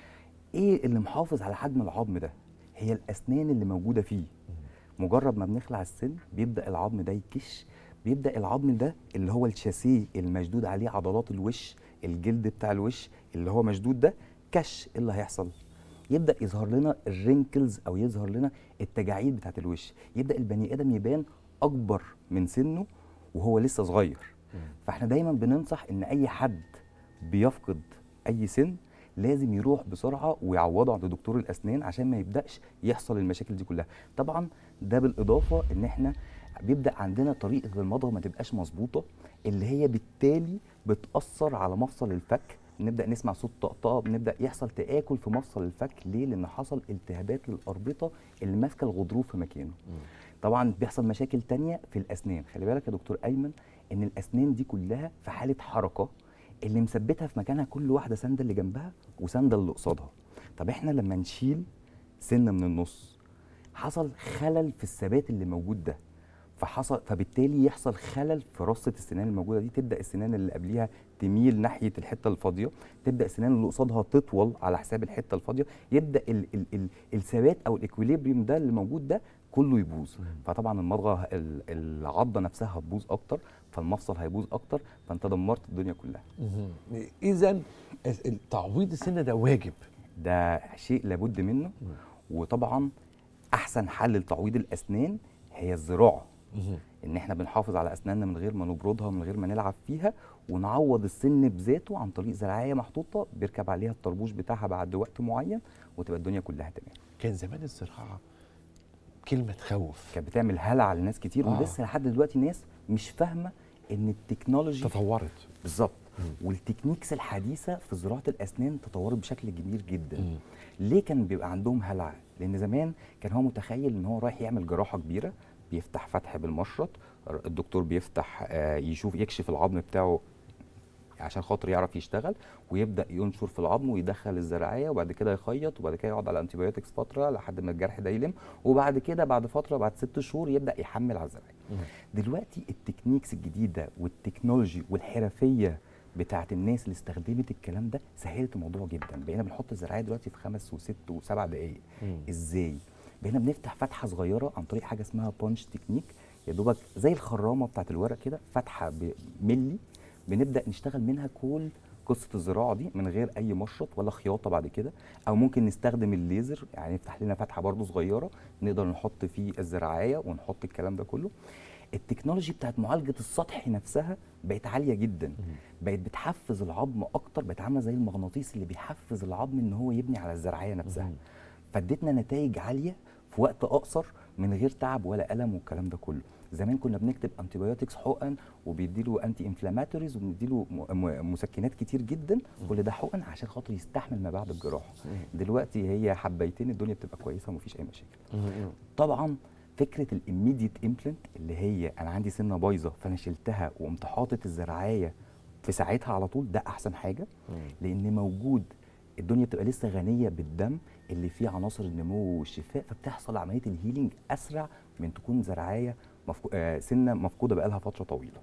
[SPEAKER 3] ايه اللي محافظ على حجم العظم ده هي الاسنان اللي موجوده فيه مجرد ما بنخلع السن بيبدا العظم ده يكش بيبدا العظم ده اللي هو الشاسيه المشدود عليه عضلات الوش الجلد بتاع الوش اللي هو مشدود ده كش ايه اللي هيحصل يبدا يظهر لنا الرينكلز او يظهر لنا التجاعيد بتاعت الوش يبدا البني ادم يبان اكبر من سنه وهو لسه صغير فاحنا دايما بننصح ان اي حد بيفقد اي سن لازم يروح بسرعه ويعوضه عند دكتور الاسنان عشان ما يبداش يحصل المشاكل دي كلها طبعا ده بالاضافه ان احنا بيبدا عندنا طريقه المضغ ما تبقاش مظبوطه اللي هي بالتالي بتاثر على مفصل الفك نبدا نسمع صوت طقطقه بنبدا يحصل تاكل في مفصل الفك ليه لان حصل التهابات للاربطه اللي ماسكه الغضروف في مكانه طبعا بيحصل مشاكل تانية في الاسنان خلي بالك يا دكتور ايمن ان الاسنان دي كلها في حاله حركه اللي مثبتها في مكانها كل واحده سنده اللي جنبها وسنده اللي قصادها طب احنا لما نشيل سنه من النص حصل خلل في الثبات اللي موجود ده فحصل فبالتالي يحصل خلل في رصه السنان الموجوده دي تبدا السنان اللي قبليها تميل ناحيه الحته الفاضيه تبدا السنان اللي قصادها تطول على حساب الحته الفاضيه يبدا ال ال ال الثبات او الاكويليبريم ده اللي موجود ده كله يبوظ فطبعا المضغه ال- العضه نفسها هتبوظ اكتر فالمفصل هيبوظ اكتر فانت دمرت الدنيا كلها
[SPEAKER 2] إذا تعويض السنة ده واجب
[SPEAKER 3] ده شيء لابد منه وطبعا احسن حل لتعويض الاسنان هي الزراعه ان احنا بنحافظ على اسناننا من غير ما نبردها من غير ما نلعب فيها ونعوض السن بذاته عن طريق زراعيه محطوطه بيركب عليها الطربوش بتاعها بعد وقت معين وتبقى الدنيا كلها تمام
[SPEAKER 2] كان زمان الزراعة كلمة تخوف
[SPEAKER 3] كانت بتعمل هلع لناس كتير
[SPEAKER 2] آه.
[SPEAKER 3] ولسه لحد دلوقتي ناس مش فاهمه ان التكنولوجي
[SPEAKER 2] تطورت
[SPEAKER 3] بالظبط والتكنيكس الحديثه في زراعه الاسنان تطورت بشكل كبير جدا
[SPEAKER 2] مم.
[SPEAKER 3] ليه كان بيبقى عندهم هلع لان زمان كان هو متخيل ان هو رايح يعمل جراحه كبيره بيفتح فتح بالمشرط الدكتور بيفتح آه، يشوف يكشف العظم بتاعه عشان خاطر يعرف يشتغل ويبدا ينشر في العظم ويدخل الزراعيه وبعد كده يخيط وبعد كده يقعد على انتيبيوتكس فتره لحد ما الجرح ده يلم وبعد كده بعد فتره بعد ست شهور يبدا يحمل على الزراعيه دلوقتي التكنيكس الجديده والتكنولوجي والحرفيه بتاعت الناس اللي استخدمت الكلام ده سهلت الموضوع جدا بقينا بنحط الزراعيه دلوقتي في خمس وست وسبع دقائق ازاي بقينا بنفتح فتحه صغيره عن طريق حاجه اسمها بانش تكنيك يا دوبك زي الخرامه بتاعت الورق كده فتحه بملي بنبدا نشتغل منها كل قصه الزراعه دي من غير اي مشرط ولا خياطه بعد كده او ممكن نستخدم الليزر يعني نفتح لنا فتحه برضو صغيره نقدر نحط فيه الزراعيه ونحط الكلام ده كله التكنولوجي بتاعت معالجه السطح نفسها بقت عاليه جدا بقت بتحفز العظم اكتر بقت عامله زي المغناطيس اللي بيحفز العظم ان هو يبني على الزراعيه نفسها فادتنا نتائج عاليه في وقت اقصر من غير تعب ولا الم والكلام ده كله زمان كنا بنكتب انتي بايوتكس حقن وبيديله انتي انفلاماتوريز وبنديله م- م- مسكنات كتير جدا كل ده حقن عشان خاطر يستحمل ما بعد الجراحه دلوقتي هي حبيتين الدنيا بتبقى كويسه ومفيش اي مشاكل طبعا فكره الاميديت امبلانت اللي هي انا عندي سنه بايظه فانا شلتها وقمت حاطط الزراعيه في ساعتها على طول ده احسن حاجه لان موجود الدنيا بتبقى لسه غنيه بالدم اللي فيه عناصر النمو والشفاء فبتحصل عمليه الهيلينج اسرع من تكون زراعيه مفكو... آه سنه مفقوده بقالها فتره طويله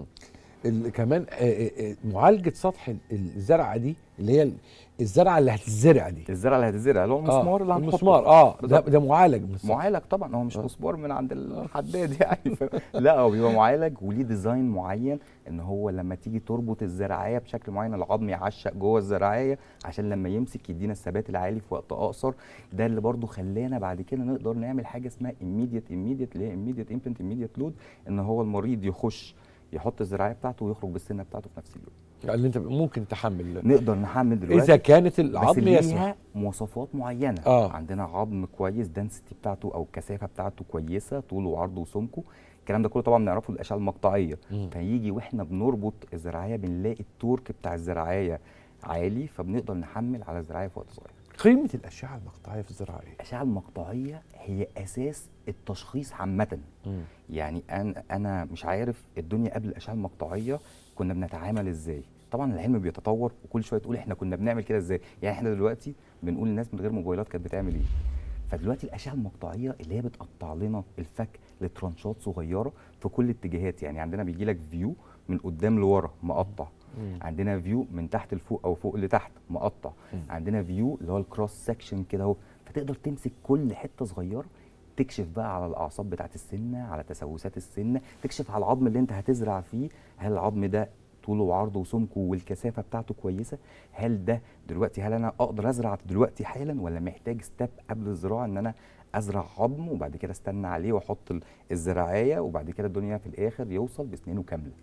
[SPEAKER 2] ال- كمان آه، آه، آه، معالجه سطح ال- الزرعه دي اللي هي ال- الزرعه اللي هتتزرع دي
[SPEAKER 3] الزرع اللي هتزرع اللي هو المسمار اللي هنحطه
[SPEAKER 2] المسمار اه ده,
[SPEAKER 3] بالظبط.
[SPEAKER 2] ده معالج من السطح.
[SPEAKER 3] معالج طبعا هو مش مسمار من عند الحداد يعني ف... لا هو بيبقى معالج وليه ديزاين معين ان هو لما تيجي تربط الزراعيه بشكل معين العظم يعشق جوه الزراعيه عشان لما يمسك يدينا الثبات العالي في وقت اقصر ده اللي برضو خلانا بعد كده نقدر نعمل حاجه اسمها immediate immediate اللي هي immediate implant immediate load ان هو المريض يخش يحط الزراعيه بتاعته ويخرج بالسنه بتاعته في نفس اليوم
[SPEAKER 2] اللي انت ممكن تحمل
[SPEAKER 3] نقدر نحمل دلوقتي
[SPEAKER 2] اذا كانت
[SPEAKER 3] بس
[SPEAKER 2] العظم
[SPEAKER 3] ليها
[SPEAKER 2] يسمح
[SPEAKER 3] مواصفات معينه
[SPEAKER 2] آه.
[SPEAKER 3] عندنا عظم كويس دنسيتي بتاعته او الكثافه بتاعته كويسه طوله وعرضه وسمكه الكلام ده كله طبعا بنعرفه من الاشعه المقطعيه
[SPEAKER 2] مم.
[SPEAKER 3] فيجي واحنا بنربط الزراعيه بنلاقي التورك بتاع الزراعيه عالي فبنقدر نحمل على الزراعيه في وقت صغير
[SPEAKER 2] قيمه الاشعه المقطعيه في الزراعه ايه؟
[SPEAKER 3] الاشعه المقطعيه هي اساس التشخيص عامه يعني انا انا مش عارف الدنيا قبل الاشعه المقطعيه كنا بنتعامل ازاي طبعا العلم بيتطور وكل شويه تقول احنا كنا بنعمل كده ازاي يعني احنا دلوقتي بنقول للناس من غير موبايلات كانت بتعمل ايه فدلوقتي الاشعه المقطعيه اللي هي بتقطع لنا الفك لترانشات صغيره في كل الاتجاهات يعني عندنا بيجي لك فيو من قدام لورا مقطع عندنا فيو من تحت لفوق او فوق لتحت مقطع عندنا فيو اللي هو الكروس سكشن كده اهو فتقدر تمسك كل حته صغيره تكشف بقى على الاعصاب بتاعت السنه على تسوسات السنه تكشف على العظم اللي انت هتزرع فيه هل العظم ده طوله وعرضه وسمكه والكثافه بتاعته كويسه هل ده دلوقتي هل انا اقدر ازرع دلوقتي حالا ولا محتاج ستيب قبل الزراعه ان انا ازرع عظم وبعد كده استنى عليه واحط ال- الزراعيه وبعد كده الدنيا في الاخر يوصل بسنينه كامله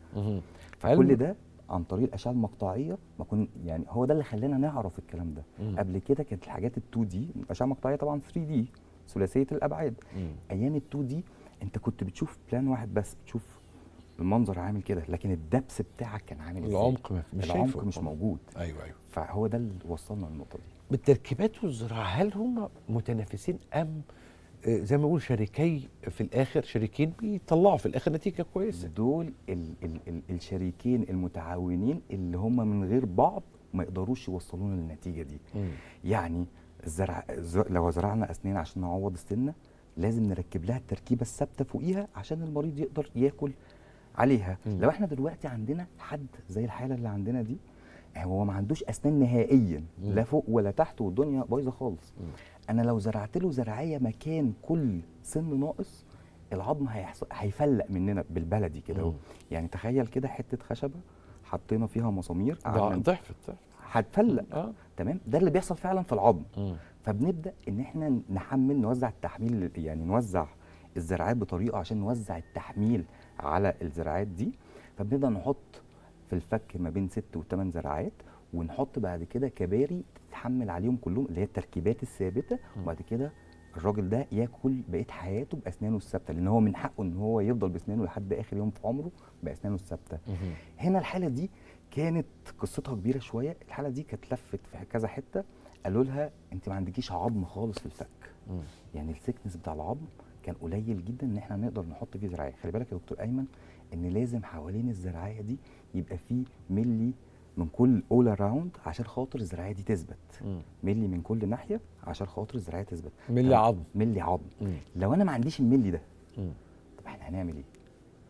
[SPEAKER 3] فكل ده عن طريق الاشعه المقطعيه ما كن يعني هو ده اللي خلانا نعرف الكلام ده قبل كده كانت الحاجات ال 2 دي الاشعه المقطعيه طبعا 3 دي ثلاثيه الابعاد ايام ال 2 دي انت كنت بتشوف بلان واحد بس بتشوف المنظر عامل كده لكن الدبس بتاعك كان عامل ازاي
[SPEAKER 2] العمق ما- مش
[SPEAKER 3] العمق
[SPEAKER 2] شايفه.
[SPEAKER 3] مش موجود
[SPEAKER 2] ايوه ايوه
[SPEAKER 3] فهو ده اللي وصلنا للنقطه دي
[SPEAKER 2] بالتركيبات والزراعه هل هم متنافسين ام آه، زي ما بقول شريكي في الاخر شريكين بيطلعوا في الاخر نتيجه كويسه
[SPEAKER 3] دول ال ال ال الشريكين المتعاونين اللي هم من غير بعض ما يقدروش يوصلونا للنتيجه دي يعني الزرع ز- لو زرعنا اسنان عشان نعوض السنه لازم نركب لها التركيبه الثابته فوقيها عشان المريض يقدر ياكل عليها
[SPEAKER 2] مم.
[SPEAKER 3] لو احنا دلوقتي عندنا حد زي الحاله اللي عندنا دي هو ما عندوش اسنان نهائيا
[SPEAKER 2] مم.
[SPEAKER 3] لا فوق ولا تحت والدنيا بايظه خالص
[SPEAKER 2] مم.
[SPEAKER 3] انا لو زرعت له زراعيه مكان كل سن ناقص العظم هيحصل هيفلق مننا بالبلدي كده اهو
[SPEAKER 2] مم.
[SPEAKER 3] يعني تخيل كده حته خشبه حطينا فيها مسامير
[SPEAKER 2] ده
[SPEAKER 3] قعدنا
[SPEAKER 2] ضعف الضعف
[SPEAKER 3] هتفلق
[SPEAKER 2] اه
[SPEAKER 3] تمام ده اللي بيحصل فعلا في العظم
[SPEAKER 2] مم.
[SPEAKER 3] فبنبدا ان احنا نحمل نوزع التحميل يعني نوزع الزراعات بطريقه عشان نوزع التحميل على الزراعات دي فبنبدا نحط في الفك ما بين ست وثمان زراعات ونحط بعد كده كباري تتحمل عليهم كلهم اللي هي التركيبات الثابته وبعد كده الراجل ده ياكل بقيه حياته باسنانه الثابته لان هو من حقه ان هو يفضل باسنانه لحد اخر يوم في عمره باسنانه الثابته هنا الحاله دي كانت قصتها كبيره شويه الحاله دي كانت لفت في كذا حته قالوا لها انت ما عندكيش عظم خالص في الفك
[SPEAKER 2] مم.
[SPEAKER 3] يعني السكنس بتاع العظم كان قليل جدا ان احنا نقدر نحط فيه زراعيه خلي بالك يا دكتور ايمن ان لازم حوالين الزراعيه دي يبقى فيه ملي من كل اول اراوند عشان خاطر الزراعيه دي تثبت
[SPEAKER 2] مم.
[SPEAKER 3] ملي من كل ناحيه عشان خاطر الزراعيه تثبت
[SPEAKER 2] ملي
[SPEAKER 3] طب
[SPEAKER 2] عظم
[SPEAKER 3] ملي عظم
[SPEAKER 2] مم.
[SPEAKER 3] لو انا ما عنديش الملي ده
[SPEAKER 2] مم.
[SPEAKER 3] طب احنا هنعمل ايه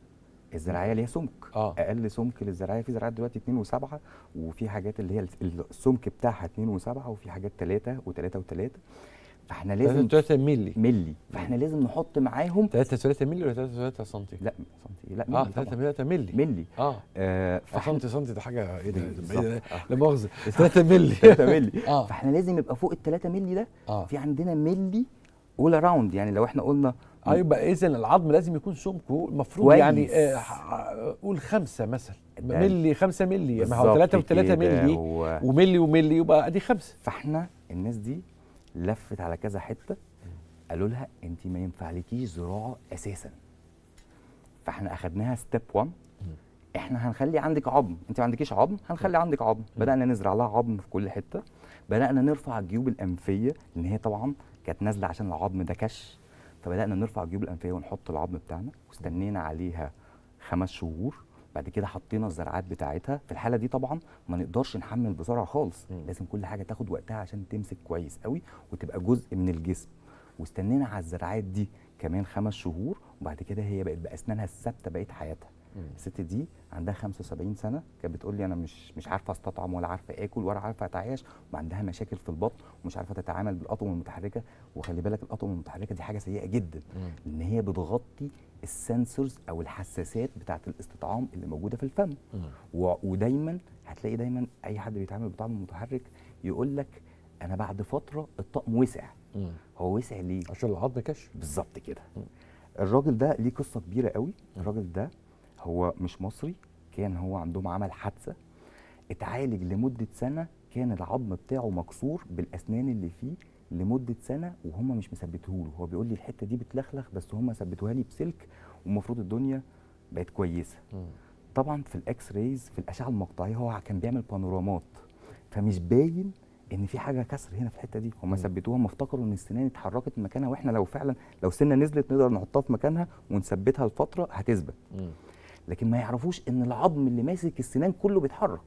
[SPEAKER 3] الزراعيه ليها سمك
[SPEAKER 2] اه
[SPEAKER 3] اقل سمك للزراعيه في زراعات دلوقتي 2 و7 وفي حاجات اللي هي السمك بتاعها 2 و7 وفي حاجات 3 و3 و3 فاحنا لازم
[SPEAKER 2] 3 مللي
[SPEAKER 3] ملي فاحنا لازم نحط معاهم
[SPEAKER 2] 3 3 مللي ولا 3 3 سم
[SPEAKER 3] لا سنتي لا
[SPEAKER 2] اه
[SPEAKER 3] ملي
[SPEAKER 2] 3
[SPEAKER 3] طبعا
[SPEAKER 2] 3 مللي
[SPEAKER 3] ملي
[SPEAKER 2] اه
[SPEAKER 3] آه فاحنا
[SPEAKER 2] سنتي سنتي ده حاجه ايه ده
[SPEAKER 3] بالظبط.
[SPEAKER 2] ده-
[SPEAKER 3] آه.
[SPEAKER 2] لا مؤاخذه 3 مللي
[SPEAKER 3] 3 ملي
[SPEAKER 2] اه
[SPEAKER 3] فاحنا لازم يبقى فوق ال 3 ملي ده
[SPEAKER 2] اه
[SPEAKER 3] في عندنا ملي اول اراوند يعني لو احنا قلنا
[SPEAKER 2] اه يبقى اذا العظم لازم يكون سمكه المفروض
[SPEAKER 3] كويس.
[SPEAKER 2] يعني آه ح- قول خمسة مثلا
[SPEAKER 3] ده-
[SPEAKER 2] ملي خمسة ملي ما هو
[SPEAKER 3] بالظبط
[SPEAKER 2] 3 و3
[SPEAKER 3] كده،
[SPEAKER 2] ملي
[SPEAKER 3] و...
[SPEAKER 2] وملي وملي يبقى ادي خمسة
[SPEAKER 3] فاحنا الناس دي لفت على كذا حته قالوا لها انت ما ينفعلكيش زراعه اساسا فاحنا اخدناها ستيب 1 احنا هنخلي عندك عظم انت ما عندكيش عظم هنخلي عندك عظم بدانا نزرع لها عظم في كل حته بدانا نرفع الجيوب الانفيه لان هي طبعا كانت نازله عشان العظم ده كش فبدانا نرفع الجيوب الانفيه ونحط العظم بتاعنا واستنينا عليها خمس شهور بعد كده حطينا الزرعات بتاعتها في الحاله دي طبعا ما نقدرش نحمل بسرعه خالص
[SPEAKER 2] مم.
[SPEAKER 3] لازم كل حاجه تاخد وقتها عشان تمسك كويس قوي وتبقى جزء من الجسم واستنينا على الزرعات دي كمان خمس شهور وبعد كده هي بقت باسنانها الثابته بقيه حياتها الست دي عندها 75 سنه كانت بتقول لي انا مش مش عارفه استطعم ولا عارفه اكل ولا عارفه اتعايش وعندها مشاكل في البطن ومش عارفه تتعامل بالاطقم المتحركه وخلي بالك الاطقم المتحركه دي حاجه سيئه جدا لان هي بتغطي السنسورز او الحساسات بتاعه الاستطعام اللي موجوده في الفم و- ودايما هتلاقي دايما اي حد بيتعامل بطعم متحرك يقول لك انا بعد فتره الطقم وسع هو وسع ليه
[SPEAKER 2] عشان العظم كشف
[SPEAKER 3] بالظبط كده الراجل ده ليه قصه كبيره قوي الراجل ده هو مش مصري كان هو عندهم عمل حادثه اتعالج لمده سنه كان العظم بتاعه مكسور بالاسنان اللي فيه لمده سنه وهم مش مثبتهوله هو بيقول لي الحته دي بتلخلخ بس هم ثبتوها لي بسلك والمفروض الدنيا بقت كويسه طبعا في الاكس رايز في الاشعه المقطعيه هو كان بيعمل بانورامات فمش باين ان في حاجه كسر هنا في الحته دي هم ثبتوها هم افتكروا ان السنان اتحركت من مكانها واحنا لو فعلا لو سنه نزلت نقدر نحطها في مكانها ونثبتها لفتره هتثبت لكن ما يعرفوش ان العظم اللي ماسك السنان كله بيتحرك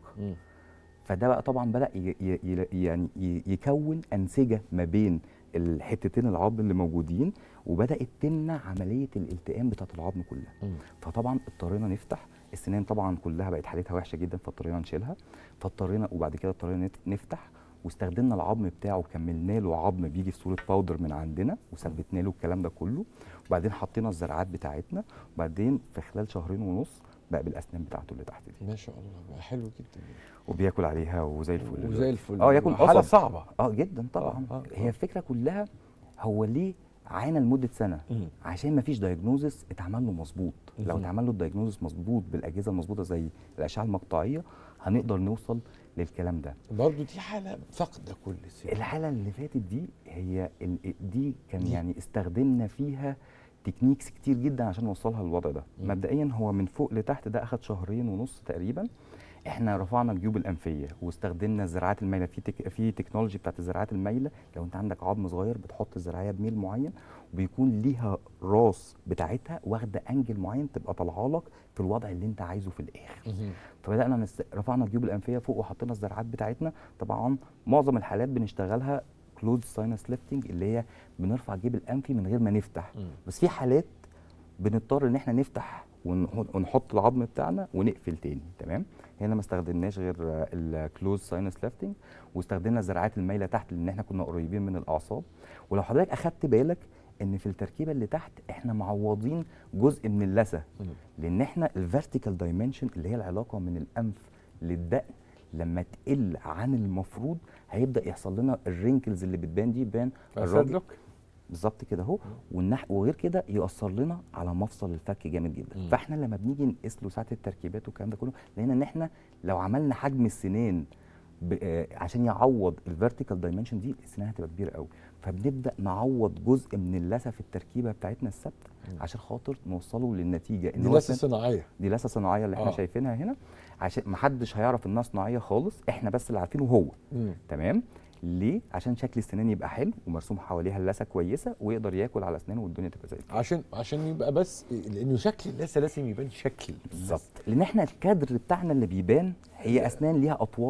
[SPEAKER 3] فده بقى طبعا بدا ي ي ي يعني ي يكون انسجه ما بين الحتتين العظم اللي موجودين وبدات تمنع عمليه الالتئام بتاعه العظم كلها فطبعا اضطرينا نفتح السنان طبعا كلها بقت حالتها وحشه جدا فاضطرينا نشيلها فاضطرينا وبعد كده اضطرينا نت- نفتح واستخدمنا العظم بتاعه وكملنا له عظم بيجي في صوره باودر من عندنا وثبتنا له الكلام ده كله وبعدين حطينا الزرعات بتاعتنا وبعدين في خلال شهرين ونص بقى بالاسنان بتاعته اللي تحت دي
[SPEAKER 2] ما شاء الله بقى حلو جدا
[SPEAKER 3] وبياكل عليها وزي الفل
[SPEAKER 2] وزي
[SPEAKER 3] دلوقتي.
[SPEAKER 2] الفل
[SPEAKER 3] اه ياكل
[SPEAKER 2] حاله
[SPEAKER 3] قصب
[SPEAKER 2] صعبه
[SPEAKER 3] اه جدا طبعا
[SPEAKER 2] آه، آه،
[SPEAKER 3] هي الفكره كلها هو ليه عانى لمده سنه
[SPEAKER 2] مم.
[SPEAKER 3] عشان ما فيش دايجنوزس اتعمل له مظبوط لو
[SPEAKER 2] مهم.
[SPEAKER 3] اتعمل له الدايجنوزس مظبوط بالاجهزه المظبوطه زي الاشعه المقطعيه هنقدر نوصل للكلام ده
[SPEAKER 2] برضه دي حاله فاقده كل سنه
[SPEAKER 3] الحاله اللي فاتت دي هي ال- دي كان
[SPEAKER 2] دي.
[SPEAKER 3] يعني استخدمنا فيها تكنيكس كتير جدا عشان نوصلها للوضع ده
[SPEAKER 2] مم.
[SPEAKER 3] مبدئيا هو من فوق لتحت ده اخد شهرين ونص تقريبا احنا رفعنا الجيوب الانفيه واستخدمنا الزراعات المايله في تك... في تكنولوجي بتاعت الزراعات المايله لو انت عندك عظم صغير بتحط الزراعيه بميل معين وبيكون ليها راس بتاعتها واخده انجل معين تبقى طالعه لك في الوضع اللي انت عايزه في الاخر فبدانا نست... رفعنا الجيوب الانفيه فوق وحطينا الزراعات بتاعتنا طبعا معظم الحالات بنشتغلها كلوز ساينس ليفتنج اللي هي بنرفع الجيب الانفي من غير ما نفتح
[SPEAKER 2] مم.
[SPEAKER 3] بس في حالات بنضطر ان احنا نفتح ونح- ونحط العظم بتاعنا ونقفل تاني تمام هنا ما استخدمناش غير الكلوز ساينس ليفتنج واستخدمنا الزراعات المايله تحت لان احنا كنا قريبين من الاعصاب ولو حضرتك اخدت بالك ان في التركيبه اللي تحت احنا معوضين جزء من اللثه
[SPEAKER 2] مم.
[SPEAKER 3] لان احنا الفيرتيكال دايمنشن اللي هي العلاقه من الانف للدقن لما تقل عن المفروض هيبدا يحصل لنا الرينكلز اللي بتبان دي بان الراجل
[SPEAKER 2] لوك
[SPEAKER 3] بالظبط كده اهو والنح وغير كده يأثر لنا على مفصل الفك جامد جدا
[SPEAKER 2] مم.
[SPEAKER 3] فاحنا لما بنيجي نقيس له ساعه التركيبات والكلام ده كله لقينا ان احنا لو عملنا حجم السنان ب- آه، عشان يعوض الفيرتيكال دايمنشن دي السنان هتبقى كبيره قوي فبنبدا نعوض جزء من اللثه في التركيبه بتاعتنا الثابته
[SPEAKER 2] مم.
[SPEAKER 3] عشان خاطر نوصله للنتيجه
[SPEAKER 2] دي
[SPEAKER 3] هو
[SPEAKER 2] لسه
[SPEAKER 3] السن-
[SPEAKER 2] صناعيه
[SPEAKER 3] دي لثه صناعيه اللي احنا
[SPEAKER 2] آه.
[SPEAKER 3] شايفينها هنا عشان محدش هيعرف انها صناعيه خالص احنا بس اللي عارفينه هو
[SPEAKER 2] مم.
[SPEAKER 3] تمام ليه عشان شكل السنان يبقى حلو ومرسوم حواليها اللثه كويسه ويقدر ياكل على اسنانه والدنيا تبقى زي الفل
[SPEAKER 2] عشان عشان يبقى بس لانه شكل الناس لازم يبان شكل
[SPEAKER 3] بالظبط لان احنا الكادر بتاعنا اللي بيبان هي اسنان ليها اطوال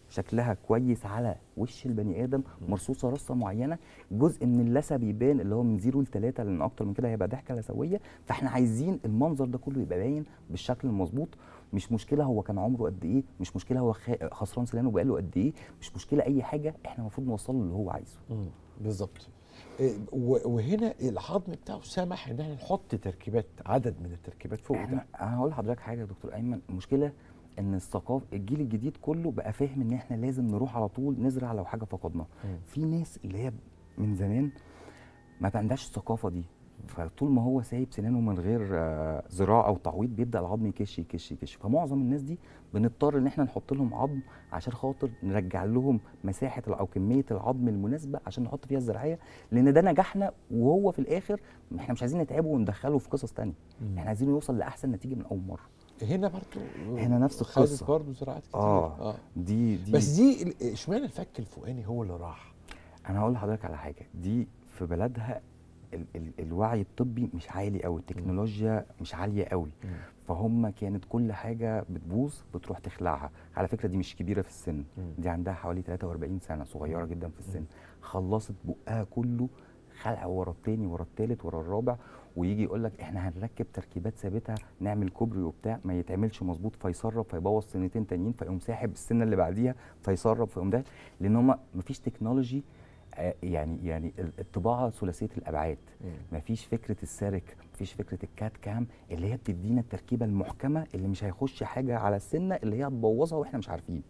[SPEAKER 3] شكلها كويس على وش البني ادم مرصوصه رصه معينه جزء من اللثه بيبان اللي هو من 0 ل 3 لان اكتر من كده هيبقى ضحكه لثويه فاحنا عايزين المنظر ده كله يبقى باين بالشكل المظبوط مش مشكله هو كان عمره قد ايه مش مشكله هو خ- خسران سنانه بقاله قد ايه مش مشكله اي حاجه احنا المفروض نوصل له اللي هو عايزه
[SPEAKER 2] بالظبط إيه، و- وهنا العظم بتاعه سمح ان احنا نحط تركيبات عدد من التركيبات فوق
[SPEAKER 3] احنا
[SPEAKER 2] ده
[SPEAKER 3] انا هقول لحضرتك حاجه يا دكتور ايمن المشكله ان الثقافه الجيل الجديد كله بقى فاهم ان احنا لازم نروح على طول نزرع لو حاجه فقدناها
[SPEAKER 2] مم.
[SPEAKER 3] في ناس اللي هي من زمان ما عندهاش الثقافه دي فطول ما هو سايب سنانه من غير آه، زراعه او تعويض بيبدا العظم يكش يكش يكش فمعظم الناس دي بنضطر ان احنا نحط لهم عظم عشان خاطر نرجع لهم مساحه او كميه العظم المناسبه عشان نحط فيها الزراعيه لان ده نجاحنا وهو في الاخر احنا مش عايزين نتعبه وندخله في قصص تانية احنا عايزين يوصل لاحسن نتيجه من اول مره
[SPEAKER 2] هنا برضو
[SPEAKER 3] هنا نفس
[SPEAKER 2] خدت
[SPEAKER 3] القصة.
[SPEAKER 2] برضو زراعات كتير
[SPEAKER 3] اه دي دي
[SPEAKER 2] بس دي ال- اشمعنى الفك الفوقاني هو اللي راح
[SPEAKER 3] انا هقول لحضرتك على حاجه دي في بلدها ال ال الوعي الطبي مش عالي قوي التكنولوجيا مش عاليه قوي
[SPEAKER 2] مم.
[SPEAKER 3] فهم كانت كل حاجه بتبوظ بتروح تخلعها على فكره دي مش كبيره في السن
[SPEAKER 2] مم.
[SPEAKER 3] دي عندها حوالي 43 سنه صغيره جدا في السن خلصت بقها كله خلع ورا التاني ورا التالت ورا الرابع ويجي يقول لك احنا هنركب تركيبات ثابته نعمل كوبري وبتاع ما يتعملش مظبوط فيسرب فيبوظ سنتين تانيين فيقوم ساحب السنه اللي بعديها فيسرب فيقوم ده لان هم مفيش تكنولوجي آه، يعني يعني ال- الطباعه ثلاثيه الابعاد مفيش فكره السارك مفيش فكره الكات كام اللي هي بتدينا التركيبه المحكمه اللي مش هيخش حاجه على السنه اللي هي هتبوظها واحنا مش عارفين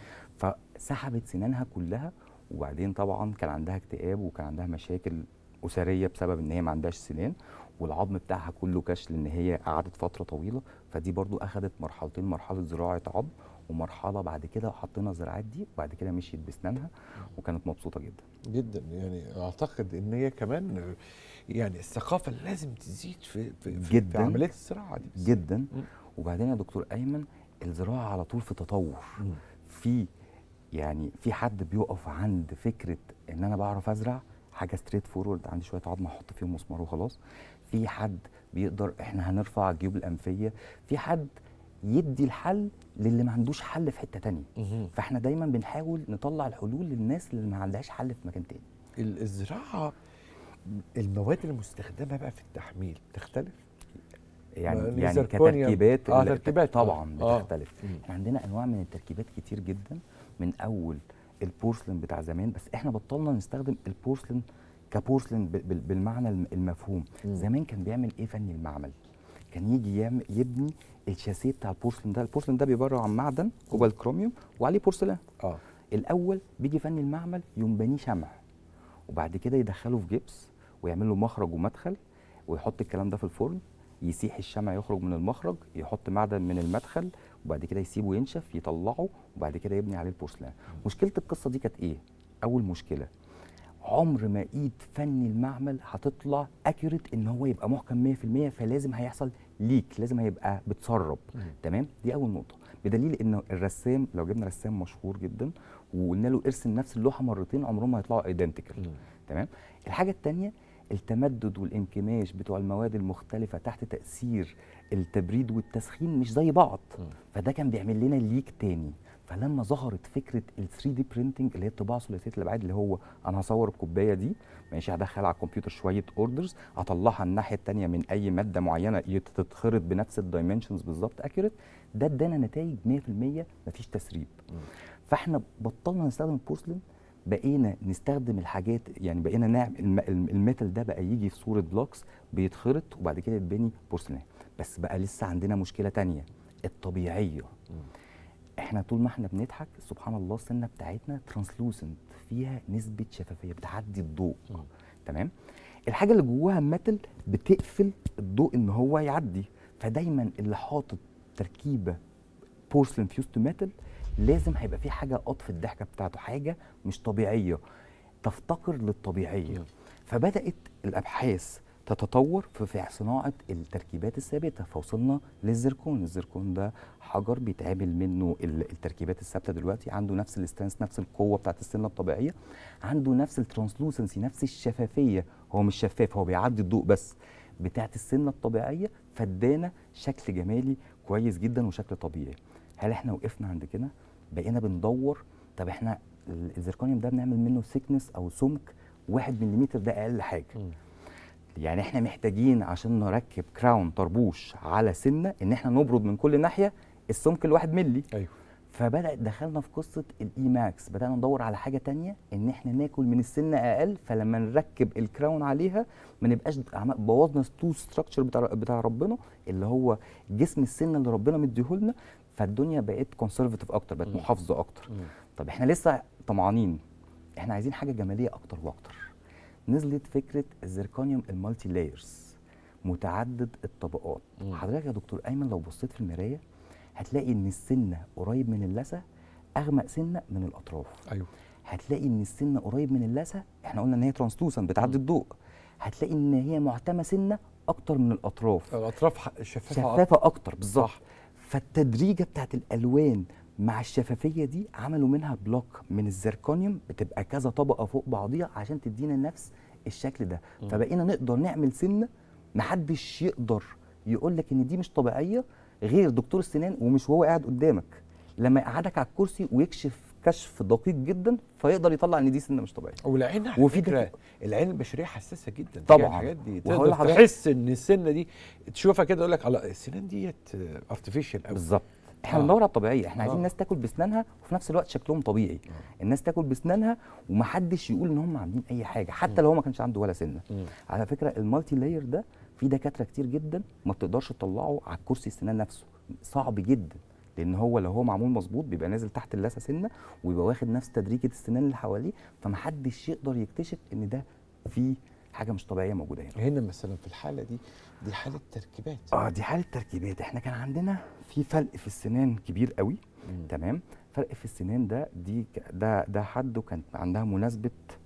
[SPEAKER 3] فسحبت سنانها كلها وبعدين طبعا كان عندها اكتئاب وكان عندها مشاكل اسريه بسبب ان هي ما عندهاش سنان والعظم بتاعها كله كش لان هي قعدت فتره طويله فدي برضو اخذت مرحلتين مرحله زراعه عظم ومرحله بعد كده حطينا الزراعات دي وبعد كده مشيت باسنانها وكانت مبسوطه جدا
[SPEAKER 2] جدا يعني اعتقد ان هي كمان يعني الثقافه لازم تزيد في في, في, في
[SPEAKER 3] جداً.
[SPEAKER 2] عمليه الزراعه دي بالذات.
[SPEAKER 3] جدا
[SPEAKER 2] مم.
[SPEAKER 3] وبعدين يا دكتور ايمن الزراعه على طول في تطور
[SPEAKER 2] مم.
[SPEAKER 3] في يعني في حد بيقف عند فكره ان انا بعرف ازرع حاجه ستريت فورورد عندي شويه عظم احط فيهم مسمار وخلاص في حد بيقدر احنا هنرفع الجيوب الانفيه في حد يدي الحل للي ما عندوش حل في حته تانية
[SPEAKER 2] مهم.
[SPEAKER 3] فاحنا دايما بنحاول نطلع الحلول للناس اللي ما عندهاش حل في مكان تاني
[SPEAKER 2] ال- الزراعه المواد المستخدمه بقى في التحميل تختلف
[SPEAKER 3] يعني
[SPEAKER 2] يعني
[SPEAKER 3] يعني
[SPEAKER 2] زركونيوم.
[SPEAKER 3] كتركيبات
[SPEAKER 2] آه،
[SPEAKER 3] ال-
[SPEAKER 2] تركيبات
[SPEAKER 3] طبعا
[SPEAKER 2] آه.
[SPEAKER 3] بتختلف
[SPEAKER 2] مم.
[SPEAKER 3] احنا عندنا انواع من التركيبات كتير جدا من اول البورسلين بتاع زمان بس احنا بطلنا نستخدم البورسلين كبورسلين ب- بال- بالمعنى الم- المفهوم
[SPEAKER 2] مم.
[SPEAKER 3] زمان كان بيعمل ايه فني المعمل كان يجي يعمل يبني الشاسيه بتاع البورسلين ده البورسلين ده بيبرع عن معدن كوبالت كروميوم وعليه بورسلين
[SPEAKER 2] اه
[SPEAKER 3] الاول بيجي فني المعمل يقوم بنيه شمع وبعد كده يدخله في جبس ويعمل له مخرج ومدخل ويحط الكلام ده في الفرن يسيح الشمع يخرج من المخرج يحط معدن من المدخل وبعد كده يسيبه ينشف يطلعه وبعد كده يبني عليه البورسلان مشكله القصه دي كانت ايه اول مشكله عمر ما ايد فني المعمل هتطلع اكيوريت ان هو يبقى محكم 100% فلازم هيحصل ليك لازم هيبقى بتسرب تمام دي اول نقطه بدليل ان الرسام لو جبنا رسام مشهور جدا وقلنا له ارسم نفس اللوحه مرتين عمرهم ما هيطلعوا ايدنتيكال تمام الحاجه الثانيه التمدد والانكماش بتوع المواد المختلفه تحت تاثير التبريد والتسخين مش زي بعض فده كان بيعمل لنا ليك تاني فلما ظهرت فكره ال 3 دي برينتنج اللي هي الطباعه ثلاثيه الابعاد اللي هو انا هصور الكوبايه دي ماشي هدخل على الكمبيوتر شويه اوردرز اطلعها الناحيه الثانيه من اي ماده معينه يت- تتخرط بنفس الدايمنشنز بالظبط اكيوريت ده ادانا نتائج 100% مفيش تسريب فاحنا بطلنا نستخدم البورسلين بقينا نستخدم الحاجات يعني بقينا نعمل الم- الم- الميتال ده بقى يجي في صوره بلوكس بيتخرط وبعد كده يتبني بورسلين بس بقى لسه عندنا مشكله تانية الطبيعيه احنا طول ما احنا بنضحك سبحان الله السنه بتاعتنا ترانسلوسنت فيها نسبه شفافيه بتعدي الضوء تمام الحاجه اللي جواها ميتال بتقفل الضوء ان هو يعدي فدايما اللي حاطط تركيبه بورسلين فيوز تو ميتال لازم هيبقى في حاجه قط في الضحكه بتاعته حاجه مش طبيعيه تفتقر للطبيعيه فبدات الابحاث تتطور في في صناعه التركيبات الثابته فوصلنا للزركون الزركون ده حجر بيتعمل منه ال- التركيبات الثابته دلوقتي عنده نفس الستانس نفس القوه بتاعت السنه الطبيعيه عنده نفس الترانسلوسنسي نفس الشفافيه هو مش شفاف هو بيعدي الضوء بس بتاعت السنه الطبيعيه فادانا شكل جمالي كويس جدا وشكل طبيعي هل احنا وقفنا عند كده بقينا بندور طب احنا ال- الزركونيوم ده بنعمل منه سيكنس او سمك واحد ملم ده اقل حاجه
[SPEAKER 2] مم.
[SPEAKER 3] يعني احنا محتاجين عشان نركب كراون طربوش على سنه ان احنا نبرد من كل ناحيه السمك الواحد ملي
[SPEAKER 2] ايوه
[SPEAKER 3] فبدات دخلنا في قصه الاي ماكس بدانا ندور على حاجه تانية ان احنا ناكل من السنه اقل فلما نركب الكراون عليها ما نبقاش عم- بوظنا تو ستراكشر بتاع بتاع ربنا اللي هو جسم السنه اللي ربنا مديهولنا فالدنيا بقت كونسرفتيف اكتر بقت
[SPEAKER 2] مم.
[SPEAKER 3] محافظه اكتر
[SPEAKER 2] مم.
[SPEAKER 3] طب احنا لسه طمعانين احنا عايزين حاجه جماليه اكتر واكتر نزلت فكره الزركونيوم المالتي لايرز متعدد الطبقات
[SPEAKER 2] مم.
[SPEAKER 3] حضرتك يا دكتور ايمن لو بصيت في المرايه هتلاقي ان السنه قريب من اللثه اغمق سنه من الاطراف
[SPEAKER 2] ايوه
[SPEAKER 3] هتلاقي ان السنه قريب من اللثه احنا قلنا ان هي ترانسلوسن بتعدي الضوء هتلاقي ان هي معتمه سنه اكتر من الاطراف
[SPEAKER 2] الاطراف ح- شفافه
[SPEAKER 3] شفافه اكتر بالظبط فالتدريجه بتاعت الالوان مع الشفافيه دي عملوا منها بلوك من الزركونيوم بتبقى كذا طبقه فوق بعضيها عشان تدينا نفس الشكل ده
[SPEAKER 2] مم.
[SPEAKER 3] فبقينا نقدر نعمل سنه محدش يقدر يقول لك ان دي مش طبيعيه غير دكتور السنان ومش وهو قاعد قدامك لما يقعدك على الكرسي ويكشف كشف دقيق جدا فيقدر يطلع ان دي سنه مش طبيعيه
[SPEAKER 2] والعين على
[SPEAKER 3] وفي
[SPEAKER 2] فكره
[SPEAKER 3] دك-
[SPEAKER 2] العين البشريه حساسه جدا
[SPEAKER 3] طبعاً.
[SPEAKER 2] تجاه الحاجات دي
[SPEAKER 3] وهقول
[SPEAKER 2] تقدر
[SPEAKER 3] لحضرتك-
[SPEAKER 2] تحس ان السنه دي تشوفها كده يقول لك على السنان ديت ارتفيشال قوي
[SPEAKER 3] بالظبط احنا
[SPEAKER 2] آه.
[SPEAKER 3] بندور على الطبيعيه احنا عايزين
[SPEAKER 2] آه.
[SPEAKER 3] الناس تاكل باسنانها وفي نفس الوقت شكلهم طبيعي الناس تاكل باسنانها ومحدش يقول ان هم عاملين اي حاجه حتى لو هو ما كانش عنده ولا سنه
[SPEAKER 2] مم.
[SPEAKER 3] على فكره المالتي لاير ده في دكاتره كتير جدا ما بتقدرش تطلعه على الكرسي السنان نفسه صعب جدا لان هو لو هو معمول مظبوط بيبقى نازل تحت اللثه سنه ويبقى واخد نفس تدريجه السنان اللي حواليه فمحدش يقدر يكتشف ان ده في حاجه مش طبيعيه موجوده هنا
[SPEAKER 2] هنا مثلا في الحاله دي دي حاله تركيبات
[SPEAKER 3] اه دي حاله تركيبات احنا كان عندنا في فرق في السنان كبير قوي
[SPEAKER 2] مم.
[SPEAKER 3] تمام فرق في السنان ده دي ك- ده ده حد وكانت عندها مناسبه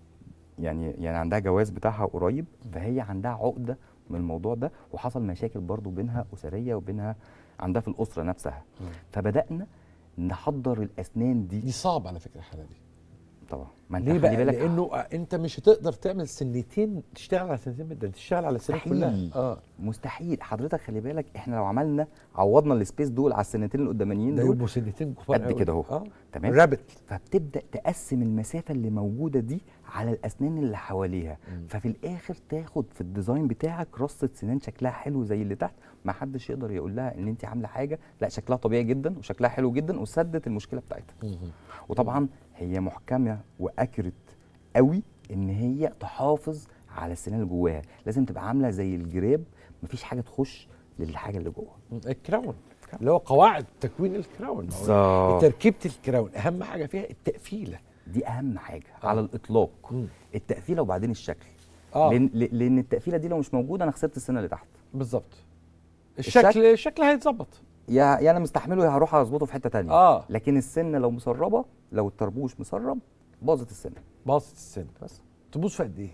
[SPEAKER 3] يعني يعني عندها جواز بتاعها قريب فهي عندها عقده من الموضوع ده وحصل مشاكل برضو بينها اسريه وبينها عندها في الاسره نفسها
[SPEAKER 2] مم.
[SPEAKER 3] فبدانا نحضر الاسنان دي
[SPEAKER 2] دي صعبه على فكره الحاله دي
[SPEAKER 3] طبعا ما انت
[SPEAKER 2] ليه
[SPEAKER 3] خلي
[SPEAKER 2] بقى
[SPEAKER 3] بالك
[SPEAKER 2] لانه انت مش هتقدر تعمل سنتين تشتغل على سنتين ده تشتغل على السنين كلها
[SPEAKER 3] مستحيل.
[SPEAKER 2] اه
[SPEAKER 3] مستحيل حضرتك خلي بالك احنا لو عملنا عوضنا السبيس دول على السنتين القدامانيين
[SPEAKER 2] ده
[SPEAKER 3] دول
[SPEAKER 2] يبقوا سنتين كبار
[SPEAKER 3] قد
[SPEAKER 2] قوي.
[SPEAKER 3] كده اهو.
[SPEAKER 2] اه
[SPEAKER 3] تمام
[SPEAKER 2] رابط
[SPEAKER 3] فبتبدا تقسم المسافه اللي موجوده دي على الاسنان اللي حواليها
[SPEAKER 2] مم.
[SPEAKER 3] ففي الاخر تاخد في الديزاين بتاعك رصه سنان شكلها حلو زي اللي تحت ما حدش يقدر يقول لها ان انت عامله حاجه لا شكلها طبيعي جدا وشكلها حلو جدا وسدت المشكله بتاعتها وطبعا هي محكمه واكرت قوي ان هي تحافظ على السنان اللي جواها لازم تبقى عامله زي الجراب مفيش حاجه تخش للحاجه اللي جوه
[SPEAKER 2] الكراون اللي هو قواعد تكوين الكراون
[SPEAKER 3] بالظبط.
[SPEAKER 2] تركيبه الكراون اهم حاجه فيها التقفيله
[SPEAKER 3] دي اهم حاجه
[SPEAKER 2] آه.
[SPEAKER 3] على الاطلاق
[SPEAKER 2] مم.
[SPEAKER 3] التقفيله وبعدين الشكل
[SPEAKER 2] اه
[SPEAKER 3] لان ل- لان التقفيله دي لو مش موجوده انا خسرت السنه اللي تحت
[SPEAKER 2] بالظبط
[SPEAKER 3] الشكل-
[SPEAKER 2] الشكل الشكل هيتظبط
[SPEAKER 3] يا يا انا مستحمله يا هروح اظبطه في حته تانية
[SPEAKER 2] اه
[SPEAKER 3] لكن السنه لو مسربه لو الطربوش مسرب باظت السنه
[SPEAKER 2] باظت السن
[SPEAKER 3] بس
[SPEAKER 2] تبوظ في قد ايه؟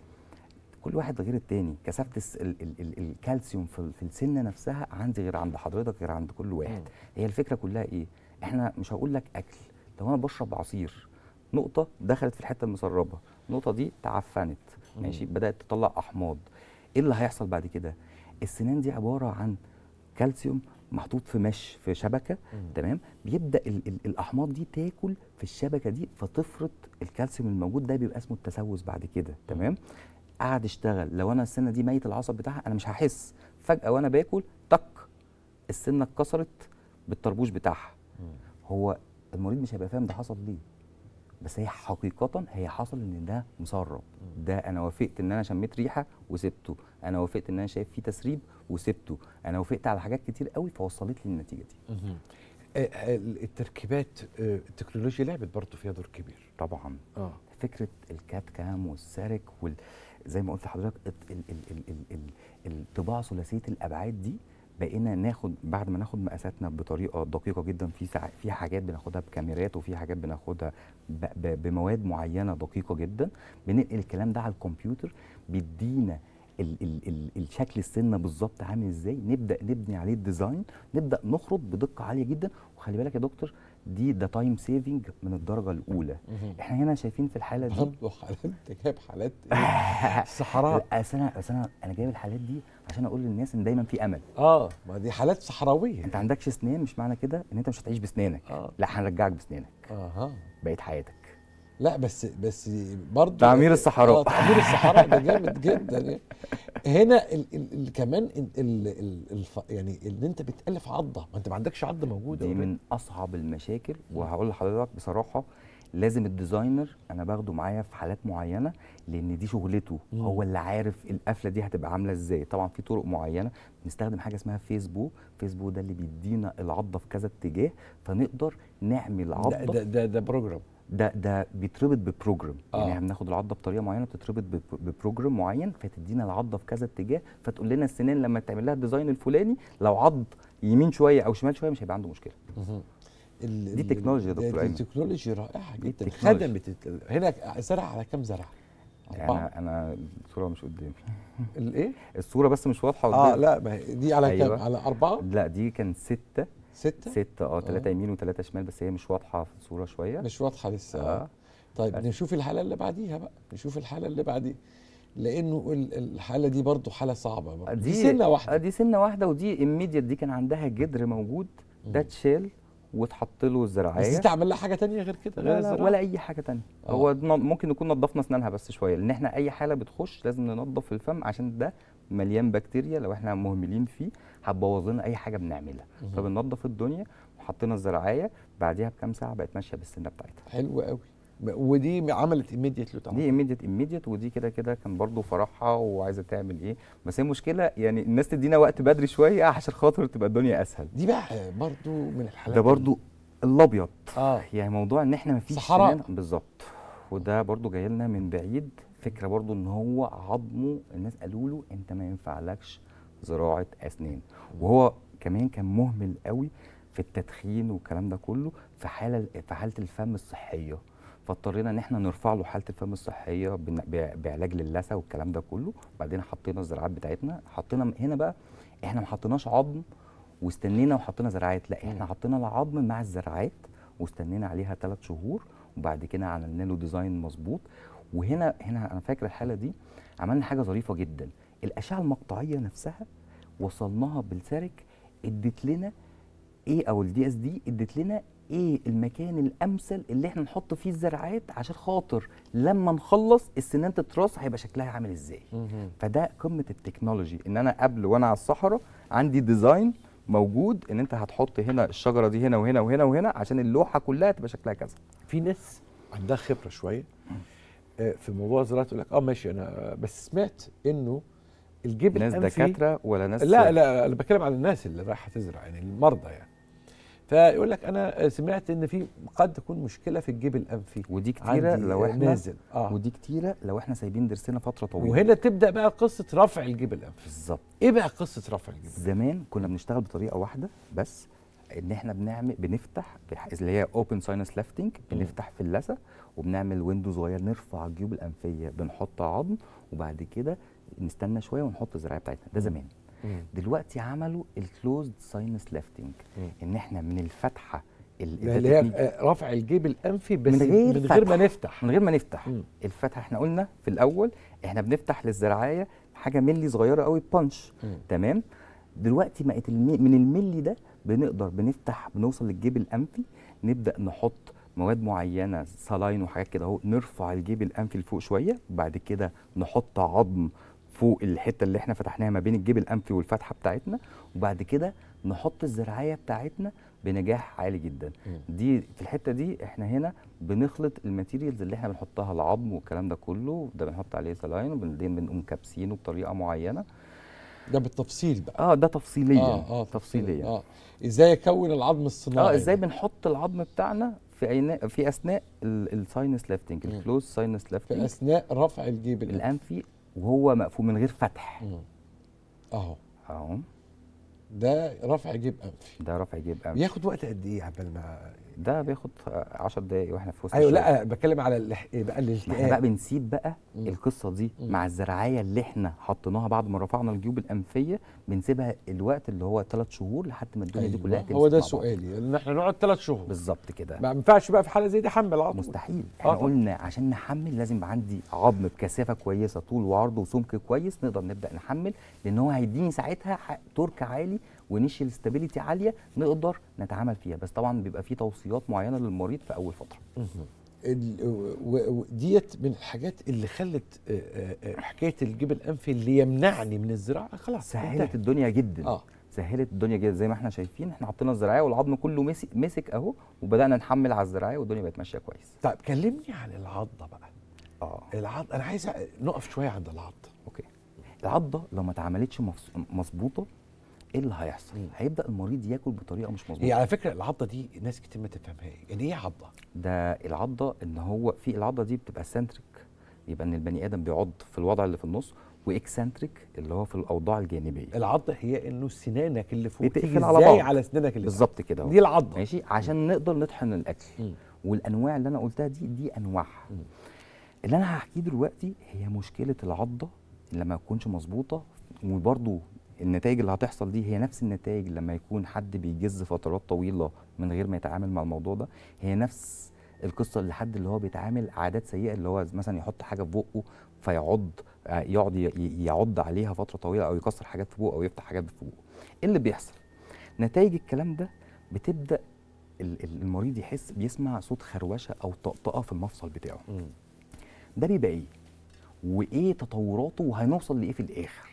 [SPEAKER 3] كل واحد غير التاني كثافه الس- ال ال ال الكالسيوم في, ال- في السنه نفسها عندي غير عند حضرتك غير عند كل واحد
[SPEAKER 2] مم.
[SPEAKER 3] هي الفكره كلها ايه احنا مش هقول لك اكل لو انا بشرب عصير نقطه دخلت في الحته المسربه النقطه دي تعفنت
[SPEAKER 2] مم.
[SPEAKER 3] ماشي بدات تطلع احماض ايه اللي هيحصل بعد كده السنان دي عباره عن كالسيوم محطوط في مش في شبكه
[SPEAKER 2] مم.
[SPEAKER 3] تمام بيبدا ال ال الاحماض دي تاكل في الشبكه دي فتفرط الكالسيوم الموجود ده بيبقى اسمه التسوس بعد كده تمام قعد اشتغل لو انا السنه دي ميت العصب بتاعها انا مش هحس فجاه وانا باكل تك السنه اتكسرت بالطربوش بتاعها هو المريض مش هيبقى فاهم ده حصل ليه بس هي حقيقة هي حصل ان ده مسرب ده انا وافقت ان انا شميت ريحة وسبته انا وافقت ان انا شايف فيه تسريب وسبته انا وافقت على حاجات كتير قوي فوصلت لي النتيجة دي
[SPEAKER 2] آه، آه، التركيبات آه، التكنولوجيا لعبت برضه فيها دور كبير
[SPEAKER 3] طبعا
[SPEAKER 2] اه
[SPEAKER 3] فكره الكات كام والسارك وال زي ما قلت لحضرتك الت- ال- ال- ال- ال- ال- الطباعه ثلاثيه الابعاد دي بقينا ناخد بعد ما ناخد مقاساتنا بطريقه دقيقه جدا في ساع في حاجات بناخدها بكاميرات وفي حاجات بناخدها ب ب بمواد معينه دقيقه جدا بننقل الكلام ده على الكمبيوتر بيدينا ال ال ال الشكل السنه بالظبط عامل ازاي نبدا نبني عليه الديزاين نبدا نخرط بدقه عاليه جدا وخلي بالك يا دكتور دي ده تايم سيفنج من الدرجه الاولى احنا هنا شايفين في الحاله دي
[SPEAKER 2] برضه حالات انت جايب حالات إيه؟ صحراء
[SPEAKER 3] لا، أصل انا أصل انا انا جايب الحالات دي عشان اقول للناس ان دايما في امل
[SPEAKER 2] اه ما دي حالات صحراويه
[SPEAKER 3] انت عندكش اسنان مش معنى كده ان انت مش هتعيش باسنانك
[SPEAKER 2] اه
[SPEAKER 3] لا هنرجعك باسنانك
[SPEAKER 2] اها
[SPEAKER 3] بقيت حياتك
[SPEAKER 2] لا بس بس برضه
[SPEAKER 3] تعمير الصحراء.
[SPEAKER 2] آه تعمير الصحراء ده جامد جدا يعني. هنا ال ال ال كمان ال ال ال الف يعني ان انت بتالف عضه ما انت ما عندكش عضه موجوده
[SPEAKER 3] دي
[SPEAKER 2] already.
[SPEAKER 3] من اصعب المشاكل وهقول لحضرتك بصراحه لازم الديزاينر انا باخده معايا في حالات معينه لان دي شغلته
[SPEAKER 2] مم.
[SPEAKER 3] هو اللي عارف القفله دي هتبقى عامله ازاي طبعا في طرق معينه بنستخدم حاجه اسمها فيسبوك فيسبوك ده اللي بيدينا العضه في كذا اتجاه فنقدر نعمل
[SPEAKER 2] ده
[SPEAKER 3] عضه
[SPEAKER 2] ده ده, ده بروجرام
[SPEAKER 3] ده ده بيتربط ببروجرام
[SPEAKER 2] آه.
[SPEAKER 3] يعني احنا بناخد العضه بطريقه معينه بتتربط بب- ببروجرام معين فتدينا العضه في كذا اتجاه فتقول لنا السنان لما تعمل لها الديزاين الفلاني لو عض يمين شويه او شمال شويه مش هيبقى عنده مشكله
[SPEAKER 2] ال-
[SPEAKER 3] دي
[SPEAKER 2] ال-
[SPEAKER 3] تكنولوجيا يا
[SPEAKER 2] ده-
[SPEAKER 3] دكتور
[SPEAKER 2] دي
[SPEAKER 3] أيمن.
[SPEAKER 2] تكنولوجيا رائعه
[SPEAKER 3] دي
[SPEAKER 2] جدا
[SPEAKER 3] تكنولوجيا.
[SPEAKER 2] خدمت الت- هنا زرع على كام زرع؟ أربعة
[SPEAKER 3] انا انا الصوره مش قدامي
[SPEAKER 2] الايه؟
[SPEAKER 3] الصوره بس مش واضحه
[SPEAKER 2] اه
[SPEAKER 3] قدامي
[SPEAKER 2] لا ما هي دي على كام؟
[SPEAKER 3] أيوة.
[SPEAKER 2] على أربعة؟
[SPEAKER 3] لا دي كان ستة
[SPEAKER 2] ستة؟
[SPEAKER 3] ستة اه ثلاثة يمين وثلاثة شمال بس هي مش واضحة في الصورة شوية
[SPEAKER 2] مش واضحة لسه
[SPEAKER 3] آه.
[SPEAKER 2] آه. طيب
[SPEAKER 3] بس.
[SPEAKER 2] نشوف الحالة اللي بعديها بقى نشوف الحالة اللي بعديها لأنه ال- الحالة دي برضو حالة صعبة برضو. دي, سنة
[SPEAKER 3] آه،
[SPEAKER 2] واحدة
[SPEAKER 3] دي سنة واحدة ودي immediate دي كان عندها جدر موجود ده اتشال واتحط له
[SPEAKER 2] بس
[SPEAKER 3] الزراعية
[SPEAKER 2] دي تعمل لها حاجة تانية غير كده غير
[SPEAKER 3] لا لا
[SPEAKER 2] الزراعة؟
[SPEAKER 3] ولا اي حاجه تانية
[SPEAKER 2] آه.
[SPEAKER 3] هو ن- ممكن نكون نظفنا اسنانها بس شويه لان احنا اي حاله بتخش لازم ننظف الفم عشان ده مليان بكتيريا لو احنا مهملين فيه هتبوظ لنا اي حاجه بنعملها فبننظف الدنيا وحطينا الزراعيه بعديها بكام ساعه بقت ماشيه بالسنه بتاعتها
[SPEAKER 2] حلو قوي ودي عملت immediate له
[SPEAKER 3] دي ايميديت ايميديت ودي كده كده كان برضو فرحها وعايزه تعمل ايه بس هي المشكله يعني الناس تدينا وقت بدري شويه عشان خاطر تبقى الدنيا اسهل
[SPEAKER 2] دي بقى برضو من الحالات
[SPEAKER 3] ده برضو الابيض
[SPEAKER 2] اه
[SPEAKER 3] يعني موضوع ان احنا مفيش
[SPEAKER 2] صحراء.
[SPEAKER 3] سنان بالظبط وده برضو جاي لنا من بعيد فكره برضو ان هو عظمه الناس قالوا له انت ما ينفعلكش زراعه اسنان وهو كمان كان مهمل قوي في التدخين والكلام ده كله في حاله في حاله الفم الصحيه فاضطرينا ان احنا نرفع له حاله الفم الصحيه بن- ب- بعلاج للثه والكلام ده كله وبعدين حطينا الزراعات بتاعتنا حطينا هنا بقى احنا ما حطيناش عظم واستنينا وحطينا زراعات لا احنا حطينا العظم مع الزراعات واستنينا عليها ثلاث شهور وبعد كده عملنا له ديزاين مظبوط وهنا هنا انا فاكر الحاله دي عملنا حاجه ظريفه جدا الاشعه المقطعيه نفسها وصلناها بالسارك ادت لنا ايه او الدي اس دي ادت لنا ايه المكان الامثل اللي احنا نحط فيه الزراعات عشان خاطر لما نخلص السنان تتراص هيبقى شكلها عامل ازاي فده قمه التكنولوجي ان انا قبل وانا على الصحراء عندي ديزاين موجود ان انت هتحط هنا الشجره دي هنا وهنا وهنا وهنا عشان اللوحه كلها تبقى شكلها كذا
[SPEAKER 2] في ناس عندها خبره شويه آه، في موضوع الزراعه تقول لك اه ماشي انا بس سمعت انه الجيب
[SPEAKER 3] ناس
[SPEAKER 2] الانفي
[SPEAKER 3] دكاتره ولا ناس
[SPEAKER 2] لا لا انا بتكلم عن الناس اللي رايحه تزرع يعني المرضى يعني فيقول لك انا سمعت ان في قد تكون مشكله في الجيب الانفي
[SPEAKER 3] ودي كتيره
[SPEAKER 2] عندي
[SPEAKER 3] لو
[SPEAKER 2] آه،
[SPEAKER 3] احنا
[SPEAKER 2] نازل اه
[SPEAKER 3] ودي كتيره لو احنا سايبين ضرسنا فتره طويله
[SPEAKER 2] وهنا تبدا بقى قصه رفع الجيب الانفي
[SPEAKER 3] بالظبط
[SPEAKER 2] ايه بقى قصه رفع الجيب الانفي
[SPEAKER 3] زمان كنا بنشتغل بطريقه واحده بس ان احنا بنعمل بنفتح بح- اللي هي اوبن ساينس لافتنج بنفتح في اللثه وبنعمل ويندو صغير نرفع الجيوب الانفيه بنحط عظم وبعد كده نستنى شويه ونحط الزراعه بتاعتنا ده زمان دلوقتي عملوا الكلوزد ساينس لافتنج ان احنا من الفتحه ال-
[SPEAKER 2] اللي
[SPEAKER 3] ده
[SPEAKER 2] هي
[SPEAKER 3] تكنيك-
[SPEAKER 2] آه، رفع الجيب الانفي بس
[SPEAKER 3] من غير
[SPEAKER 2] من غير ما
[SPEAKER 3] فتح.
[SPEAKER 2] نفتح
[SPEAKER 3] من غير ما نفتح
[SPEAKER 2] مم.
[SPEAKER 3] الفتحه احنا قلنا في الاول احنا بنفتح للزراعيه حاجه ملي صغيره قوي بانش
[SPEAKER 2] مم.
[SPEAKER 3] تمام دلوقتي بقت المي من الملي ده بنقدر بنفتح بنوصل للجيب الانفي نبدا نحط مواد معينه سلاين وحاجات كده اهو نرفع الجيب الانفي لفوق شويه وبعد كده نحط عظم فوق الحته اللي احنا فتحناها ما بين الجيب الانفي والفتحه بتاعتنا وبعد كده نحط الزراعيه بتاعتنا بنجاح عالي جدا دي في الحته دي احنا هنا بنخلط الماتيريالز اللي احنا بنحطها العظم والكلام ده كله ده بنحط عليه سلاين وبعدين بنقوم كابسينه بطريقه معينه
[SPEAKER 2] ده بالتفصيل بقى
[SPEAKER 3] اه ده تفصيليا
[SPEAKER 2] اه اه
[SPEAKER 3] تفصيليا
[SPEAKER 2] اه ازاي اكون العظم الصناعي
[SPEAKER 3] اه ازاي
[SPEAKER 2] ده؟
[SPEAKER 3] بنحط العظم بتاعنا في عينا في اثناء الساينس لافتنج
[SPEAKER 2] مم.
[SPEAKER 3] الكلوز ساينس
[SPEAKER 2] في
[SPEAKER 3] لافتنج
[SPEAKER 2] اثناء رفع الجيب الانفي
[SPEAKER 3] الانفي وهو مقفول من غير فتح
[SPEAKER 2] مم. اهو
[SPEAKER 3] اهو
[SPEAKER 2] ده رفع جيب انفي
[SPEAKER 3] ده رفع جيب انف
[SPEAKER 2] بياخد وقت قد ايه عبال ما
[SPEAKER 3] ده بياخد 10 دقايق واحنا في وسط
[SPEAKER 2] ايوه
[SPEAKER 3] الشغل.
[SPEAKER 2] لا بتكلم على الح... إيه بقى
[SPEAKER 3] ما احنا بقى
[SPEAKER 2] الالتئام
[SPEAKER 3] بنسيب بقى
[SPEAKER 2] مم.
[SPEAKER 3] القصه دي
[SPEAKER 2] مم.
[SPEAKER 3] مع الزراعيه اللي احنا حطيناها بعد ما رفعنا الجيوب الانفيه بنسيبها الوقت اللي هو ثلاث شهور لحد ما الدنيا دي كلها
[SPEAKER 2] أيوة.
[SPEAKER 3] تمسك
[SPEAKER 2] هو ده
[SPEAKER 3] مع بعض.
[SPEAKER 2] سؤالي ان احنا نقعد ثلاث شهور
[SPEAKER 3] بالظبط كده
[SPEAKER 2] ما ينفعش بقى في حاله زي دي حمل عظم
[SPEAKER 3] مستحيل احنا
[SPEAKER 2] آه.
[SPEAKER 3] قلنا عشان نحمل لازم يبقى عندي عظم بكثافه كويسه طول وعرض وسمك كويس نقدر نبدا نحمل لان هو هيديني ساعتها ح- تورك عالي ونشيل ستابيليتي عاليه نقدر نتعامل فيها بس طبعا بيبقى في توصيات معينه للمريض في اول فتره
[SPEAKER 2] مهم. ال- و- و- ديت من الحاجات اللي خلت آه، آه، آه، حكايه الجيب الانفي اللي يمنعني من الزراعه خلاص
[SPEAKER 3] سهلت
[SPEAKER 2] انتهت.
[SPEAKER 3] الدنيا جدا
[SPEAKER 2] اه
[SPEAKER 3] سهلت الدنيا جدا زي ما احنا شايفين احنا حطينا الزراعيه والعظم كله مسك مسك اهو وبدانا نحمل على الزراعيه والدنيا بقت ماشيه كويس
[SPEAKER 2] طيب كلمني عن العضه بقى
[SPEAKER 3] اه
[SPEAKER 2] العض انا عايز أ- نقف شويه عند العضه
[SPEAKER 3] اوكي العضه لو ما اتعملتش مفص- مظبوطه ايه اللي هيحصل
[SPEAKER 2] مم.
[SPEAKER 3] هيبدا المريض ياكل بطريقه مش
[SPEAKER 2] هي
[SPEAKER 3] مظبوطه
[SPEAKER 2] على فكره العضه دي ناس كتير ما تفهمها يعني ايه عضه
[SPEAKER 3] ده العضه ان هو في العضه دي بتبقى سنتريك يبقى ان البني ادم بيعض في الوضع اللي في النص واكسنتريك اللي هو في الاوضاع الجانبيه
[SPEAKER 2] العضه هي انه سنانك اللي فوق
[SPEAKER 3] بتقفل
[SPEAKER 2] تيجي
[SPEAKER 3] على
[SPEAKER 2] ازاي
[SPEAKER 3] بعض.
[SPEAKER 2] على سنانك اللي
[SPEAKER 3] بالظبط كده
[SPEAKER 2] تحت.
[SPEAKER 3] اهو
[SPEAKER 2] دي العضه
[SPEAKER 3] ماشي عشان نقدر نطحن الاكل
[SPEAKER 2] مم.
[SPEAKER 3] والانواع اللي انا قلتها دي دي انواعها
[SPEAKER 2] مم.
[SPEAKER 3] اللي انا هحكيه دلوقتي هي مشكله العضه لما تكونش مظبوطه وبرضو النتائج اللي هتحصل دي هي نفس النتائج لما يكون حد بيجز فترات طويله من غير ما يتعامل مع الموضوع ده هي نفس القصه اللي حد اللي هو بيتعامل عادات سيئه اللي هو مثلا يحط حاجه في بقه فيعض آه، يقعد ي- ي- يعض عليها فتره طويله او يكسر حاجات في بقه او يفتح حاجات في بقه ايه اللي بيحصل نتائج الكلام ده بتبدا ال- ال- المريض يحس بيسمع صوت خروشه او طقطقه في المفصل بتاعه
[SPEAKER 2] مم.
[SPEAKER 3] ده بيبقى ايه وايه تطوراته وهنوصل لايه في الاخر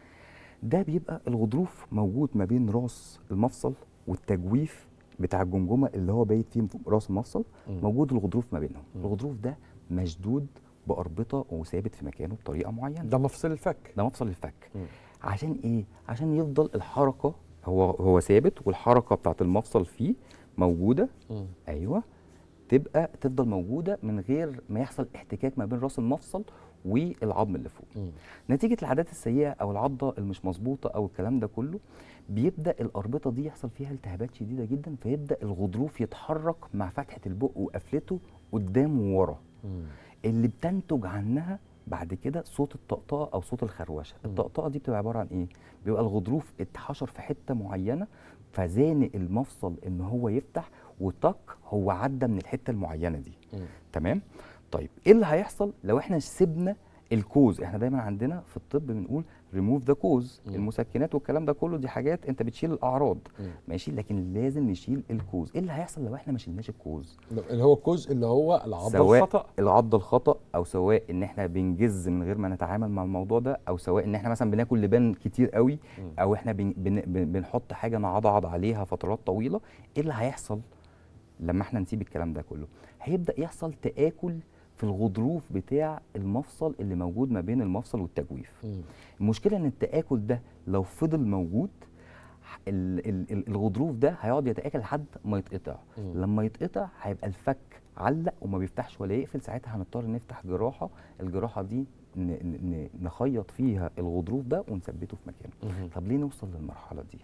[SPEAKER 3] ده بيبقى الغضروف موجود ما بين راس المفصل والتجويف بتاع الجمجمه اللي هو بايت فيه راس المفصل
[SPEAKER 2] مم.
[SPEAKER 3] موجود الغضروف ما بينهم
[SPEAKER 2] مم.
[SPEAKER 3] الغضروف ده مشدود باربطه وثابت في مكانه بطريقه معينه
[SPEAKER 2] ده مفصل الفك
[SPEAKER 3] ده مفصل الفك
[SPEAKER 2] مم.
[SPEAKER 3] عشان ايه عشان يفضل الحركه هو هو ثابت والحركه بتاعت المفصل فيه موجوده
[SPEAKER 2] مم.
[SPEAKER 3] ايوه تبقى تفضل موجوده من غير ما يحصل احتكاك ما بين راس المفصل والعظم اللي فوق
[SPEAKER 2] مم.
[SPEAKER 3] نتيجه العادات السيئه او العضه المش مظبوطه او الكلام ده كله بيبدا الاربطه دي يحصل فيها التهابات شديده جدا فيبدا الغضروف يتحرك مع فتحه البق وقفلته قدام وورا
[SPEAKER 2] مم.
[SPEAKER 3] اللي بتنتج عنها بعد كده صوت الطقطقه او صوت الخروشه
[SPEAKER 2] مم.
[SPEAKER 3] الطقطقه دي بتبقى عباره عن ايه بيبقى الغضروف اتحشر في حته معينه فزانق المفصل ان هو يفتح وطق هو عدى من الحته المعينه دي
[SPEAKER 2] مم.
[SPEAKER 3] تمام طيب ايه اللي هيحصل لو احنا سيبنا الكوز احنا دايما عندنا في الطب بنقول ريموف ذا كوز
[SPEAKER 2] مم.
[SPEAKER 3] المسكنات والكلام ده كله دي حاجات انت بتشيل الاعراض
[SPEAKER 2] مم.
[SPEAKER 3] ماشي لكن لازم نشيل الكوز ايه اللي هيحصل لو احنا ما شلناش الكوز
[SPEAKER 2] اللي هو الجزء اللي هو العضه
[SPEAKER 3] سواء
[SPEAKER 2] الخطا
[SPEAKER 3] العض الخطا او سواء ان احنا بنجز من غير ما نتعامل مع الموضوع ده او سواء ان احنا مثلا بناكل لبان كتير قوي
[SPEAKER 2] مم.
[SPEAKER 3] او احنا بن بن بن بنحط حاجه نعضعض عليها فترات طويله ايه اللي هيحصل لما احنا نسيب الكلام ده كله هيبدا يحصل تاكل في الغضروف بتاع المفصل اللي موجود ما بين المفصل والتجويف
[SPEAKER 2] مم.
[SPEAKER 3] المشكله ان التاكل ده لو فضل موجود ح- ال- ال- ال- الغضروف ده هيقعد يتاكل لحد ما يتقطع
[SPEAKER 2] مم.
[SPEAKER 3] لما يتقطع هيبقى الفك علق وما بيفتحش ولا يقفل ساعتها هنضطر نفتح جراحه الجراحه دي ن- ن- ن- نخيط فيها الغضروف ده ونثبته في مكانه
[SPEAKER 2] مم.
[SPEAKER 3] طب ليه نوصل للمرحله دي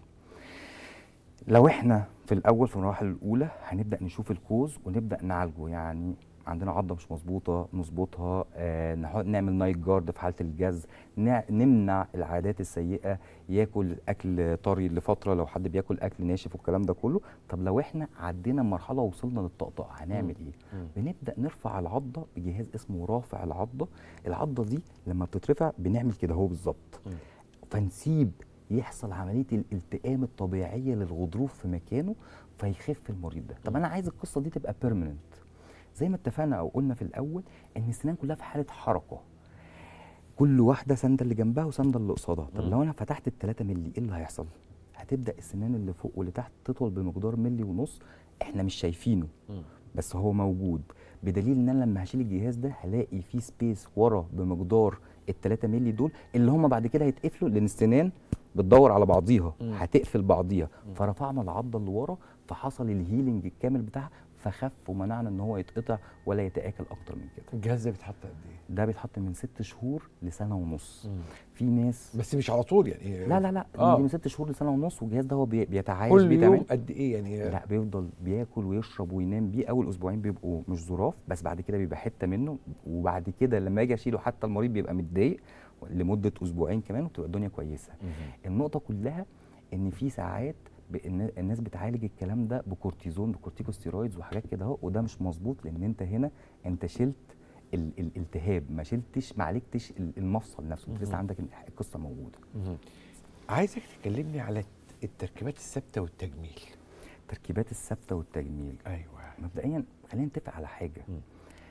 [SPEAKER 3] لو احنا في الاول في المراحل الاولى هنبدا نشوف الكوز ونبدا نعالجه يعني عندنا عضه مش مظبوطه نظبطها آه نح- نعمل نايت جارد في حاله الجز نع- نمنع العادات السيئه ياكل اكل طري لفتره لو حد بياكل اكل ناشف والكلام ده كله طب لو احنا عدينا مرحله وصلنا للطقطقه هنعمل ايه
[SPEAKER 2] مم.
[SPEAKER 3] بنبدا نرفع العضه بجهاز اسمه رافع العضه العضه دي لما بتترفع بنعمل كده اهو بالظبط
[SPEAKER 2] مم.
[SPEAKER 3] فنسيب يحصل عمليه الالتئام الطبيعيه للغضروف في مكانه فيخف المريض ده طب انا عايز القصه دي تبقى بيرمننت زي ما اتفقنا او قلنا في الاول ان السنان كلها في حاله حركه كل واحده سنده اللي جنبها وسنده اللي قصادها طب
[SPEAKER 2] مم.
[SPEAKER 3] لو انا فتحت ال 3 مللي ايه اللي هيحصل هتبدا السنان اللي فوق واللي تحت تطول بمقدار ملي ونص احنا مش شايفينه
[SPEAKER 2] مم.
[SPEAKER 3] بس هو موجود بدليل ان انا لما هشيل الجهاز ده هلاقي فيه سبيس ورا بمقدار ال 3 مللي دول اللي هم بعد كده هيتقفلوا لان السنان بتدور على بعضيها
[SPEAKER 2] مم.
[SPEAKER 3] هتقفل بعضيها
[SPEAKER 2] مم.
[SPEAKER 3] فرفعنا العضه اللي ورا فحصل الهيلينج الكامل بتاعها فخف ومنعنا ان هو يتقطع ولا يتاكل اكتر من كده
[SPEAKER 2] الجهاز ده بيتحط قد ايه؟
[SPEAKER 3] ده بيتحط من ست شهور لسنه ونص
[SPEAKER 2] مم.
[SPEAKER 3] في ناس
[SPEAKER 2] بس مش على طول يعني
[SPEAKER 3] لا لا لا
[SPEAKER 2] آه.
[SPEAKER 3] دي من ست شهور لسنه ونص والجهاز ده هو بي- بيتعايش
[SPEAKER 2] كل
[SPEAKER 3] بيه
[SPEAKER 2] يوم
[SPEAKER 3] تمام
[SPEAKER 2] قد ايه يعني
[SPEAKER 3] لا بيفضل بياكل ويشرب وينام بيه اول اسبوعين بيبقوا مش ظراف بس بعد كده بيبقى حته منه وبعد كده لما اجي اشيله حتى المريض بيبقى متضايق لمده اسبوعين كمان وتبقى الدنيا كويسه
[SPEAKER 2] مم.
[SPEAKER 3] النقطه كلها ان في ساعات ب- النا- الناس بتعالج الكلام ده بكورتيزون بكورتيكوستيرويدز وحاجات كده اهو وده مش مظبوط لان انت هنا انت شلت ال- الالتهاب ما شلتش ما عالجتش ال- المفصل نفسه انت لسه
[SPEAKER 2] مهم.
[SPEAKER 3] عندك القصه موجوده
[SPEAKER 2] مم. عايزك تكلمني على التركيبات الثابته والتجميل
[SPEAKER 3] التركيبات الثابته والتجميل
[SPEAKER 2] ايوه
[SPEAKER 3] مبدئيا خلينا نتفق على حاجه
[SPEAKER 2] مم.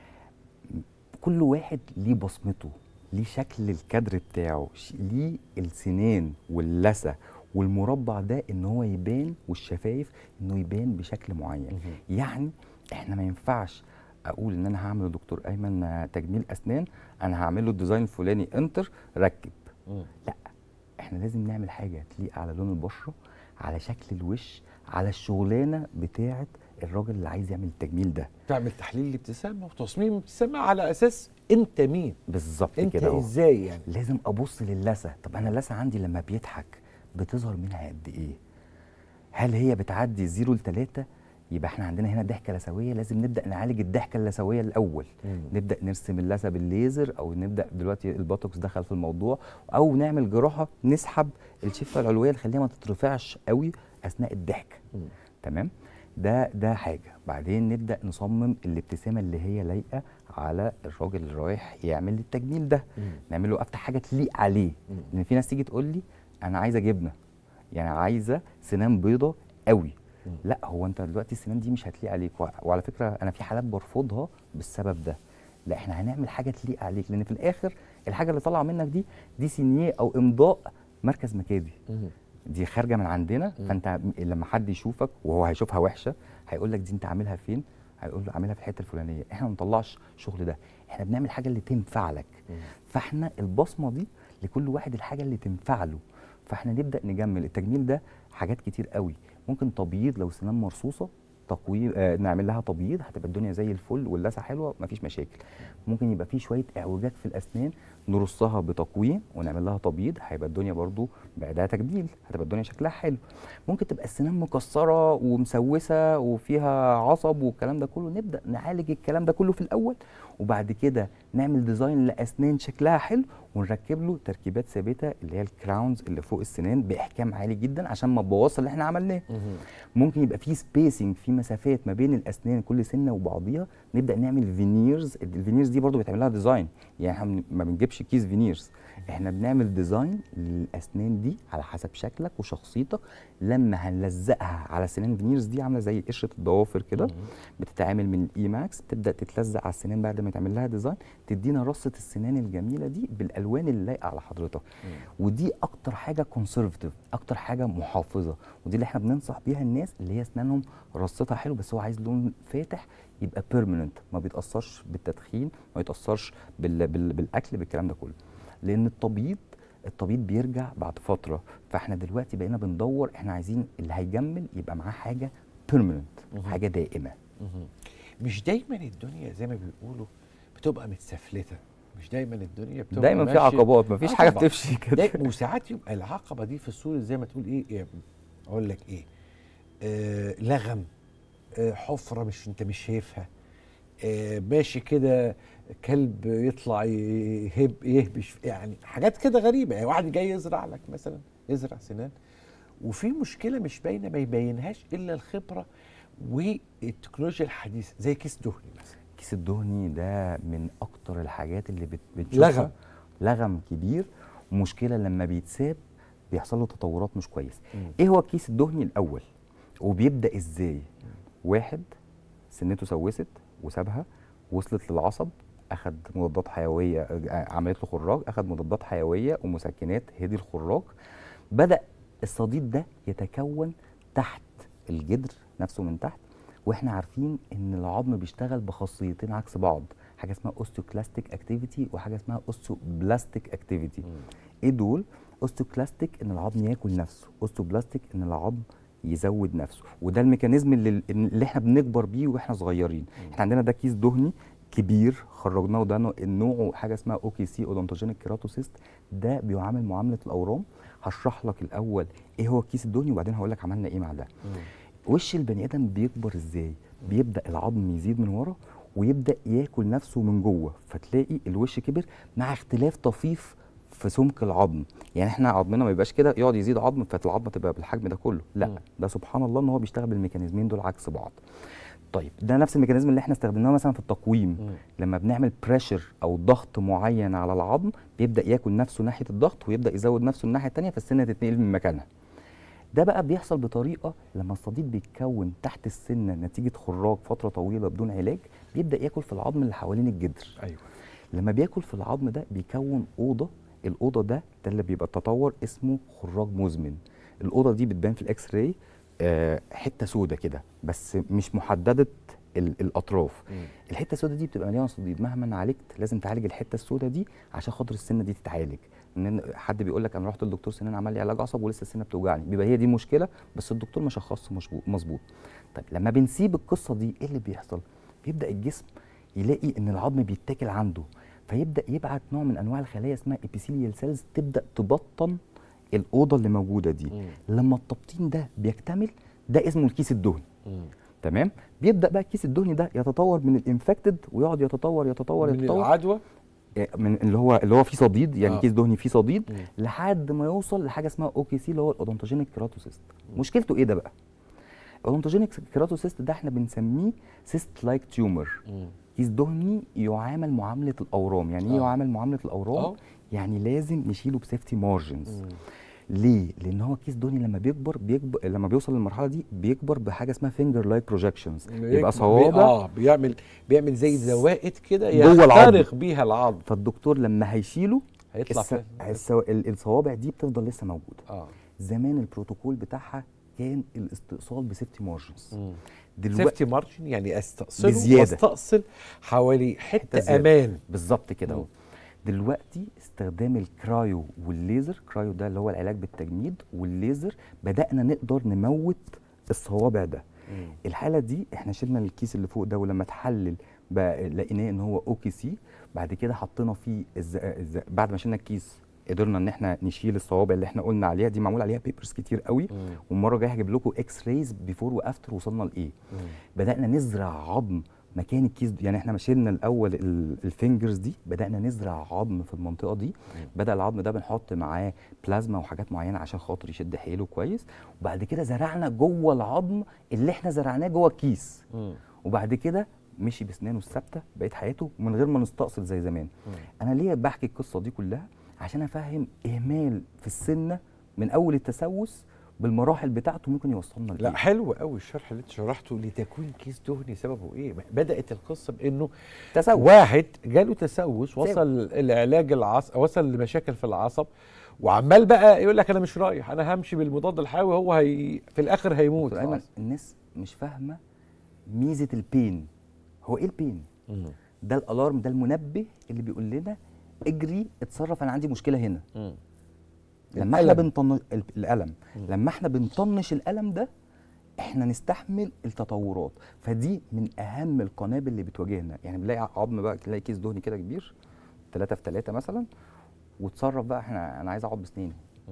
[SPEAKER 3] كل واحد ليه بصمته ليه شكل الكادر بتاعه ش- ليه السنان واللثه والمربع ده ان هو يبان والشفايف انه يبان بشكل معين يعني احنا ما ينفعش اقول ان انا هعمل لدكتور ايمن آه، تجميل اسنان انا هعمل له الديزاين الفلاني انتر ركب لا احنا لازم نعمل حاجه تليق على لون البشره على شكل الوش على الشغلانه بتاعه الراجل اللي عايز يعمل التجميل ده
[SPEAKER 2] تعمل تحليل الابتسامه وتصميم الابتسامه على اساس انت مين
[SPEAKER 3] بالظبط
[SPEAKER 2] انت
[SPEAKER 3] كده اهو.
[SPEAKER 2] ازاي يعني
[SPEAKER 3] لازم ابص للثه طب انا اللثه عندي لما بيضحك بتظهر منها قد ايه هل هي بتعدي 0 ل 3 يبقى احنا عندنا هنا ضحكه لثويه لازم نبدا نعالج الضحكه اللثويه الاول
[SPEAKER 2] مم.
[SPEAKER 3] نبدا نرسم اللثه بالليزر او نبدا دلوقتي البوتوكس دخل في الموضوع او نعمل جراحه نسحب الشفه العلويه نخليها ما تترفعش قوي اثناء الضحك
[SPEAKER 2] مم.
[SPEAKER 3] تمام ده ده حاجه بعدين نبدا نصمم الابتسامه اللي هي لايقه على الراجل اللي رايح يعمل التجميل ده
[SPEAKER 2] مم.
[SPEAKER 3] نعمل له افتح حاجه تليق عليه
[SPEAKER 2] مم.
[SPEAKER 3] لان في ناس تيجي تقول لي انا عايزه جبنه يعني عايزه سنان بيضه قوي
[SPEAKER 2] مم.
[SPEAKER 3] لا هو انت دلوقتي السنان دي مش هتليق عليك وع- وعلى فكره انا في حالات برفضها بالسبب ده لا احنا هنعمل حاجه تليق عليك لان في الاخر الحاجه اللي طالعه منك دي دي سينيه او امضاء مركز مكادي
[SPEAKER 2] مم.
[SPEAKER 3] دي خارجه من عندنا
[SPEAKER 2] مم.
[SPEAKER 3] فانت م- لما حد يشوفك وهو هيشوفها وحشه هيقول لك دي انت عاملها فين هيقول له عاملها في الحته الفلانيه احنا ما بنطلعش الشغل ده احنا بنعمل حاجه اللي تنفع لك
[SPEAKER 2] مم.
[SPEAKER 3] فاحنا البصمه دي لكل واحد الحاجه اللي تنفع له فاحنا نبدا نجمل التجميل ده حاجات كتير قوي ممكن تبييض لو سنان مرصوصه تقويم آه نعمل لها تبييض هتبقى الدنيا زي الفل واللثه حلوه مفيش مشاكل ممكن يبقى في شويه اعوجاج في الاسنان نرصها بتقويم ونعمل لها تبييض هيبقى الدنيا برضو بعدها تجميل هتبقى الدنيا شكلها حلو ممكن تبقى السنان مكسره ومسوسه وفيها عصب والكلام ده كله نبدا نعالج الكلام ده كله في الاول وبعد كده نعمل ديزاين لاسنان شكلها حلو ونركب له تركيبات ثابته اللي هي الكراونز اللي فوق السنان باحكام عالي جدا عشان ما تبوظش اللي احنا عملناه
[SPEAKER 2] مم.
[SPEAKER 3] ممكن يبقى في سبيسنج في مسافات ما بين الاسنان كل سنه وبعضيها نبدا نعمل فينيرز الفينيرز دي برضو بيتعمل لها ديزاين يعني احنا ما بنجيبش كيس فينيرز احنا بنعمل ديزاين للاسنان دي على حسب شكلك وشخصيتك لما هنلزقها على السنان فينيرز دي عامله زي قشره الضوافر كده بتتعمل من الاي ماكس تبدا تتلزق على السنان بعد ما يتعمل لها ديزاين تدينا رصه السنان الجميله دي بالالوان اللي لايقه على حضرتك ودي اكتر حاجه كونسرفتيف اكتر حاجه محافظه ودي اللي احنا بننصح بيها الناس اللي هي اسنانهم رصتها حلو بس هو عايز لون فاتح يبقى بيرمننت ما بيتاثرش بالتدخين ما يتاثرش بال... بال... بالاكل بالكلام ده كله لان التبييض التبييض بيرجع بعد فتره فاحنا دلوقتي بقينا بندور احنا عايزين اللي هيجمل يبقى معاه حاجه بيرمننت حاجه دائمه
[SPEAKER 2] مهم. مش دايما الدنيا زي ما بيقولوا بتبقى متسفلته مش دايما الدنيا بتبقى
[SPEAKER 3] دايما في
[SPEAKER 2] ماشية-
[SPEAKER 3] عقبات مفيش
[SPEAKER 2] آه
[SPEAKER 3] حاجه
[SPEAKER 2] طبعاً.
[SPEAKER 3] بتمشي كده
[SPEAKER 2] داي- وساعات يبقى العقبه دي في الصوره زي ما تقول ايه, إيه اقول لك ايه آه لغم آه حفره مش انت مش شايفها آه ماشي كده كلب يطلع يهب يهبش يعني حاجات كده غريبه يعني واحد جاي يزرع لك مثلا يزرع سنان وفي مشكله مش باينه ما يبينهاش الا الخبره والتكنولوجيا الحديثه زي كيس دهني مثلا
[SPEAKER 3] الكيس الدهني ده من اكتر الحاجات اللي بت- بتشوفها
[SPEAKER 2] لغم.
[SPEAKER 3] لغم كبير ومشكله لما بيتساب بيحصل له تطورات مش كويس
[SPEAKER 2] مم.
[SPEAKER 3] ايه هو الكيس الدهني الاول وبيبدا ازاي واحد سنته سوست وسابها وصلت للعصب اخد مضادات حيويه آه، عملت له خراج اخد مضادات حيويه ومسكنات هدي الخراج بدا الصديد ده يتكون تحت الجدر نفسه من تحت واحنا عارفين ان العظم بيشتغل بخاصيتين عكس بعض حاجه اسمها اوستيوكلاستيك اكتيفيتي وحاجه اسمها اوستيوبلاستيك اكتيفيتي ايه دول اوستيوكلاستيك ان العظم ياكل نفسه اوستيوبلاستيك ان العظم يزود نفسه وده الميكانيزم اللي, اللي احنا بنكبر بيه واحنا صغيرين احنا عندنا ده كيس دهني كبير خرجناه وده نوع- نوعه حاجه اسمها او كي سي اودونتوجينيك كيراتوسيست ده بيعامل معامله الاورام هشرح لك الاول ايه هو الكيس الدهني وبعدين هقول لك عملنا ايه مع ده وش البني ادم بيكبر ازاي بيبدا العظم يزيد من ورا ويبدا ياكل نفسه من جوه فتلاقي الوش كبر مع اختلاف طفيف في سمك العظم يعني احنا عظمنا ما يبقاش كده يقعد يزيد عظم فالعظمه تبقى بالحجم ده كله لا
[SPEAKER 2] مم.
[SPEAKER 3] ده سبحان الله ان هو بيشتغل بالميكانيزمين دول عكس بعض طيب ده نفس الميكانيزم اللي احنا استخدمناه مثلا في التقويم
[SPEAKER 2] مم.
[SPEAKER 3] لما بنعمل بريشر او ضغط معين على العظم بيبدا ياكل نفسه ناحيه الضغط ويبدا يزود نفسه الناحيه الثانيه فالسنه تتنقل من مكانها ده بقى بيحصل بطريقه لما الصديد بيتكون تحت السنه نتيجه خراج فتره طويله بدون علاج بيبدا ياكل في العظم اللي حوالين الجدر
[SPEAKER 2] ايوه
[SPEAKER 3] لما بياكل في العظم ده بيكون اوضه الاوضه ده ده اللي بيبقى التطور اسمه خراج مزمن الاوضه دي بتبان في الاكس راي آه حته سودة كده بس مش محدده ال- الاطراف الحته السوداء دي بتبقى مليانه صديد مهما عالجت لازم تعالج الحته السوداء دي عشان خاطر السنه دي تتعالج ان حد بيقول لك انا رحت للدكتور سنان عمل لي علاج عصب ولسه السنه بتوجعني بيبقى هي دي مشكله بس الدكتور ما شخصش مشبو- مظبوط طيب لما بنسيب القصه دي ايه اللي بيحصل بيبدا الجسم يلاقي ان العظم بيتاكل عنده فيبدا يبعت نوع من انواع الخلايا اسمها ابيثيليال سيلز تبدا تبطن الاوضه اللي موجوده دي لما التبطين ده بيكتمل ده اسمه الكيس الدهني تمام بيبدا بقى الكيس الدهني ده يتطور من الانفكتد ويقعد يتطور يتطور
[SPEAKER 2] من
[SPEAKER 3] يتطور
[SPEAKER 2] العدوى
[SPEAKER 3] من اللي هو اللي هو فيه صديد يعني
[SPEAKER 2] آه.
[SPEAKER 3] آه. كيس دهني فيه صديد
[SPEAKER 2] مم.
[SPEAKER 3] لحد ما يوصل لحاجه اسمها اوكي سي اللي هو الاودونتوجينيك كيراتوسيست مشكلته ايه ده بقى الاودونتوجينيك كيراتوسيست ده احنا بنسميه سيست لايك تيومر كيس دهني يعامل معامله الاورام يعني ايه
[SPEAKER 2] آه.
[SPEAKER 3] يعامل معامله الاورام
[SPEAKER 2] آه.
[SPEAKER 3] يعني لازم نشيله بسيفتي مارجنز ليه؟ لان هو كيس دهني لما بيكبر بيكبر لما بيوصل للمرحله دي بيكبر بحاجه اسمها فينجر لايك بروجكشنز يبقى صوابع
[SPEAKER 2] اه بيعمل بيعمل زي زوائد كده
[SPEAKER 3] جوه العظم.
[SPEAKER 2] يخترق بيها العظم
[SPEAKER 3] فالدكتور لما هيشيله
[SPEAKER 2] هيطلع
[SPEAKER 3] الس...
[SPEAKER 2] فين؟
[SPEAKER 3] السو... ال- الصوابع دي بتفضل لسه موجوده
[SPEAKER 2] اه
[SPEAKER 3] زمان البروتوكول بتاعها كان الاستئصال بسيفتي مارجنز دلوقتي
[SPEAKER 2] سيفتي مارجن يعني استأصله
[SPEAKER 3] بزيادة.
[SPEAKER 2] واستأصل حوالي حته
[SPEAKER 3] زيادة.
[SPEAKER 2] امان
[SPEAKER 3] بالظبط كده
[SPEAKER 2] مم.
[SPEAKER 3] اهو دلوقتي استخدام الكرايو والليزر كرايو ده اللي هو العلاج بالتجميد والليزر بدأنا نقدر نموت الصوابع ده الحاله دي احنا شلنا الكيس اللي فوق ده ولما اتحلل بقى لقيناه ان هو اوكي سي بعد كده حطينا فيه الز... الز... بعد ما شلنا الكيس قدرنا ان احنا نشيل الصوابع اللي احنا قلنا عليها دي معمول عليها بيبرز كتير قوي والمره الجايه هجيب لكم اكس رايز بيفور وافتر وصلنا لايه بدانا نزرع عظم مكان الكيس دي يعني احنا شلنا الاول ال- الفينجرز دي بدانا نزرع عظم في المنطقه دي بدا العظم ده بنحط معاه بلازما وحاجات معينه عشان خاطر يشد حيله كويس وبعد كده زرعنا جوه العظم اللي احنا زرعناه جوه الكيس وبعد كده مشي بسنانه الثابته بقيت حياته من غير ما نستأصل زي زمان انا ليه بحكي القصه دي كلها عشان افهم اهمال في السنه من اول التسوس بالمراحل بتاعته ممكن يوصلنا
[SPEAKER 2] لا
[SPEAKER 3] لايه
[SPEAKER 2] حلو قوي الشرح اللي انت شرحته لتكوين كيس دهني سببه ايه بدات القصه بانه
[SPEAKER 3] تسوس
[SPEAKER 2] واحد جاله تسوس وصل العلاج العصب وصل لمشاكل في العصب وعمال بقى يقول لك انا مش رايح انا همشي بالمضاد الحيوي هو هي في الاخر هيموت
[SPEAKER 3] دكتور ايمن
[SPEAKER 2] خلاص.
[SPEAKER 3] الناس مش فاهمه ميزه البين هو ايه البين
[SPEAKER 2] مم.
[SPEAKER 3] ده الالارم ده المنبه اللي بيقول لنا اجري اتصرف انا عندي مشكله هنا
[SPEAKER 2] مم.
[SPEAKER 3] لما احنا
[SPEAKER 2] الألم.
[SPEAKER 3] بنطنش ال- الالم لما احنا بنطنش الالم ده احنا نستحمل التطورات فدي من اهم القنابل اللي بتواجهنا يعني بنلاقي عظم بقى تلاقي كيس دهني كده كبير 3 في 3 مثلا وتصرف بقى احنا انا عايز اقعد بسنيني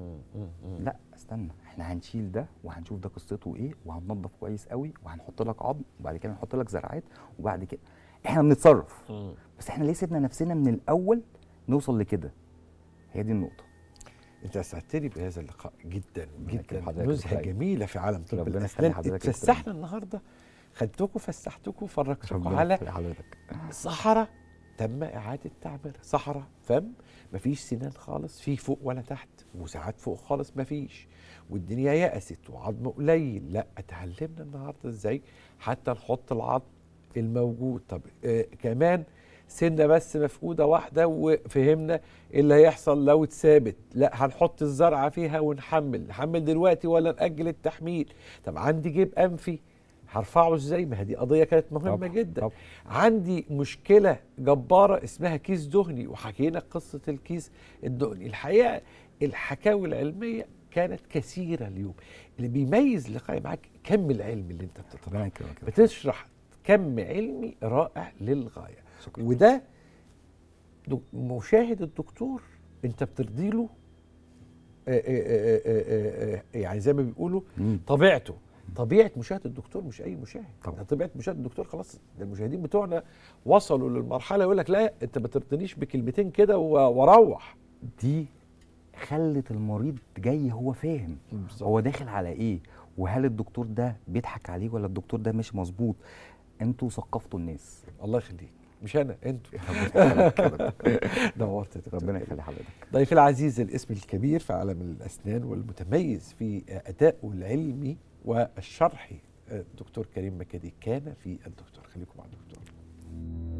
[SPEAKER 3] لا استنى احنا هنشيل ده وهنشوف ده قصته ايه وهننضف كويس قوي وهنحط لك عظم وبعد كده نحط لك زرعات وبعد كده احنا بنتصرف بس احنا ليه سيبنا نفسنا من الاول نوصل لكده هي دي النقطه
[SPEAKER 2] انت اسعدتني بهذا اللقاء جدا
[SPEAKER 3] يكرم
[SPEAKER 2] جدا
[SPEAKER 3] حضرتك
[SPEAKER 2] نزهه
[SPEAKER 3] ويخليك.
[SPEAKER 2] جميله في عالم طب
[SPEAKER 3] ربنا
[SPEAKER 2] الاسنان
[SPEAKER 3] يخلي حضرتك
[SPEAKER 2] اتفسحنا النهارده خدتكم فسحتكم فرجتكم على
[SPEAKER 3] يخلي حضرتك
[SPEAKER 2] صحراء تم إعادة تعميرها صحراء فم مفيش سنان خالص في فوق ولا تحت وساعات فوق خالص مفيش والدنيا يأست وعظم قليل لا اتعلمنا النهارده ازاي حتى نحط العظم الموجود طب آه كمان سنة بس مفقودة واحدة وفهمنا إيه اللي هيحصل لو اتثابت لا هنحط الزرعة فيها ونحمل نحمل دلوقتي ولا نأجل التحميل طب عندي جيب أنفي هرفعه ازاي ما هي دي قضية كانت مهمة
[SPEAKER 3] طبعاً،
[SPEAKER 2] جدا
[SPEAKER 3] طبعاً.
[SPEAKER 2] عندي مشكلة جبارة اسمها كيس دهني وحكينا قصة الكيس الدهني الحقيقة الحكاوي العلمية كانت كثيرة اليوم اللي بيميز لقائي معاك كم العلم اللي انت بتطرحه
[SPEAKER 3] ربنا يكرمك
[SPEAKER 2] بتشرح كم علمي رائع للغاية
[SPEAKER 3] شكراً.
[SPEAKER 2] وده دك- مشاهد الدكتور انت بترضي له آه، آه، آه، آه، آه، يعني زي ما بيقولوا
[SPEAKER 3] مم.
[SPEAKER 2] طبيعته طبيعه مشاهد الدكتور مش اي مشاهد
[SPEAKER 3] طبعا.
[SPEAKER 2] ده طبيعه مشاهد الدكتور خلاص ده المشاهدين بتوعنا وصلوا للمرحله يقول لك لا انت ما ترضنيش بكلمتين كده و- واروح
[SPEAKER 3] دي خلت المريض جاي هو فاهم
[SPEAKER 2] بالظبط.
[SPEAKER 3] هو داخل على ايه وهل الدكتور ده بيضحك عليه ولا الدكتور ده مش مظبوط انتوا ثقفتوا الناس
[SPEAKER 2] الله يخليك مش انا انتوا نورت يا دكتور
[SPEAKER 3] ربنا
[SPEAKER 2] كريم.
[SPEAKER 3] يخلي حضرتك
[SPEAKER 2] ضيفي العزيز الاسم الكبير في عالم الأسنان والمتميز في أدائه العلمي والشرحي الدكتور كريم مكادي كان في الدكتور خليكم مع الدكتور